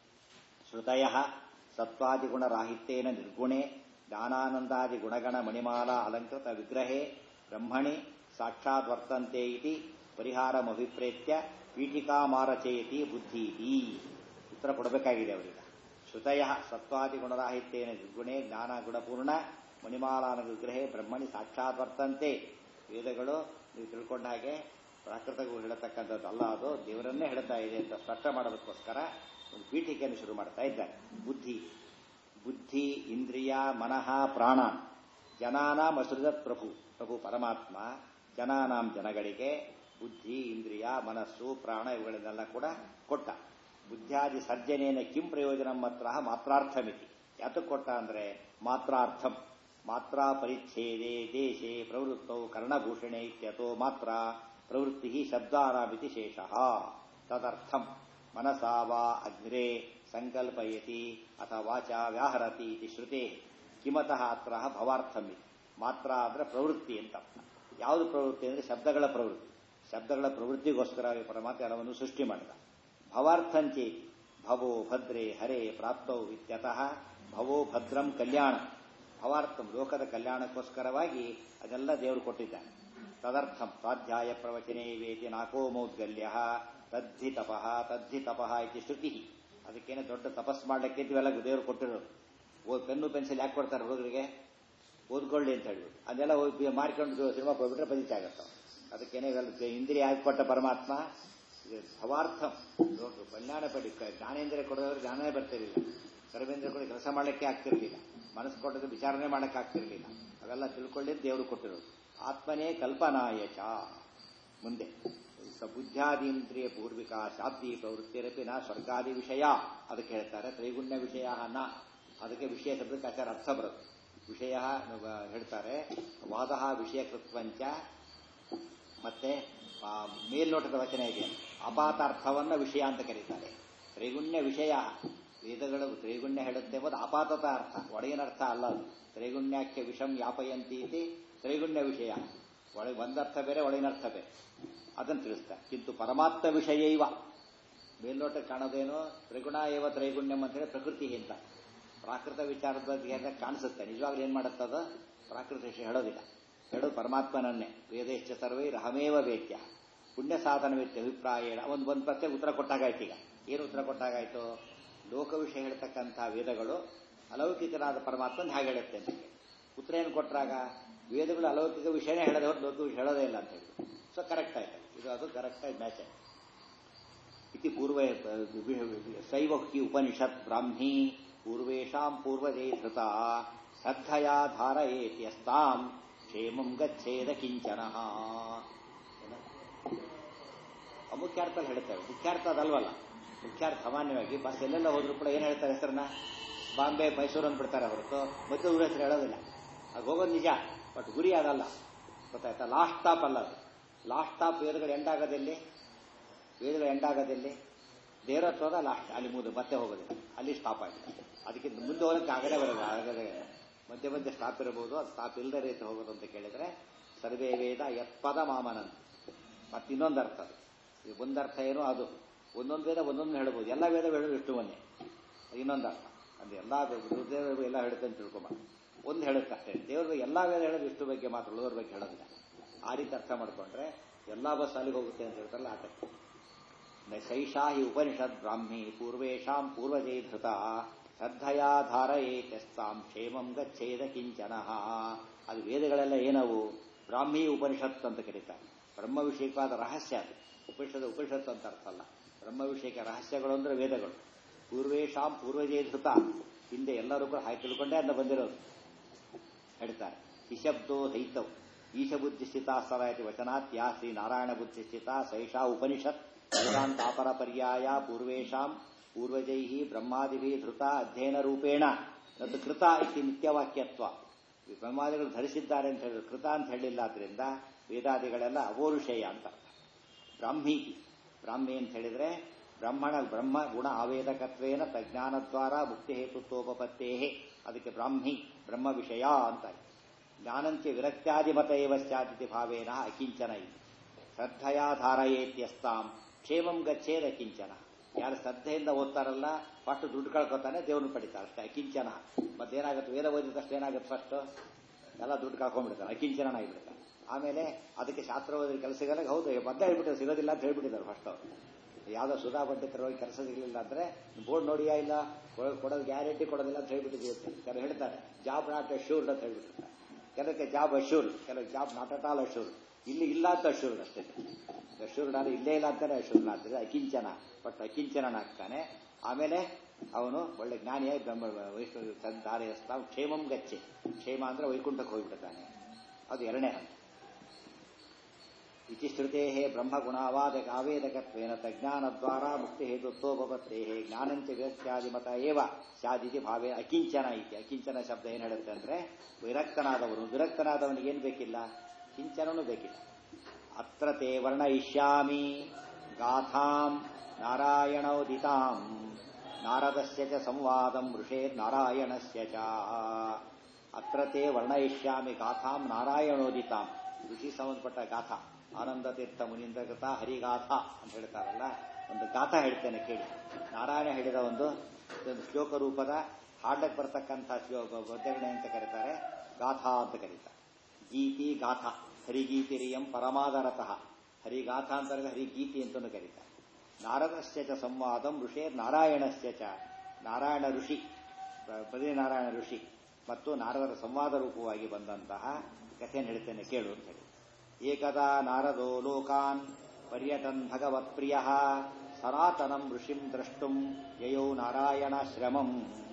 Speaker 1: ಶ್ರುತಯ ಸತ್ವಾದಿಗುಣರಾಹಿತ್ಯೇನ ನಿರ್ಗುಣೆ ಜ್ಞಾನಾನಂದಾದಿ ಗುಣಗಣ ಮಣಿಮಾಲಾ ಅಲಂಕೃತ ವಿಗ್ರಹೇ ಬ್ರಹ್ಮಣಿ ಸಾಕ್ಷಾತ್ ವರ್ತಂತೆ ಇತಿ ಪರಿಹಾರಮಭಿಪ್ರೇತ್ಯ ಪೀಠಿಕಾಮಾರಚಯತಿ ಬುದ್ಧೀತಿ ಉತ್ತರ ಕೊಡಬೇಕಾಗಿದೆ ಅವರಿಗೆ ಶ್ರುತಯ ಸತ್ವಾದಿಗುಣರಾಹಿತ್ಯೇನ ನಿರ್ಗುಣೆ ಜ್ಞಾನ ಗುಣಪೂರ್ಣ ಮಣಿಮಾಲಾನ ವಿಗ್ರಹೇ ಬ್ರಹ್ಮಣಿ ಸಾಕ್ಷಾತ್ ವರ್ತಂತೆ ವೇದಗಳು ನೀವು ತಿಳ್ಕೊಂಡ ಹಾಗೆ ಪ್ರಾಕೃತಗಳು ಹೇಳತಕ್ಕಂಥದ್ದು ಅಲ್ಲ ಅದು ದೇವರನ್ನೇ ಹೇಳ್ತಾ ಇದೆ ಅಂತ ಸ್ಪಷ್ಟ ಮಾಡೋದಕ್ಕೋಸ್ಕರ ಒಂದು ಪೀಠಿಕೆಯನ್ನು ಶುರು ಮಾಡ್ತಾ ಇದ್ದಾರೆ ಬುದ್ಧಿ ಬುದ್ಧಿ ಇಂದ್ರಿಯ ಮನಃ ಪ್ರಾಣ ಜನಾನಾಂ ಅಸೃಜತ್ ಪ್ರಭು ಪ್ರಭು ಪರಮಾತ್ಮ ಜನಾನಾಂ ಜನಗಳಿಗೆ ಬುದ್ಧಿ ಇಂದ್ರಿಯ ಮನಸ್ಸು ಪ್ರಾಣ ಇವುಗಳನ್ನೆಲ್ಲ ಕೂಡ ಕೊಟ್ಟ ಬುದ್ಧಾದಿ ಸರ್ಜನೇನ ಕಿಂ ಪ್ರಯೋಜನ ಮಾತ್ರ ಮಾತ್ರಾರ್ಥಮಿತಿ ಯಾತಕ್ಕೆ ಕೊಟ್ಟ ಅಂದ್ರೆ ಮಾತ್ರಾರ್ಥಂ ಮಾತ್ರ ಪರಿಚ್ಛೇದೆ ದೇಶೆ ಪ್ರವೃತ್ತೌ ಕರ್ಣಭೂಷಣೆ ಇತ್ಯತೋ ಮಾತ್ರ ಪ್ರವೃತ್ತಿ ಶಬ್ದಾರಾಮಿತಿ ಶೇಷ ತದರ್ಥಂ ಮನಸಾ ವಾ ಅಗ್ರೆ ಸಂಕಲ್ಪಯತಿ ಅಥವಾ ವಾಚಾ ವ್ಯಾಹರತಿ ಇತಿ ಶ್ರುತೆ ಕಿಮತಃ ಅತ್ರ ಭವಾರ್ಥಮಿ ಮಾತ್ರ ಅಂದ್ರೆ ಪ್ರವೃತ್ತಿ ಅಂತ ಅರ್ಥ ಯಾವುದು ಪ್ರವೃತ್ತಿ ಅಂದ್ರೆ ಶಬ್ದಗಳ ಪ್ರವೃತ್ತಿ ಶಬ್ದಗಳ ಪ್ರವೃತ್ತಿಗೋಸ್ಕರ ಪರಮಾತ್ಮ ಎಲ್ಲವನ್ನು ಸೃಷ್ಟಿ ಮಾಡಿದ ಭವಾರ್ಥಂಚೇತಿ ಭವೋ ಭದ್ರೇ ಹರೇ ಪ್ರಾಪ್ತೌ ಇತ್ಯತಃ ಭವೋ ಭದ್ರಂ ಕಲ್ಯಾಣ ಭವಾರ್ಥಂ ಲೋಕದ ಕಲ್ಯಾಣಕ್ಕೋಸ್ಕರವಾಗಿ ಅದೆಲ್ಲ ದೇವರು ಕೊಟ್ಟಿದ್ದಾನೆ ತದರ್ಥಂ ಸ್ವಾಧ್ಯಾಯ ಪ್ರವಚನೆ ವೇತಿ ನಾಕೋ ಮೌದ್ಗಲ್ಯ ತದ್ಧಿ ತಪಃ ತದ್ಧಿ ತಪಃ ಇತಿ ಶ್ರುತಿ ಅದಕ್ಕೇನೆ ದೊಡ್ಡ ತಪಸ್ ಮಾಡ್ಲಿಕ್ಕೆ ಇವೆಲ್ಲ ದೇವರು ಕೊಟ್ಟಿರೋದು ಓದ್ ಪೆನ್ನು ಪೆನ್ಸಿಲ್ ಯಾಕೆ ಕೊಡ್ತಾರೆ ಹುಡುಗರಿಗೆ ಓದ್ಕೊಳ್ಳಿ ಅಂತ ಹೇಳ್ಬಿಟ್ಟು ಅದೆಲ್ಲ ಹೋಗಿ ಮಾಡ್ಕೊಂಡು ಸಿನಿಮಾ ಹೋಗ್ಬಿಟ್ರೆ ಬದಿತ ಆಗತ್ತ ಅದಕ್ಕೇನೆ ಇವೆಲ್ಲ ಇಂದ್ರಿಯ ಹಾಕಿ ಕೊಟ್ಟ ಪರಮಾತ್ಮ ಇದು ಭವಾರ್ಥ ಕಲ್ಯಾಣ ಪಡಿ ಜ್ಞಾನೇಂದ್ರ ಕೊಡೋದ್ರೆ ಜ್ಞಾನನೇ ಬರ್ತಿರಲಿಲ್ಲ ಸರ್ವೇಂದ್ರ ಕೂಡ ಕೆಲಸ ಮಾಡಲಿಕ್ಕೆ ಆಗ್ತಿರ್ಲಿಲ್ಲ ಮನಸ್ಸು ಕೊಟ್ಟದ್ದು ವಿಚಾರಣೆ ಮಾಡಕ್ಕೆ ಆಗ್ತಿರ್ಲಿಲ್ಲ ಅವೆಲ್ಲ ತಿಳ್ಕೊಳ್ಳಿ ದೇವರು ಕೊಟ್ಟಿರೋದು ಆತ್ಮನೇ ಕಲ್ಪನಾಯಚ ಮುಂದೆ ಸ ಬುದ್ಧ್ಯಾದೀಂದ್ರಿಯ ಪೂರ್ವಿಕ ಶಾಬ್ದಿ ಪ್ರವೃತ್ತಿರಪಿ ನ ಸ್ವರ್ಗಾದಿ ವಿಷಯ ಅದಕ್ಕೆ ಹೇಳ್ತಾರೆ ತ್ರೈಗುಣ್ಯ ವಿಷಯ ನ ಅದಕ್ಕೆ ವಿಷಯ ಶಬ್ದಕ್ಕೆ ಆಚಾರ ಅರ್ಥ ಬರುತ್ತೆ ವಿಷಯ ಹೇಳ್ತಾರೆ ವಾದ ವಿಷಯಕೃತ್ವಂಚ ಮತ್ತೆ ಮೇಲ್ನೋಟದ ವಚನ ಇದೆ ಅಪಾತಾರ್ಥವನ್ನ ವಿಷಯ ಅಂತ ಕರೀತಾರೆ ತ್ರೈಗುಣ್ಯ ವಿಷಯ ವೇದಗಳು ತ್ರೈಗುಣ್ಯ ಹೇಳುತ್ತೆ ಎಂಬುದು ಅಪಾತತ ಅರ್ಥ ಒಳಗಿನ ಅರ್ಥ ಅಲ್ಲ ಅದು ತ್ರೈಗುಣ್ಯಕ್ಕೆ ವಿಷಂ ಯಾಪಯಂತಿ ಇತಿ ತ್ರೈಗುಣ್ಯ ವಿಷಯ ಒಳಗೆ ಒಂದರ್ಥ ಬೇರೆ ಒಳಗಿನ ಅರ್ಥ ಬೇರೆ ಅದನ್ನು ತಿಳಿಸ್ತಾರೆ ಕಿಂತು ಪರಮಾತ್ಮ ವಿಷಯ ಇವ ಮೇಲ್ನೋಟ ಕಾಣೋದೇನು ತ್ರಿಗುಣ ಏವ ತ್ರೈಗುಣ್ಯಂ ಅಂತ ಹೇಳಿ ಪ್ರಕೃತಿ ಅಂತ ಪ್ರಾಕೃತ ವಿಚಾರದ ಬಗ್ಗೆ ಕಾಣಿಸುತ್ತೆ ನಿಜವಾಗ್ಲೂ ಏನ್ ಮಾಡುತ್ತದ ಪ್ರಾಕೃತ ವಿಷಯ ಹೇಳೋದಿಲ್ಲ ಹೇಳೋದು ಪರಮಾತ್ಮನನ್ನೇ ವೇದೇಶ್ಚ ಸರ್ವೈ ರಹಮೇವ ವೇದ್ಯ ಪುಣ್ಯ ಸಾಧನವಿತ್ತು ಅಭಿಪ್ರಾಯ ಒಂದು ಒಂದು ಪ್ರತ್ಯೇಕ ಉತ್ತರ ಕೊಟ್ಟಾಗಾಯ್ತು ಈಗ ಏನು ಉತ್ತರ ಕೊಟ್ಟಾಗಾಯ್ತು ಲೋಕ ವಿಷಯ ಹೇಳ್ತಕ್ಕಂಥ ವೇದಗಳು ಅಲೌಕಿಕನಾದ ಪರಮಾತ್ಮನ ಹೇಗೆ ಹೇಳುತ್ತೆ ಅಂತ ಉತ್ತರ ಏನು ಕೊಟ್ಟಾಗ ವೇದಗಳು ಅಲೌಕಿಕ ವಿಷಯನೇ ಹೇಳದೆ ಹೊರತು ಲೋಕ ವಿಷಯ ಹೇಳೋದೇ ಇಲ್ಲ ಅಂತ ಹೇಳಿ ಸೊ ಕರೆಕ್ಟ್ ಆಯ್ತು ಇದು ಅದು ಕರೆಕ್ಟ್ ಆಗಿ ಮ್ಯಾಚ್ ಆಯ್ತು ಇತಿ ಪೂರ್ವ ಶೈವಕ್ತಿ ಉಪನಿಷತ್ ಬ್ರಾಹ್ಮಿ ಪೂರ್ವೇಶಾಂ ಪೂರ್ವಜೇ ಧೃತ ಶ್ರದ್ಧಯಾ ಧಾರಯೇತ್ಯಸ್ತಾಂ ಕ್ಷೇಮಂ ಗಚ್ಚೇದ ಕಿಂಚನ ಮುಖ್ಯಾರ್ಥದಲ್ಲಿ ಹೇಳ್ತೇವೆ ಮುಖ್ಯಾರ್ಥ ಅದಲ್ವಲ್ಲ ಮುಖ್ಯಾರ್ಥ ಸಾಮಾನ್ಯವಾಗಿ ಬಸ್ ಎಲ್ಲೆಲ್ಲ ಹೋದ್ರು ಕೂಡ ಏನು ಹೇಳ್ತಾರೆ ಹೆಸರನ್ನ ಬಾಂಬೆ ಮೈಸೂರು ಅಂದ್ಬಿಡ್ತಾರೆ ಹೊರತು ಮಧ್ಯ ಊರ ಹೆಸರು ಹೇಳೋದಿಲ್ಲ ಅದು ಹೋಗೋದು ನಿಜ ಬಟ್ ಗುರಿ ಅದಲ್ಲ ಗೊತ್ತಾಯ್ತಾ ಲಾಸ್ಟ್ ಸ್ಟಾಪ್ ಅಲ್ಲ ಅದು ಲಾಸ್ಟ್ ಸ್ಟಾಪ್ ವೇದಗಳು ಎಂಡಾಗೋದೆಲ್ಲಿ ವೇದಗಳು ಎಂಡಾಗೋದೆಲ್ಲಿ ದೇವರತ್ವದ ಲಾಸ್ಟ್ ಅಲ್ಲಿ ಮುಗಿದು ಮತ್ತೆ ಹೋಗೋದಿಲ್ಲ ಅಲ್ಲಿ ಸ್ಟಾಪ್ ಆಗಿದೆ ಅದಕ್ಕೆ ಮುಂದೆ ಹೋಗಕ್ಕೆ ಆಗದೇ ಬರೋದು ಆಗದೇ ಮಧ್ಯೆ ಮಧ್ಯೆ ಸ್ಟಾಪ್ ಇರಬಹುದು ಅದು ಸ್ಟಾಪ್ ಇಲ್ಲದ ರೀತಿ ಹೋಗೋದು ಅಂತ ಕೇಳಿದ್ರೆ ಸರ್ವೇ ವೇದ ಯತ್ಪದ ಮಾಮನಂತ ಮತ್ತೆ ಇನ್ನೊಂದು ಅರ್ಥ ಅದು ಈ ಒಂದರ್ಥ ಏನು ಅದು ಒಂದೊಂದು ವೇದ ಒಂದೊಂದು ಹೇಳ್ಬೋದು ಎಲ್ಲ ವೇದ ಹೇಳೋದು ಇಷ್ಟು ಮೊನ್ನೆ ಇನ್ನೊಂದು ಅರ್ಥ ಅದು ಎಲ್ಲ ರುದ್ರದೇವ ಎಲ್ಲ ಹೇಳುತ್ತೆ ಅಂತ ತಿಳ್ಕೊಂಬ ಒಂದು ಹೇಳುತ್ತೆ ಅಷ್ಟೇ ದೇವ್ರ ಎಲ್ಲ ವೇದ ಹೇಳೋದು ಇಷ್ಟು ಬಗ್ಗೆ ಮಾತ್ರ ಉಳಿದವ್ರ ಬಗ್ಗೆ ಹೇಳೋದಿಲ್ಲ ಆ ರೀತಿ ಅರ್ಥ ಮಾಡ್ಕೊಂಡ್ರೆ ಎಲ್ಲ ಬಸ್ ಅಲ್ಲಿಗೆ ಹೋಗುತ್ತೆ ಅಂತ ಹೇಳ್ತಾರಲ್ಲ ಆಟಕ್ಕೆ ಶೈಷಾ ಹಿ ಉಪನಿಷತ್ ಬ್ರಾಹ್ಮಿ ಪೂರ್ವೇಶಾಂ ಪೂರ್ವಜೈ ಧೃತ ಶ್ರದ್ಧಯಾ ಧಾರಯೇತ್ಯಸ್ತಾಂ ಕ್ಷೇಮಂ ಗಚ್ಚೇದ ಕಿಂಚನ ಅದು ವೇದಗಳೆಲ್ಲ ಏನವು ಬ್ರಾಹ್ಮಿ ಉಪನಿಷತ್ ಅಂತ ಕರೀತಾರೆ ಬ್ರಹ್ಮ ವಿಷಯಕವಾದ ರಹಸ್ಯ ಅದು ಉಪನಿಷತ್ ಉಪನಿಷತ್ ಅಂತ ಅರ್ಥ ಅಲ್ಲ ಬ್ರಹ್ಮ ವಿಷಯಕ ರಹಸ್ಯಗಳು ಅಂದ್ರೆ ವೇದಗಳು ಪೂರ್ವೇಶಾಂ ಪೂರ್ವಜೇ ಧೃತ ಹಿಂದೆ ಎಲ್ಲರೂ ಕೂಡ ಹಾಕಿ ತಿಳ್ಕೊಂಡೇ ಅಂತ ಬಂದಿರೋದು ಹೇಳ್ತಾರೆ ಹಿಶಬ್ದೋ ದೈತವ್ ಈಶ ಬುದ್ಧಿಸ್ಥಿತ ಸರಾಯತಿ ವಚನಾತ್ ಯಾ ಶ್ರೀ ನಾರಾಯಣ ಬುದ್ಧಿಸ್ಥಿತ ಸೈಷಾ ಉಪನಿಷತ್ ವೇದಾಂತಾಪರ ಪರ್ಯಾಯ ಪೂರ್ವೇಶಾಂ ಪೂರ್ವಜೈ ಬ್ರಹ್ಮಾದಿಭಿ ಧೃತ ಅಧ್ಯಯನ ರೂಪೇಣ ತತ್ ಕೃತ ಇತಿ ನಿತ್ಯವಾಕ್ಯತ್ವ ಬ್ರಹ್ಮಾದಿಗಳು ಧರಿಸಿದ್ದಾರೆ ಅಂತ ಹೇಳಿದ್ರು ಕೃತ ಅಂತ ಹೇಳಿಲ್ಲ ಆದ್ರಿಂದ ವೇದಾದಿಗಳೆಲ್ಲ ಅವೋರುಷೇಯ ಅಂತ ಬ್ರಾಹ್ಮಿ ಬ್ರಾಹ್ಮಿ ಅಂತ ಹೇಳಿದ್ರೆ ಬ್ರಹ್ಮಣ ಬ್ರಹ್ಮ ಗುಣ ಆವೇದಕತ್ವೇನ ತಜ್ಞಾನದ್ವಾರ ಮುಕ್ತಿ ಹೇತುತ್ವೋಪತ್ತೇ ಅದಕ್ಕೆ ಬ್ರಾಹ್ಮಿ ಬ್ರಹ್ಮ ವಿಷಯ ಅಂತ ಜ್ಞಾನಂಚ ವಿರಕ್ತ್ಯಾದಿ ಮತ ಏವ ಸ್ಯಾದಿತಿ ಭಾವೇನ ಅಕಿಂಚನ ಇದು ಶ್ರದ್ಧಯಾ ಧಾರಯೇತ್ಯಸ್ತಾಂ ಕ್ಷೇಮಂ ಗಚ್ಚೇದ ಕಿಂಚನ ಯಾರು ಶ್ರದ್ಧೆಯಿಂದ ಓದ್ತಾರಲ್ಲ ಫಸ್ಟ್ ದುಡ್ಡು ಕಳ್ಕೊತಾನೆ ದೇವ್ರನ್ನ ಪಡಿತಾರೆ ಅಷ್ಟೇ ಅಕಿಂಚನ ಮತ್ತೇನಾಗುತ್ತೆ ವೇದ ಓದಿದ ತಕ್ಷಣ ಏನಾಗುತ್ತೆ ಫಸ್ಟ್ ಎಲ್ಲ ದುಡ್ಡು ಕಳ್ಕೊಂಡ್ಬಿಡ್ತಾರೆ ಅಕಿಂಚನ ಆಗಿಬಿಡ್ತಾರೆ ಆಮೇಲೆ ಅದಕ್ಕೆ ಶಾಸ್ತ್ರ ಓದಿದ ಕೆಲಸಗಳಿಗೆ ಹೌದು ಮೊದಲೇ ಹೇಳ್ಬಿಟ್ಟು ಸಿಗೋದಿಲ್ಲ ಅಂತ ಹೇಳ್ಬಿಟ್ಟಿದ್ದಾರೆ ಫಸ್ಟ್ ಅವರು ಯಾವುದೋ ಸುಧಾ ಪಂಡಿತರು ಹೋಗಿ ಕೆಲಸ ಸಿಗಲಿಲ್ಲ ಅಂದ್ರೆ ಬೋರ್ಡ್ ನೋಡಿಯಾ ಇಲ್ಲ ಕೊಡೋದು ಗ್ಯಾರಂಟಿ ಕೊಡೋದಿಲ್ಲ ಅಂತ ಹೇಳ್ಬಿಟ್ಟಿದ್ದೀವಿ ಕೆಲವು ಹೇಳ್ತಾರೆ ಜಾಬ್ ನಾಟ್ ಅಶ್ಯೂರ್ಡ್ ಅಂತ ಹೇಳ್ಬಿಟ್ಟಿರ್ತಾರೆ ಕೆಲವಕ್ಕೆ ಜಾಬ್ ಅಶ್ಯೂರ್ಡ್ ಕೆಲವು job not at all assured ಇಲ್ಲಿ ಇಲ್ಲ ಅಂತ ಅಶ್ಯೂರ್ಡ್ ಅಷ್ಟೇ ಅಶ್ಯೂರ್ಡ್ ಆದ್ರೆ ಇಲ್ಲೇ ಇಲ್ಲ ಅಂತಾನೆ ಅಶ್ಯೂರ್ಡ್ ಆಗ್ತದೆ ಅಕಿಂಚನ ಬಟ್ ಅಕಿಂಚನಾಗ್ತಾನೆ ಆಮೇಲೆ ಅವನು ಒಳ್ಳೆ ಜ್ಞಾನಿಯಾಗಿ ಬ್ರಹ್ಮ ವೈಷ್ಣವ ದಾರಿಯಸ್ತಾವ ಕ್ಷೇಮಂ ಗಚ್ಚೆ ಕ್ಷೇಮ ಅಂದ್ರೆ ವೈಕುಂಠಕ್ಕೆ ಹೋಗ್ಬಿಡ್ತಾನೆ ಅದು ಎರಡನೇ ಹಂತ ಇತಿ ಶ್ರುತೆ ಬ್ರಹ್ಮಗುಣಾವಾದ ಆವೇದಕತ್ವೇನ ತಜ್ಞಾನದ್ವಾರ ಮುಕ್ತಿ ಹೇತುತ್ವೋಪತ್ತೇ ಜ್ಞಾನಂಚ ವಿರಕ್ತ್ಯಾದಿ ಮತ ಏವ ಸ್ಯಾದಿತಿ ಭಾವೇ ಅಕಿಂಚನ ಇತಿ ಅಕಿಂಚನ ಶಬ್ದ ಏನು ಹೇಳುತ್ತೆ ಅಂದ್ರೆ ವಿರಕ್ತನಾದವನು ವಿರಕ್ತನಾದವನಿಗೆ ಏನು ಬೇಕಿಲ್ಲ ಕಿಂಚನೂ ಬೇಕಿಲ್ಲ ಅತ್ರ ತೇ ವರ್ಣಯಿಷ್ಯಾಮಿ ಗಾಥಾಂ ನಾರಾಯಣೋದಿತಾಂ ನಾರದಸ್ಯ ಚ ಸಂವಾದಂ ಋಷೇರ್ನಾರಾಯಣಸ್ಯ ಚ ಅತ್ರ ತೇ ವರ್ಣಯಿಷ್ಯಾಮಿ ಗಾಥಾಂ ನಾರಾಯಣೋದಿತಾಂ ಋಷಿ ಸಂಬಂಧಪಟ್ಟ ಗಾಥಾ ಆನಂದ ತೀರ್ಥ ಮುನಿಂದ ಕೃತ ಹರಿಗಾಥಾ ಅಂತ ಹೇಳ್ತಾರಲ್ಲ ಒಂದು ಗಾಥಾ ಹೇಳ್ತೇನೆ ಕೇಳಿ ನಾರಾಯಣ ಹೇಳಿದ ಒಂದು ಒಂದು ಶ್ಲೋಕ ರೂಪದ ಹಾಡಕ್ಕೆ ಬರ್ತಕ್ಕಂಥ ಶ್ಲೋಕ ಬದರಣೆ ಅಂತ ಕರೀತಾರೆ ಗಾಥಾ ಅಂತ ಕರೀತಾರೆ ಗೀತಿ ಗಾಥಾ ಹರಿಗೀತಿರಿಯಂ ಪರಮಾದರತಃ ಹರಿಗಾಥಾ ಅಂತ ಹರಿಗೀತಿ ಅಂತಲೂ ಕರೀತಾರೆ ನಾರದಸ್ಯ ಚ ಸಂವಾದಂ ಋಷೇರ್ ನಾರಾಯಣಸ್ಯ ಚ ನಾರಾಯಣ ಋಷಿ ಬದ್ರಿನಾರಾಯಣ ಋಷಿ ಮತ್ತು ನಾರದರ ಸಂವಾದ ರೂಪವಾಗಿ ಬಂದಂತಹ ಕಥೆಯನ್ನು ಹೇಳ್ತೇನೆ ಕೇಳು ಅಂತ ಹೇಳಿ ಏಕದಾ ನಾರದೋ ಲೋಕಾನ್ ಪರ್ಯಟನ್ ಭಗವತ್ಪ್ರಿಯ ಸನಾತನಂ ಋಷಿಂ ದ್ರಷ್ಟುಂ ಯಯೌ ನಾರಾಯಣಾಶ್ರಮಂ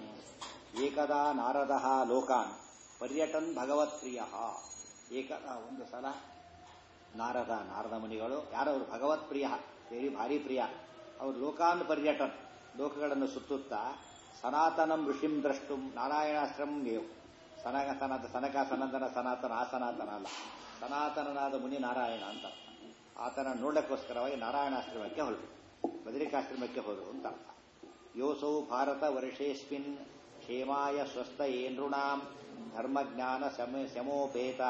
Speaker 1: ಏಕದಾ ನಾರದ ಲೋಕಾನ್ ಪರ್ಯಟನ್ ಭಗವತ್ಪ್ರಿಯ ಏಕದಾ ಒಂದು ಸಲ ನಾರದ ನಾರದ ಮುನಿಗಳು ಯಾರವರು ಭಗವತ್ಪ್ರಿಯ ದೇವಿ ಭಾರಿ ಪ್ರಿಯ ಅವರು ಲೋಕಾನ್ ಪರ್ಯಟನ್ ಲೋಕಗಳನ್ನು ಸುತ್ತುತ್ತಾ ಸನಾತನಂ ಋಷಿಂ ದ್ರಷ್ಟುಂ ನಾರಾಯಣಾಶ್ರಮಂ ಯಯೌ ಸನಕ ಸನಾತ ಸನಕ ಸನಂದನ ಸನಾತನ ಆ ಸನಾತನ ಅಲ್ಲ ಸನಾತನನಾದ ಮುನಿ ನಾರಾಯಣ ಅಂತ ಆತನ ನೋಡಕ್ಕೋಸ್ಕರವಾಗಿ ನಾರಾಯಣಾಶ್ರಮಕ್ಕೆ ಹೊರಟು ಬದರಿಕಾಶ್ರಮಕ್ಕೆ ಹೋದರು ಅಂತ ಅರ್ಥ ಯೋಸೌ ಭಾರತ ವರ್ಷೇಸ್ಮಿನ್ ಕ್ಷೇಮಾಯ ಸ್ವಸ್ಥ ಏನೃಣಾಂ ಧರ್ಮಜ್ಞಾನ ಶಮ ಶಮೋಪೇತ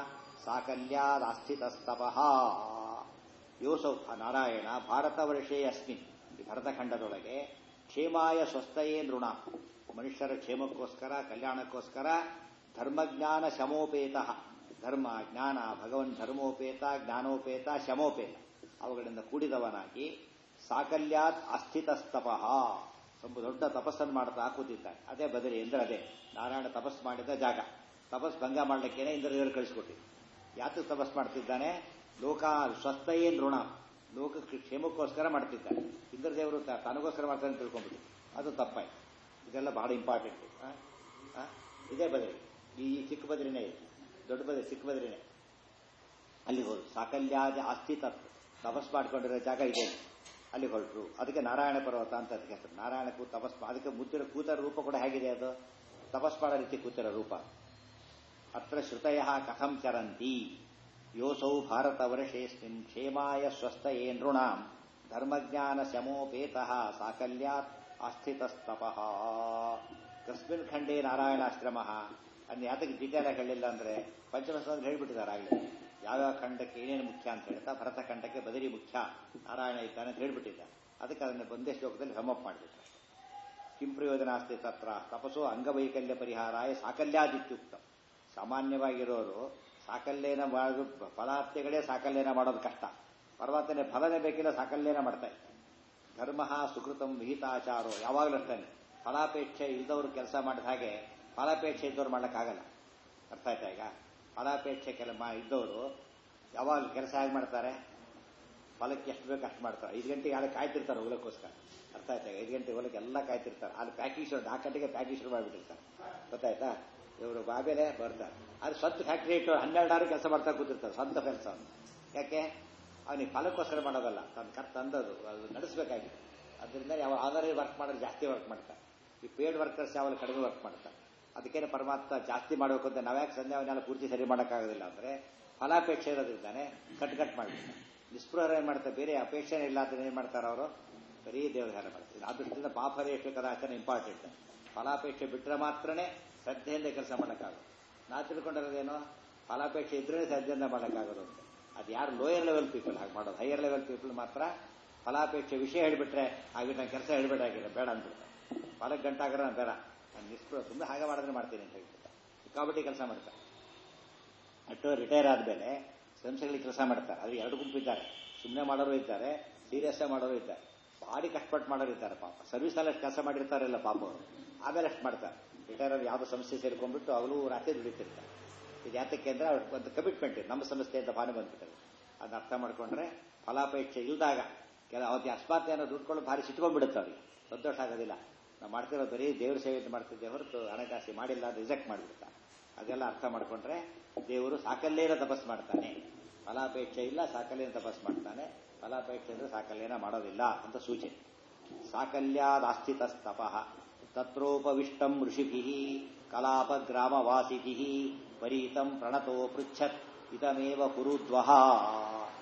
Speaker 1: ಸಾಕಲ್ಯಾದಾಸ್ಥಿತಸ್ತಪಃ ಯೋಸೌ ನಾರಾಯಣ ಭಾರತ ವರ್ಷೇ ಅಸ್ಮಿನ್ ಈ ಭರತಖಂಡದೊಳಗೆ ಕ್ಷೇಮಾಯ ಸ್ವಸ್ಥಯೇ ನೃಣ ಮನುಷ್ಯರ ಕ್ಷೇಮಕ್ಕೋಸ್ಕರ ಕಲ್ಯಾಣಕ್ಕೋಸ್ಕರ ಧರ್ಮಜ್ಞಾನ ಶಮೋಪೇತ ಧರ್ಮ ಜ್ಞಾನ ಭಗವನ್ ಧರ್ಮೋಪೇತ ಜ್ಞಾನೋಪೇತ ಶಮೋಪೇತ ಅವುಗಳಿಂದ ಕೂಡಿದವನಾಗಿ ಸಾಕಲ್ಯಾತ್ ಅಸ್ಥಿತಸ್ತಪಃ ಸ್ವಲ್ಪ ದೊಡ್ಡ ತಪಸ್ಸನ್ನು ಮಾಡ್ತಾ ಕೂತಿದ್ದಾನೆ ಅದೇ ಬದರಿ ಎಂದ್ರೆ ಅದೇ ನಾರಾಯಣ ತಪಸ್ ಮಾಡಿದ ಜಾಗ ತಪಸ್ ಭಂಗ ಮಾಡ್ಲಿಕ್ಕೇನೆ ಇಂದ್ರದೇವರು ಕಳಿಸ್ಕೊಟ್ಟಿದ್ದು ಯಾತಕ್ಕೆ ತಪಸ್ ಮಾಡ್ತಿದ್ದಾನೆ ಲೋಕ ಸ್ವಸ್ಥಯೇ ನೃಣ ಲೋಕಕ್ಕೆ ಕ್ಷೇಮಕ್ಕೋಸ್ಕರ ಮಾಡ್ತಿದ್ದಾನೆ ಇಂದ್ರದೇವರು ತನಗೋಸ್ಕರ ಮಾಡ್ತಾನೆ ಅಂತ ತಿಳ್ಕೊಂಡ್ಬಿಟ್ಟು ಅದು ತಪ್ಪಾಯ್ತು ಇದೆಲ್ಲ ಬಹಳ ಇಂಪಾರ್ಟೆಂಟ್ ಇದೇ ಬದರಿ ಈ ಚಿಕ್ಕ ಬದರಿನೇ ಇದೆ ದೊಡ್ಡ ಬದರಿ ಚಿಕ್ಕ ಬದರಿನೇ ಅಲ್ಲಿ ಹೋದ್ರು ಸಾಕಲ್ಯಾದ ಆಸ್ತಿ ತತ್ವ ತಪಸ್ ಮಾಡ್ಕೊಂಡಿರೋ ಜಾಗ ಇದೆ ಅಲ್ಲಿ ಹೊರಟರು ಅದಕ್ಕೆ ನಾರಾಯಣ ಪರ್ವತ ಅಂತ ಅದಕ್ಕೆ ಹೆಸರು ನಾರಾಯಣ ಕೂ ತಪಸ್ ಅದಕ್ಕೆ ಮುದ್ದಿರೋ ಕೂತರ ರೂಪ ಕೂಡ ಹೇಗಿದೆ ಅದು ತಪಸ್ ಮಾಡೋ ರೀತಿ ಕೂತಿರೋ ರೂಪ ಅತ್ರ ಶ್ರುತಯ ಕಥಂ ಚರಂತಿ ಯೋಸೌ ಭಾರತ ವರ್ಷೇಸ್ಮಿನ್ ಕ್ಷೇಮಾಯ ಸ್ವಸ್ಥ ನೃಣಾಂ ಧರ್ಮಜ್ಞಾನ ಶಮೋಪೇತ ಸಾಕಲ್ಯಾತ್ ಆಸ್ಥಿತಸ್ತಪಃ ಕಸ್ಮಿನ್ ಖಂಡೇ ನಾರಾಯಣಾಶ್ರಮ ಅನ್ನು ಯಾತಕ್ಕೆ ಡೀಟೇಲ್ ಆಗಿ ಹೇಳಿಲ್ಲ ಅಂದ್ರೆ ಪಂಚಮಸ್ಕಂದ ಹೇಳ್ಬಿಟ್ಟಿದ್ದಾರೆ ಆಗಲೇ ಯಾವ್ಯಾವ ಖಂಡಕ್ಕೆ ಏನೇನು ಮುಖ್ಯ ಅಂತ ಹೇಳ್ತಾ ಭರತ ಖಂಡಕ್ಕೆ ಬದರಿ ಮುಖ್ಯ ನಾರಾಯಣ ಇದ್ದಾನೆ ಅಂತ ಹೇಳ್ಬಿಟ್ಟಿದ್ದ ಅದಕ್ಕೆ ಅದನ್ನು ಒಂದೇ ಶ್ಲೋಕದಲ್ಲಿ ಸಮಪ್ ಮಾಡಿಬಿಟ್ರೆ ಕಿಂ ಪ್ರಯೋಜನಾಸ್ತಿ ತತ್ರ ತಪಸ್ಸು ಅಂಗವೈಕಲ್ಯ ಪರಿಹಾರಾಯ ಸಾಕಲ್ಯಾದಿತ್ಯುಕ್ತ ಸಾಮಾನ್ಯವಾಗಿರೋರು ಸಾಕಲ್ಯನ ಮಾಡೋದು ಫಲಾರ್ಥಿಗಳೇ ಸಾಕಲ್ಯನ ಮಾಡೋದು ಕಷ್ಟ ಪರಮಾತ್ಮನೆ ಫಲನೇ ಬೇಕಿಲ್ಲ ಸಾಕಲ್ಯನ ಮಾಡ್ತಾ ಇದ್ದಾರೆ ಧರ್ಮ ಸುಕೃತಂ ವಿಹಿತಾಚಾರೋ ಯಾವಾಗಲೂ ಅಷ್ಟೇ ಫಲಾಪೇಕ್ಷೆ ಇಲ್ದವರು ಕೆಲಸ ಮಾಡಿದ ಹಾಗೆ ಫಲಾಪೇಕ್ಷೆ ಇದ್ದವ್ರು ಮಾಡೋಕ್ಕಾಗಲ್ಲ ಅರ್ಥ ಆಯ್ತಾ ಈಗ ಫಲಾಪೇಕ್ಷೆ ಕೆಲ ಇದ್ದವರು ಯಾವಾಗ ಕೆಲಸ ಹೇಗೆ ಮಾಡ್ತಾರೆ ಫಲಕ್ಕೆ ಎಷ್ಟು ಬೇಕು ಅಷ್ಟು ಮಾಡ್ತಾರೆ ಐದು ಗಂಟೆಗೆ ಯಾರು ಕಾಯ್ತಿರ್ತಾರೆ ಹೊಲಕ್ಕೋಸ್ಕರ ಅರ್ಥ ಆಯ್ತಾ ಐದು ಗಂಟೆ ಹೊಲಕ್ಕೆ ಎಲ್ಲ ಕಾಯ್ತಿರ್ತಾರೆ ಅಲ್ಲಿ ಪ್ಯಾಕಿಂಗ್ ಶುರು ನಾಲ್ಕು ಗಂಟೆಗೆ ಪ್ಯಾಕಿಂಗ್ ಶುರು ಮಾಡಿಬಿಟ್ಟಿರ್ತಾರೆ ಗೊತ್ತಾಯ್ತಾ ಇವರು ಬಾಬೇಲೆ ಬರ್ತಾರೆ ಅದು ಸ್ವಂತ ಫ್ಯಾಕ್ಟ್ರಿ ಇಟ್ಟು ಹನ್ನೆರಡಾರು ಕೆಲಸ ಮಾಡ್ತಾ ಕೂತಿರ್ತಾರೆ ಸ್ವಂತ ಕೆಲಸ ಯಾಕೆ ಅವನಿಗೆ ಫಲಕ್ಕೋಸ್ಕರ ಮಾಡೋದಲ್ಲ ತನ್ನ ಕರ್ ತಂದದು ಅದು ನಡೆಸಬೇಕಾಗಿದೆ ಅದರಿಂದ ಯಾವ ಆಧಾರ ವರ್ಕ್ ಮಾಡೋದು ಜಾಸ್ತಿ ವರ್ಕ್ ಮಾಡ್ತಾರೆ ಈ ಪೇಡ್ ವರ್ಕರ್ಸ್ ಯಾವಾಗ ಕಡಿಮೆ ವರ್ಕ್ ಮಾಡ್ತಾರೆ ಅದಕ್ಕೇನೆ ಪರಮಾತ್ಮ ಜಾಸ್ತಿ ಮಾಡಬೇಕು ಅಂತ ನಾವ್ಯಾಕೆ ಸಂಧ್ಯಾ ಅವನ್ನೆಲ್ಲ ಪೂರ್ತಿ ಸರಿ ಮಾಡೋಕ್ಕಾಗೋದಿಲ್ಲ ಅಂದರೆ ಫಲಾಪೇಕ್ಷೆ ಇರೋದ್ರಿಂದಾನೆ ಕಟ್ ಕಟ್ ಮಾಡಿಬಿಡ್ತಾರೆ ನಿಸ್ಪೃಹರು ಏನು ಮಾಡ್ತಾರೆ ಬೇರೆ ಅಪೇಕ್ಷೆನೇ ಇಲ್ಲ ಅಂತ ಏನು ಮಾಡ್ತಾರೆ ಅವರು ಬರೀ ದೇವಧಾರ ಮಾಡ್ತಾರೆ ಆ ದೃಷ್ಟಿಯಿಂದ ಪಾಪರೇಷ ಕದಾಚನ ಇಂಪಾರ್ಟೆಂಟ್ ಫಲಾಪೇಕ್ಷೆ ಬಿಟ್ಟರೆ ಮಾತ್ರನೇ ಶ್ರದ್ಧೆಯಿಂದ ಕೆಲಸ ಮಾಡೋಕ್ಕಾಗೋದು ನಾ ತಿಳ್ಕೊಂಡಿರೋದೇನು ಫಲಾಪೇಕ್ಷೆ ಇದ್ರೇ ಶ್ರದ್ಧೆಯಿಂದ ಮಾಡೋಕ್ಕಾಗೋದು ಅಂತ ಅದು ಯಾರು ಲೋಯರ್ ಲೆವೆಲ್ ಪೀಪಲ್ ಹಾಗೆ ಮಾಡೋದು ಹೈಯರ್ ಲೆವೆಲ್ ಪೀಪಲ್ ಮಾತ್ರ ಫಲಾಪೇಕ್ಷೆ ವಿಷಯ ಹೇಳಿಬಿಟ್ರೆ ಹಾಗೆ ನಾನು ಕೆಲಸ ಹೇಳ್ಬೇಡಾಗಿಲ್ಲ ಬೇಡ ಅಂದ್ಬಿಡ್ತಾರೆ ಫಲಕ್ಕೆ ಗಂಟಾಗ್ರೆ ನಾನು ಬೇಡ ನಾನು ನಿಸ್ಪೃಹ ಸುಮ್ಮನೆ ಹಾಗೆ ಮಾಡಿದ್ರೆ ಮಾಡ್ತೀನಿ ಅಂತ ಹೇಳ್ಬಿಡ್ತಾರೆ ಸಿಕ್ಕಾಪಟ್ಟಿ ಕೆಲಸ ಮಾಡ್ತಾರೆ ಅಟ್ಟು ರಿಟೈರ್ ಆದಮೇಲೆ ಸಂಸ್ಥೆಗಳಿಗೆ ಕೆಲಸ ಮಾಡ್ತಾರೆ ಅದು ಎರಡು ಗುಂಪಿದ್ದಾರೆ ಸುಮ್ಮನೆ ಮಾಡೋರು ಇದ್ದಾರೆ ಸೀರಿಯಸ್ ಮಾಡೋರು ಇದ್ದಾರೆ ಭಾರಿ ಕಷ್ಟಪಟ್ಟು ಮಾಡೋರು ಇದ್ದಾರೆ ಪಾಪ ಸರ್ವಿಸಲ್ಲಿ ಅಷ್ಟು ಕೆಲಸ ಮಾಡಿರ್ತಾರಲ್ಲ ಪಾಪ ಅವರು ಆಮೇಲೆ ಅಷ್ಟು ಮಾಡ್ತಾರೆ ರಿಟೈರ್ ಆಗಿ ಯಾವುದೋ ಸಂಸ್ಥೆ ಸೇರ್ಕೊಂಡ್ಬಿಟ್ಟು ಅವಳು ರಾತ್ರಿ ದುಡಿತಿರ್ತಾರೆ ಇದು ಯಾತಕ್ಕೆ ಅಂದ್ರೆ ಅವ್ರಿಗೆ ಒಂದು ಕಮಿಟ್ಮೆಂಟ್ ಇದೆ ನಮ್ಮ ಸಂಸ್ಥೆ ಅಂತ ಭಾವನೆ ಬಂದ್ಬಿಟ್ಟದೆ ಅದನ್ನ ಅರ್ಥ ಮಾಡ್ಕೊಂಡ್ರೆ ಫಲಾಪೇಕ್ಷೆ ಇಲ್ದಾಗ ಕೆಲ ಅವತ್ತು ಅಸ್ಮಾತ್ ಏನೋ ದುಡ್ಕೊಂಡು ಭಾರಿ ಸಿಟ್ಕೊಂಡ್ಬಿಡುತ್ತೆ ಅವ್ರಿಗೆ ಸಂತೋಷ ಆಗೋದಿಲ್ಲ ನಾವು ಮಾಡ್ತಿರೋ ಬರೀ ದೇವ್ರ ಸೇವೆ ಮಾಡ್ತಿದ್ದೆ ಹೊರತು ಹಣಕಾಸಿ ಮಾಡಿಲ್ಲ ರಿಜೆಕ್ಟ್ ಮಾಡಿಬಿಡ್ತಾರೆ ಅದೆಲ್ಲ ಅರ್ಥ ಮಾಡ್ಕೊಂಡ್ರೆ ದೇವರು ಸಾಕಲ್ಲೇನ ತಪಸ್ ಮಾಡ್ತಾನೆ ಫಲಾಪೇಕ್ಷೆ ಇಲ್ಲ ಸಾಕಲ್ಯನ ತಪಸ್ ಮಾಡ್ತಾನೆ ಫಲಾಪೇಕ್ಷೆ ಅಂದ್ರೆ ಸಾಕಲ್ಯನ ಮಾಡೋದಿಲ್ಲ ಅಂತ ಸೂಚನೆ ಸಾಕಲ್ಯಾದಾಸ್ಥಿತಸ್ತಪ ತತ್ರೋಪವಿಷ್ಟಂ ಋಷಿಭಿ ಕಲಾಪ ಗ್ರಾಮವಾಸಿಭಿ ಪರೀತಂ ಪ್ರಣತೋ ಪೃಚ್ಛತ್ ಇದಮೇವ ಕುರುದ್ವಹ ಆ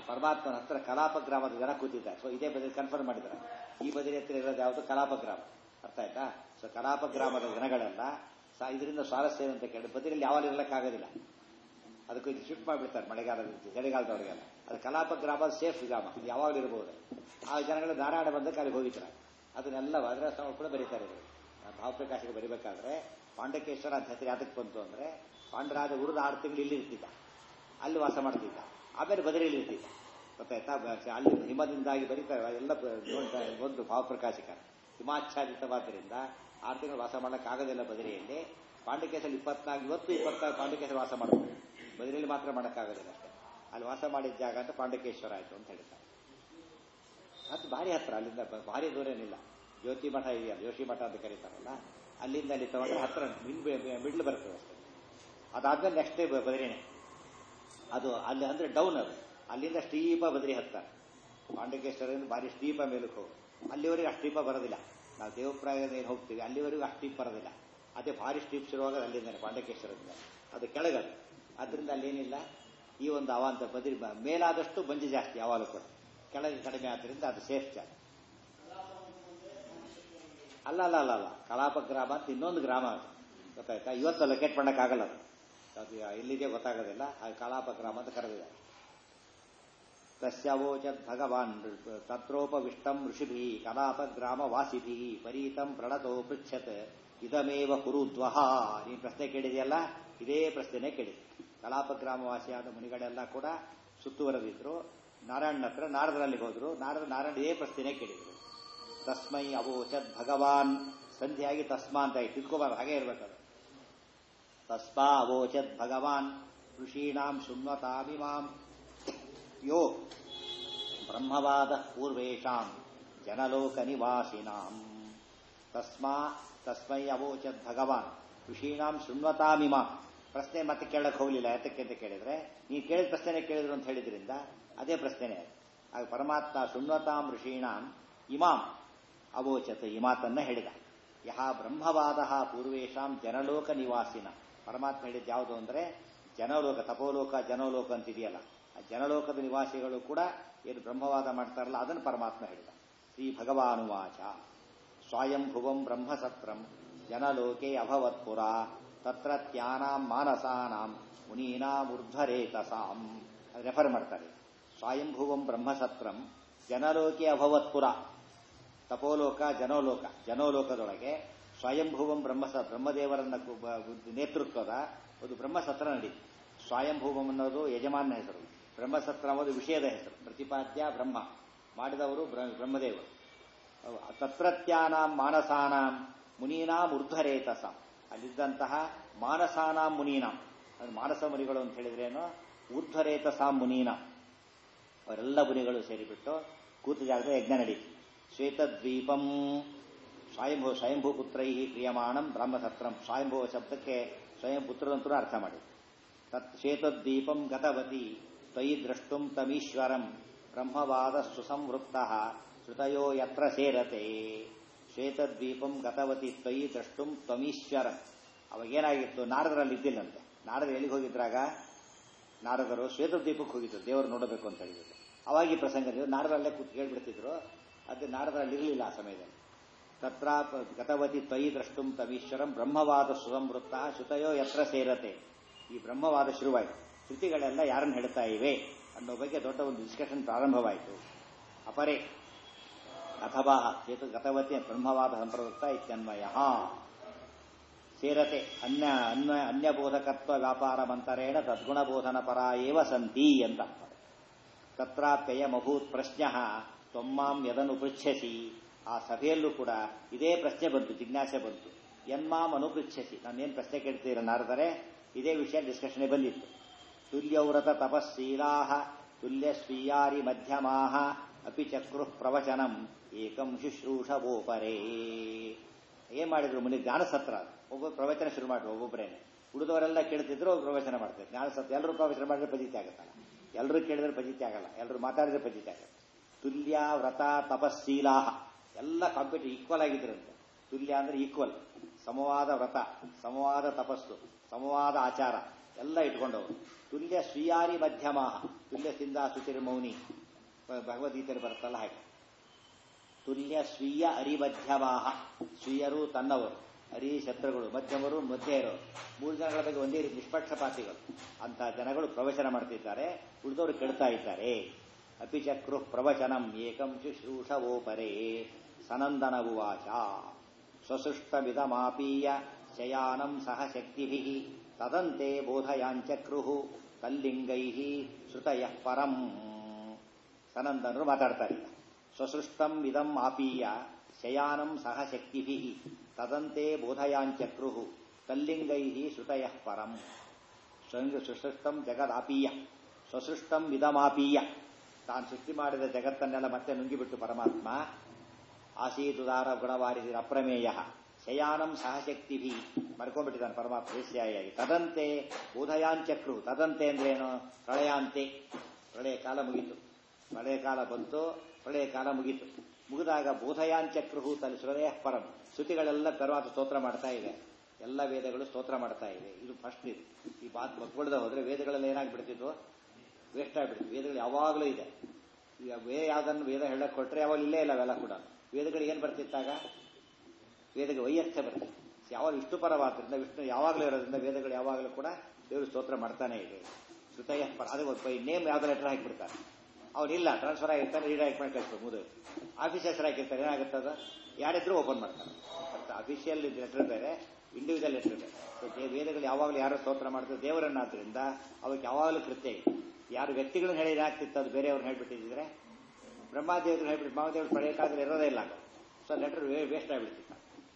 Speaker 1: ಪರಮಾತ್ಮನ ಹತ್ರ ಕಲಾಪ ಗ್ರಾಮದ ಜನ ಕೂತಿದ್ದಾರೆ ಸೊ ಇದೇ ಬದಲಿ ಕನ್ಫರ್ಮ್ ಮಾಡಿದ್ದಾರೆ ಈ ಬದಲಿ ಹತ್ರ ಇರೋದು ಯಾವುದು ಕಲಾಪ ಗ್ರಾಮ ಅರ್ಥ ಆಯ್ತಾ ಸೊ ಕಲಾಪ ಗ್ರಾಮದ ಜನಗಳೆಲ್ಲ ಸಾ ಇದರಿಂದ ಸ್ವಾರಸ್ಯ ಅಂತ ಕೇಳಿ ಬದಲಿಯಲ್ಲಿ ಯಾವಾಗ ಇರಲಿಕ್ಕಾಗೋದಿಲ್ಲ ಅದಕ್ಕೆ ಇದು ಶಿಫ್ಟ್ ಮಾಡಿಬಿಡ್ತಾರೆ ಮಳೆಗಾಲದ ಚಳಿಗಾಲದವರಿಗೆಲ್ಲ ಅದು ಕಲಾಪ ಗ್ರಾಮ ಸೇಫ್ ಗ್ರಾಮ ಇದು ಯಾವಾಗಲೂ ಇರಬಹುದು ಆ ಜನಗಳು ನಾರಾಯಣ ಬಂದಕ್ಕೆ ಅಲ್ಲಿಗೆ ಹೋಗಿದ್ದಾರೆ ಅದನ್ನೆಲ್ಲ ವಾದ್ರಾಸ ಕೂಡ ಬರೀತಾರೆ ಇವರು ಭಾವಪ್ರಕಾಶಕ್ಕೆ ಬರಿಬೇಕಾದ್ರೆ ಪಾಂಡಕೇಶ್ವರ ಅಂತ ಹೆಸರು ಯಾತಕ್ಕೆ ಬಂತು ಅಂದ್ರೆ ಪಾಂಡರಾಜ ಉರಿದ ಆರು ತಿಂಗಳು ಇಲ್ಲಿ ಇರ್ತಿದ್ದ ಅಲ್ಲಿ ವಾಸ ಮಾಡ್ತಿದ್ದ ಆಮೇಲೆ ಬದರಿಯಲ್ಲಿ ಇರ್ತಿದ್ದ ಗೊತ್ತಾಯ್ತಾ ಬ- ಅಲ್ಲಿ ಹಿಮದಿಂದಾಗಿ ಬರೀತಾರೆ ಎಲ್ಲ ಬ- ನೋಡ್ತಾ ಒಂದು ಭಾವಪ್ರಕಾಶಕ ಹಿಮಾಚ್ಛಾದಿತವಾದ್ದರಿಂದ ಆರು ತಿಂಗಳು ವಾಸ ಮಾಡೋಕ್ಕಾಗೋದಿಲ್ಲ ಬದರಿಯಲ್ಲಿ ಪಾಂಡಕೇಶಲ್ಲಿ ಇಪ್ಪತ್ನಾಲ್ಕು ಇವತ್ತು ಇಪ್ಪತ್ನಾಲ್ಕು ಪಾಂಡಕೇಶ್ವರ ವಾಸ ಮಾಡಬಹುದು ಬದರಿಯಲ್ಲಿ ಮಾತ್ರ ಮಾಡೋಕ್ಕಾಗೋದಿಲ್ಲ ಅಷ್ಟೇ ಅಲ್ಲಿ ವಾಸ ಮಾಡಿದ ಜಾಗ ಅಂತ ಪಾಂಡಕೇಶ್ವರ ಆಯಿತು ಅಂತ ಹೇಳ್ತಾರೆ ಅದು ಭಾರಿ ಹತ್ರ ಅಲ್ಲಿಂದ ಬ- ಭಾರಿ ದೂರ ಏನಿಲ್ಲ ಜ್ಯೋತಿ ಮಠ ಇದೆಯಲ್ಲ ಜೋಶಿ ಮಠ ಅಂತ ಕರೀತಾರಲ್ಲ ಅಲ್ಲಿಂದ ಅಲ್ಲಿ ತಗೊಂಡ್ರೆ ಹತ್ರ ಮಿಡ್ಲ್ ಬರ್ತದೆ ಅಷ್ಟೇ ಅದಾದ್ಮೇಲೆ ನೆಕ್ಸ್ಟ್ ಬದರಿನೇ ಅದು ಅಲ್ಲಿ ಅಂದ್ರೆ ಡೌನ್ ಅದು ಅಲ್ಲಿಂದ ಸ್ಟೀಪ ಬದರಿ ಹತ್ತಾರೆ ಪಾಂಡಕೇಶ್ವರದಿಂದ ಭಾರಿ ಸ್ಟೀಪ ಮೇಲಕ್ಕೆ ಹೋಗಿ ಅಲ್ಲಿವರೆಗೆ ಅಷ್ಟು ಸ್ಟೀಪ ಬರೋದಿಲ್ಲ ನಾವು ದೇವಪ್ರಾಯದ ಏನು ಹೋಗ್ತೀವಿ ಅಲ್ಲಿವರೆಗೂ ಅಷ್ಟು ಸ್ಟೀಪ್ ಬರೋದಿಲ್ಲ ಅದೇ ಭಾರಿ ಸ್ಟೀಪ್ ಶುರುವಾಗೋದು ಅಲ್ಲಿಂದ ಪಾಂಡಕೇಶ್ವರದಿಂದ ಅದು ಕೆಳಗದು ಅದರಿಂದ ಅಲ್ಲೇನಿಲ್ಲ ಈ ಒಂದು ಅವಾಂತ ಬದರಿ ಬ- ಮೇಲಾದಷ್ಟು ಬಂಜು ಜಾಸ್ತಿ ಯಾವಾಗಲೂ ಕೂಡ ಕೆಳಗೆ ಕಡಿಮೆ ಆದ್ದರಿಂದ ಅದು ಸೇಫ್ ಜಾಗ ಅಲ್ಲ ಅಲ್ಲ ಅಲ್ಲ ಅಲ್ಲ ಕಲಾಪ ಗ್ರಾಮ ಅಂತ ಇನ್ನೊಂದು ಗ್ರಾಮ ಅದು ಗೊತ್ತಾಯ್ತಾ ಇವತ್ತು ಲೊಕೇಟ್ ಮಾಡೋಕ್ಕಾಗಲ್ಲ ಅದು ಅದು ಎಲ್ಲಿದೆ ಗೊತ್ತಾಗೋದಿಲ್ಲ ಅದು ಕಲಾಪ ಗ್ರಾಮ ಅಂತ ಕರೆದಿದೆ ತಸ್ಯವೋಚದ್ ಭಗವಾನ್ ತತ್ರೋಪವಿಷ್ಟಂ ಋಷಿಭಿ ಕಲಾಪ ಗ್ರಾಮ ವಾಸಿಭಿ ಪರೀತಂ ಪ್ರಣತೋ ಪೃಚ್ಛತ್ ಇದಮೇವ ಕುರುದ್ವಹ ನೀನು ಪ್ರಶ್ನೆ ಕೇಳಿದೆಯಲ್ಲ ಇದೇ ಪ್ರಶ್ನೆನೇ ಕೇಳಿದೆ ಕಲಾಪ ಗ್ರಾಮವಾಸಿಯಾದ ಮುನಿಗಳೆಲ್ಲ ಕೂಡ ಸುತ್ತುವರೆದಿದ್ರು ನಾರಾಯಣ ಹತ್ರ ನಾರದರಲ್ಲಿ ಹೋದ್ರು ನಾರದ ನಾರಾಯಣ ಇದೇ ಪ್ರಶ್ನೆನೇ ಕೇಳಿದ್ರು ತಸ್ಮೈ ಅವೋಚದ್ ಭಗವಾನ್ ಸಂಧಿಯಾಗಿ ತಸ್ಮಾ ಅಂತ ಆಯ್ತು ತಿಳ್ಕೋಬಾರ್ದು ಹಾಗೆ ಇರ್ಬೇಕದು ತಸ್ಮಾ ಅವೋಚದ್ ಭಗವಾನ್ ಋಷೀಣಾಂ ಶೃಣ್ವತಾಮಿಮಾಂ ಯೋ ಬ್ರಹ್ಮವಾದ ಪೂರ್ವೇಶಾಂ ಜನಲೋಕ ನಿವಾಸಿನಾಂ ತಸ್ಮಾ ತಸ್ಮೈ ಅವೋಚದ್ ಭಗವಾನ್ ಋಷೀಣಾಂ ಶೃಣ್ವತಾಮಿಮಾಂ ಪ್ರಶ್ನೆ ಮತ್ತೆ ಕೇಳಕ್ ಹೋಗ್ಲಿಲ್ಲ ಯಾತಕ್ಕೆ ಅಂತ ಕೇಳಿದ್ರೆ ನೀವು ಕೇಳಿದ ಪ್ರಶ್ನೆನೇ ಕೇಳಿದ್ರು ಅಂತ ಹೇಳಿದ್ರಿಂದ ಅದೇ ಪ್ರಶ್ನೆನೇ ಅದು. ಆಗ ಪರಮಾತ್ಮ ಶೃಣ್ವತಾಂ ಋಷೀಣಾಂ ಇಮಾಂ ಅವೋಚತ್ ಈ ಮಾತನ್ನ ಹೇಳಿದ ಯಹ ಬ್ರಹ್ಮವಾದ ಪೂರ್ವೇಶಾಂ ಜನಲೋಕ ನಿವಾಸಿನ ಪರಮಾತ್ಮ ಹೇಳಿದ ಯಾವುದು ಅಂದ್ರೆ ಜನಲೋಕ ತಪೋಲೋಕ ಜನೋಲೋಕ ಅಂತಿದೆಯಲ್ಲ ಆ ಜನಲೋಕದ ನಿವಾಸಿಗಳು ಕೂಡ ಏನು ಬ್ರಹ್ಮವಾದ ಮಾಡ್ತಾರಲ್ಲ ಅದನ್ನು ಪರಮಾತ್ಮ ಹೇಳಿದ ಶ್ರೀ ಭಗವಾನುವಾಚ ಸ್ವಯಂಭುವಂ ಬ್ರಹ್ಮಸತ್ರಂ ಜನಲೋಕೆ ಅಭವತ್ಪುರ ತತ್ರ ತ್ಯಾನಾಂ ಮಾನಸಾನಾಂ ಮುನೀನಾಂ ಊರ್ಧ್ವರೇತಸಾಂ ರೆಫರ್ ಮಾಡ್ತಾರೆ ಸ್ವಯಂಭುವಂ ಬ್ರಹ್ಮಸತ್ರಂ ಜನಲೋಕೆ ಅಭವತ್ಪುರ ತಪೋಲೋಕ ಜನೋಲೋಕ ಜನೋಲೋಕದೊಳಗೆ ಸ್ವಯಂಭುವಂ ಬ್ರಹ್ಮಸ ಬ್ರಹ್ಮದೇವರನ್ನ ಕು- ಬ- ನೇತೃತ್ವದ ಒಂದು ಬ್ರಹ್ಮಸತ್ರ ನಡೀತು ಸ್ವಯಂಭುವಂ ಅನ್ನೋದು ಯಜಮಾನ ಹೆಸರು ಬ್ರಹ್ಮಸತ್ರ ಅನ್ನೋದು ವಿಷಯದ ಹೆಸರು ಪ್ರತಿಪಾದ್ಯ ಬ್ರಹ್ಮ ಮಾಡಿದವರು ಬ್ರ- ಬ್ರಹ್ಮದೇವರು ಅವು ತತ್ರತ್ಯಾನಾಂ ಮಾನಸಾನಾಂ ಮುನೀನಾಂ ಊರ್ಧ್ವರೇತಸಾಂ ಅಲ್ಲಿದ್ದಂತಹ ಮಾನಸಾನಾಂ ಮುನೀನಾಂ ಅದು ಮಾನಸ ಮುನಿಗಳು ಅಂತ ಹೇಳಿದ್ರೇನು ಊರ್ಧ್ವರೇತಸಾಂ ಮುನೀನಾಂ ಅವರೆಲ್ಲ ಮುನಿಗಳು ಸೇರಿಬಿಟ್ಟು ಕೂತ ಜಾಗದ ಯಜ್ಞ ನಡೀತು ಶ್ವೇತದ್ವೀಪಂ ಸ್ವಯಂಭೂ ಸ್ವಯಂಭೂ ಪುತ್ರೈ ಕ್ರಿಯಮಾಣಂ ಬ್ರಹ್ಮಸತ್ರಂ ಸ್ವಯಂಭೂ ಶಬ್ದಕ್ಕೆ ಸ್ವಯಂ ಪುತ್ರದಂತೂ ಅರ್ಥ ಮಾಡಿ ತತ್ ಶ್ವೇತದ್ವೀಪಂ ಗತವತಿ ತ್ವಯಿ ದ್ರಷ್ಟುಂ ತಮೀಶ್ವರಂ ಬ್ರಹ್ಮವಾದ ಸುಸಂವೃತ್ತ ಶ್ರುತಯೋ ಯತ್ರ ಸೇರತೆ ಶ್ವೇತದ್ವೀಪಂ ಗತವತಿ ತ್ವಯಿ ದ್ರಷ್ಟುಂ ತ್ವಮೀಶ್ವರಂ ಅವಾಗೇನಾಗಿತ್ತು ನಾರದರಲ್ಲಿ ಇದ್ದಿಲ್ಲಂತೆ ನಾರದ ಎಲ್ಲಿಗೆ ಹೋಗಿದ್ರಾಗ ನಾರದರು ಶ್ವೇತದ್ವೀಪಕ್ಕೆ ಹೋಗಿದ್ರು ದೇವರು ನೋಡಬೇಕು ಅಂತ ಹೇಳಿದ್ರು ಅವಾಗ ಈ ಪ್ರಸಂಗ ನಾರದಲ್ಲೇ ಕೂತ್ ಹೇಳ್ಬಿಡ್ತಿದ್ರು ಅದು ನಾರದರಲ್ಲಿ ಇರಲಿಲ್ಲ ಆ ಸಮಯದಲ್ಲಿ ತತ್ರ ಗತವತಿ ತ್ವಯಿ ದ್ರಷ್ಟುಂ ತಮೀಶ್ವರಂ ಬ್ರಹ್ಮವಾದ ಸುಸಂವೃತ್ತ ಶ್ರುತಯೋ ಯತ್ರ ಸೇರತೆ ಈ ಬ್ರಹ್ಮವಾದ ಶುರುವಾಯಿತು ಶ್ರುತಿಗಳೆಲ್ಲ ಯಾರನ್ನು ಹೇಳ್ತಾ ಇವೆ ಅನ್ನೋ ಬಗ್ಗೆ ದೊಡ್ಡ ಒಂದು ಡಿಸ್ಕಷನ್ ಪ್ರಾರಂಭವಾಯಿತು ಅಪರೆ ಅಥವಾ ಚೇತು ಗತವತಿ ಬ್ರಹ್ಮವಾದ ಸಂಪ್ರವೃತ್ತ ಇತ್ಯನ್ವಯ ಸೇರತೆ ಅನ್ಯ ಅನ್ಯ ಅನ್ಯಬೋಧಕತ್ವ ವ್ಯಾಪಾರ ಮಂತರೇಣ ತದ್ಗುಣಬೋಧನ ಪರ ಏವ ಸಂತಿ ಅಂತ ತತ್ರಾಪ್ಯಯಮಭೂತ್ ಪ್ರಶ್ನ ತ್ವಮ್ಮಾಂ ಯದನು ಪೃಚ್ಛಸಿ ಆ ಸಭೆಯಲ್ಲೂ ಕೂಡ ಇದೇ ಪ್ರಶ್ನೆ ಬಂತು ಜಿಜ್ಞಾಸೆ ಬಂತು ಯನ್ಮಾಂ ಅನುಪೃಚ್ಛಸಿ ನಾನೇನು ಪ್ರಶ್ನೆ ಕೇಳ್ತೀರ ನಾರದರೆ ಇದೇ ವಿಷಯ ಡಿಸ್ಕಷನ್ ಬಂದಿತ್ತು ತುಲ್ಯವ್ರತ ತಪಸ್ಸೀಲಾ ತುಲ್ಯ ಸ್ವೀಯಾರಿ ಮಧ್ಯಮಾ ಅಪಿ ಚಕ್ರು ಪ್ರವಚನಂ ಏಕಂ ಶುಶ್ರೂಷವೋಪರೇ ಏನ್ ಮಾಡಿದ್ರು ಮುನಿ ಜ್ಞಾನಸತ್ರ ಅದು. ಒಬ್ಬ ಪ್ರವಚನ ಶುರು ಮಾಡಿದ್ರು ಒಬ್ಬೊಬ್ಬರೇನೆ ಉಳಿದವರೆಲ್ಲ ಕೇಳ್ತಿದ್ರು ಒಬ್ಬ ಪ್ರವಚನ ಮಾಡ್ತಾರೆ ಜ್ಞಾನಸತ್ರ ಎಲ್ಲರೂ ಪ್ರವಚನ ಮಾಡಿದ್ರೆ ಪಜಿತಿ ಆಗುತ್ತಲ್ಲ ಎಲ್ಲರೂ ಕೇಳಿದ್ರೆ ಪಜಿತಿ ಆಗಲ್ಲ ಎಲ್ಲರೂ ಮಾತಾಡಿದ್ರೆ ಪಜಿತಿ ಆಗುತ್ತೆ ತುಲ್ಯ ವ್ರತ ತಪಸ್ಸೀಲಾ ಎಲ್ಲ ಕಾಂಪಿಟಿ ಈಕ್ವಲ್ ಆಗಿದ್ರಂತೆ ತುಲ್ಯ ಅಂದ್ರೆ ಈಕ್ವಲ್ ಸಮವಾದ ವ್ರತ ಸಮವಾದ ತಪಸ್ಸು ಸಮವಾದ ಆಚಾರ ಎಲ್ಲ ಇಟ್ಕೊಂಡವರು ತುಲ್ಯ ಸ್ವೀಯಾರಿ ಮಧ್ಯಮ ತುಲ್ಯ ಸಿಂಧ ಸುತಿರ್ ಮೌನಿ ಭಗವದ್ಗೀತೆಯಲ್ಲಿ ಬರುತ್ತಲ್ಲ ಹಾಗೆ ತುಲ್ಯ ಸ್ವೀಯ ಅರಿಮಧ್ಯಮಾಹ ಸ್ವೀಯರು ತನ್ನವರು ಅರಿ ಶತ್ರುಗಳು ಮಧ್ಯಮರು ಮಧ್ಯ ಇರೋರು ಮೂರು ಜನಗಳ ಬಗ್ಗೆ ಒಂದೇ ರೀತಿ ನಿಷ್ಪಕ್ಷಪಾತಿಗಳು ಅಂತ ಜನಗಳು ಪ್ರವಚನ ಮಾಡ್ತಿದ್ದಾರೆ ಉಳಿದವರು ಕೆಡ್ತಾ ಇದ್ದಾರೆ ಅಪಿಚಕ್ರು ಪ್ರವಚನಂ ಏಕಂ ಶುಶ್ರೂಷವೋಪರೇ ಸನಂದನ ಉವಾಚ ಸ್ವಸೃಷ್ಟಮಿದಮಾಪೀಯ ಶಯಾನಂ ಸಹ ಶಕ್ತಿಭಿ ತದಂತೆ ಬೋಧಯಾಂಚಕ್ರು ತಲ್ಲಿಂಗೈ ಶ್ರುತಯ ಪರಂ ಸನಂದನರು ಮಾತಾಡ್ತಾರೆ ಸ್ವಸೃಷ್ಟಂ ಇದಂ ಆಪೀಯ ಶಯಾನಂ ಸಹ ಶಕ್ತಿಭಿ ತದಂತೆ ಬೋಧಯಾಂಚಕ್ರು ತಲ್ಲಿಂಗೈ ಶ್ರುತಯ ಪರಂ ಸುಸೃಷ್ಟಂ ಜಗದಾಪೀಯ ಸ್ವಸೃಷ್ಟಂ ಇದಮಾಪೀಯ ತಾನು ಸೃಷ್ಟಿ ಮಾಡಿದ ಜಗತ್ತನ್ನೆಲ್ಲ ಮತ್ತೆ ನುಂಗಿಬಿಟ್ಟು ಪರಮಾತ್ಮ ಆಸೀತುದಾರ ಗುಣವಾರಿದ ಅಪ್ರಮೇಯ ಶಯಾನಂ ಸಹಶಕ್ತಿಭಿ ಮರ್ಕೊಂಡ್ಬಿಟ್ಟಿದ್ದಾನೆ ಪರಮಾತ್ಮ ವೇಶ್ಯಾಯಾಗಿ ತದಂತೆ ಬೋಧಯಾಂಚಕ್ರು ತದಂತೆ ಅಂದ್ರೇನು ಪ್ರಳಯಾಂತೆ ಪ್ರಳಯ ಕಾಲ ಮುಗೀತು ಪ್ರಳಯ ಕಾಲ ಬಂತು ಪ್ರಳಯ ಕಾಲ ಮುಗೀತು ಮುಗಿದಾಗ ಬೋಧಯಾಂಚಕ್ರು ತಲೆ ಸುರಯ ಪರಂ ಶ್ರುತಿಗಳೆಲ್ಲ ಪರಮಾತ್ಮ ಸ್ತೋತ್ರ ಮಾಡ್ತಾ ಇದೆ ಎಲ್ಲ ವೇದಗಳು ಸ್ತೋತ್ರ ಮಾಡ್ತಾ ಇವೆ ಇದು ಫಸ್ಟ್ ಇದು ಈ ಮಾತು ಮಕ್ಕಳ್ದ ಹೋದ್ರೆ ವೇದಗಳೆಲ್ಲ ಏನಾಗ್ಬಿಡ್ತಿದ್ವು ವೇಸ್ಟ್ ಆಗ್ಬಿಡ್ತು ವೇದಗಳು ಯಾವಾಗಲೂ ಇದೆ ಈಗ ವೇ ಯಾವ್ದನ್ನು ವೇದ ಹೇಳಕ್ ಕೊಟ್ರೆ ಯಾವಾಗ ಇಲ್ಲೇ ಇಲ್ಲ ಅವೆಲ್ಲ ಕೂಡ ವೇದಗಳಿಗೆ ಏನು ಬರ್ತಿತ್ತಾಗ ವೇದಕ್ಕೆ ವೈಯರ್ಥ್ಯ ಬರ್ತದೆ ಯಾವಾಗ ವಿಷ್ಣು ಪರವಾದ್ರಿಂದ ವಿಷ್ಣು ಯಾವಾಗಲೂ ಇರೋದ್ರಿಂದ ವೇದಗಳು ಯಾವಾಗಲೂ ಕೂಡ ದೇವರು ಸ್ತೋತ್ರ ಮಾಡ್ತಾನೆ ಇದೆ ಶ್ರುತಯ ಪರ ಅದು ಒಂದು ನೇಮ್ ಯಾವ್ದು ಲೆಟರ್ ಹಾಕಿಬಿಡ್ತಾರೆ ಅವನಿಲ್ಲ ಟ್ರಾನ್ಸ್ಫರ್ ಆಗಿರ್ತಾನೆ ರೀಡೈರೆಕ್ಟ್ ಮಾಡಿ ಕಳಿಸ್ಬೋದು ಮುದು ಆಫೀಸ್ ಹೆಸರು ಹಾಕಿರ್ತಾರೆ ಏನಾಗುತ್ತೆ ಅದು ಯಾರಿದ್ರು ಓಪನ್ ಮಾಡ್ತಾರೆ ಅಫಿಷಿಯಲ್ ಲೆಟರ್ ಬೇರೆ ಇಂಡಿವಿಜುವಲ್ ಲೆಟರ್ ಬೇರೆ ವೇದಗಳು ಯಾವಾಗಲೂ ಯಾರು ಸ್ತೋತ್ರ ಮಾಡ್ತಾರೆ ದೇವರನ್ನಾದ್ರಿಂದ ಅವಕ್ಕೆ ಯಾವಾಗಲೂ ಕೃತ್ಯ ಇದೆ ಯಾರು ವ್ಯಕ್ತಿಗಳನ್ನ ಹೇಳಿ ಏನಾಗ್ತಿತ್ತು ಅದು ಬೇರೆಯವ್ರನ್ನ ಹೇಳ್ಬಿಟ್ಟಿದ್ರೆ ಬ್ರಹ್ಮಾದೇವರು ಹೇಳ್ಬಿಟ್ಟು ಬ್ರಹ್ಮದೇವರು ಪಡೆಯ ಕಾಲದಲ್ಲಿ ಇರೋದೇ ಇಲ್ಲ ಸೊ ಲೆಟರ್ ವೇಸ್ಟ್ ಆಗಿಬಿಡ್ತಿತ್ತ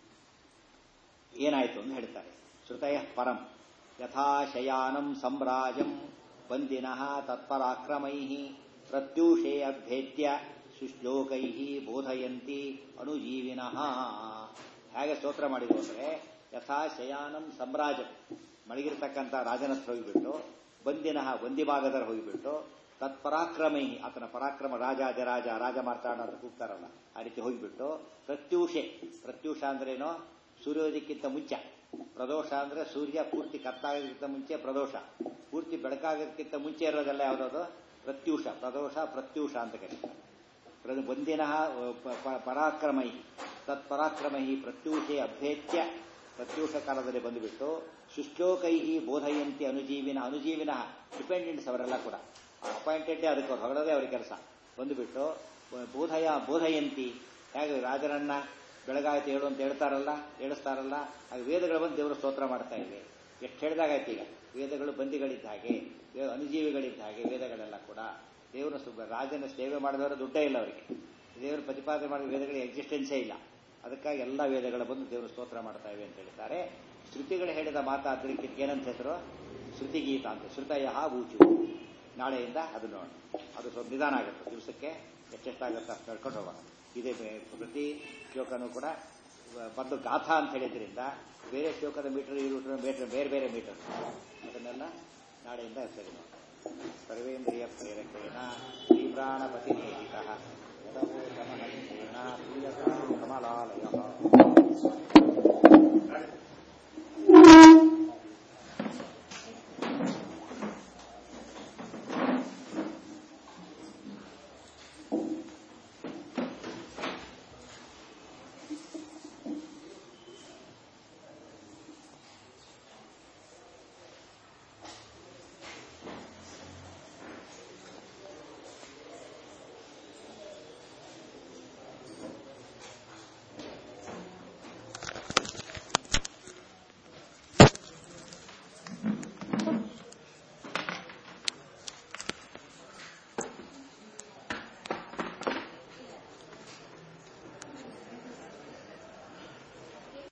Speaker 1: ಏನಾಯ್ತು ಅಂತ ಹೇಳ್ತಾರೆ ಶ್ರುತಯ ಪರಂ ಯಥಾ ಶಯಾನಂ ಸಂರಾಜಂ ಬಂದಿನಃ ತತ್ಪರಾಕ್ರಮೈ ಪ್ರತ್ಯೂಷೇ ಅಭ್ಯೇತ್ಯ ಸುಶ್ಲೋಕೈ ಬೋಧಯಂತಿ ಅಣುಜೀವಿನಃ ಹೇಗೆ ಸ್ತೋತ್ರ ಮಾಡಿದ್ರು ಅಂದರೆ ಯಥಾ ಶಯಾನಂ ಸಮ್ರಾಜಂ ಮಳಗಿರ್ತಕ್ಕಂಥ ರಾಜನ ಹತ್ರ ಹೋಗಿಬಿಟ್ಟು ಬಂದಿನಃ ಬಂದಿಭಾಗದರ ಹೋಗಿಬಿಟ್ಟು ತತ್ಪರಾಕ್ರಮೈ ಆತನ ಪರಾಕ್ರಮ ರಾಜ ಜರಾಜ ರಾಜ ಮಾರ್ತಾಡ ಅಂತ ಕೂಗ್ತಾರಲ್ಲ ಆ ರೀತಿ ಹೋಗಿಬಿಟ್ಟು ಪ್ರತ್ಯೂಷೆ ಪ್ರತ್ಯೂಷ ಅಂದ್ರೇನೋ ಸೂರ್ಯೋದಯಕ್ಕಿಂತ ಮುಂಚೆ ಪ್ರದೋಷ ಅಂದ್ರೆ ಸೂರ್ಯ ಪೂರ್ತಿ ಕತ್ತಾಗೋದಕ್ಕಿಂತ ಮುಂಚೆ ಪ್ರದೋಷ ಪೂರ್ತಿ ಬೆಳಕಾಗೋದಕ್ಕಿಂತ ಮುಂಚೆ ಇರೋದೆಲ್ಲ ಯಾವುದದು ಪ್ರತ್ಯೂಷ ಪ್ರದೋಷ ಪ್ರತ್ಯೂಷ ಅಂತ ಕರೀತಾರೆ ಬಂದಿನ ಪರಾಕ್ರಮೈ ತತ್ಪರಾಕ್ರಮೈ ಪ್ರತ್ಯೂಷೆ ಅಭ್ಯೇತ್ಯ ಪ್ರತ್ಯೂಷ ಕಾಲದಲ್ಲಿ ಬಂದುಬಿಟ್ಟು ಶುಶ್ಲೋಕೈ ಬೋಧಯಂತಿ ಅನುಜೀವಿನ ಅನುಜೀವಿನ ಡಿಪೆಂಡೆಂಟ್ಸ್ ಅವರೆಲ್ಲ ಕೂಡ ಅಪಾಯಿಂಟೆಡ್ ಅದಕ್ಕೆ ಅವ್ರು ಹೊರಡೋದೇ ಅವ್ರ ಕೆಲಸ ಬಂದುಬಿಟ್ಟು ಬೋಧಯ ಬೋಧಯಂತಿ ಹೇಗೆ ರಾಜರನ್ನ ಬೆಳಗಾಯ್ತು ಹೇಳು ಅಂತ ಹೇಳ್ತಾರಲ್ಲ ಹೇಳಿಸ್ತಾರಲ್ಲ ಹಾಗೆ ವೇದಗಳು ಬಂದು ದೇವರು ಸ್ತೋತ್ರ ಮಾಡ್ತಾ ಇವೆ ಎಷ್ಟು ಹೇಳಿದಾಗಾಯ್ತು ಈಗ ವೇದಗಳು ಬಂದಿಗಳಿದ್ದ ಹಾಗೆ ಅನುಜೀವಿಗಳಿದ್ದ ಹಾಗೆ ವೇದಗಳೆಲ್ಲ ಕೂಡ ದೇವರ ರಾಜನ ಸೇವೆ ಮಾಡಿದವರು ದುಡ್ಡೇ ಇಲ್ಲ ಅವರಿಗೆ ದೇವರು ಪ್ರತಿಪಾದನೆ ಮಾಡಿದ ವೇದಗಳಿಗೆ ಎಕ್ಸಿಸ್ಟೆನ್ಸೇ ಇಲ್ಲ ಅದಕ್ಕಾಗಿ ಎಲ್ಲ ವೇದಗಳು ಬಂದು ದೇವರು ಸ್ತೋತ್ರ ಮಾಡ್ತಾ ಇವೆ ಅಂತ ಹೇಳ್ತಾರೆ ಶ್ರುತಿಗಳು ಹೇಳಿದ ಮಾತಾದ್ರಿಗೆ ಏನಂತ ಹೆಸರು ಶ್ರುತಿಗೀತ ಅಂತ ಶ್ರುತಯ ಬೂಚು ನಾಳೆಯಿಂದ ಅದು ನೋಡೋಣ ಅದು ಸ್ವಲ್ಪ ನಿಧಾನ ಆಗುತ್ತೆ ದಿವಸಕ್ಕೆ ಎಷ್ಟೆಷ್ಟಾಗುತ್ತೆ ಅಷ್ಟು ನಡ್ಕೊಂಡು ಹೋಗೋಣ ಇದೇ ಪ್ರತಿ ಶ್ಲೋಕನೂ ಕೂಡ ಬಂದು ಗಾಥಾ ಅಂತ ಹೇಳಿದ್ರಿಂದ ಬೇರೆ ಶ್ಲೋಕದ ಮೀಟರ್ ಈ ಮೀಟರ್ ಬೇರೆ ಬೇರೆ ಮೀಟರ್ ಅದನ್ನೆಲ್ಲ ನಾಳೆಯಿಂದ ಸರಿ ಮಾಡೋಣ ಸರ್ವೇಂದ್ರಿಯ ಪ್ರೇರಕೇಣ ಶ್ರೀಪ್ರಾಣಪತಿ ನೇಹಿತ ಯದವೋ ಕಮಲೀಣ ಪ್ರಿಯತಾ ಕಮಲಾಲಯ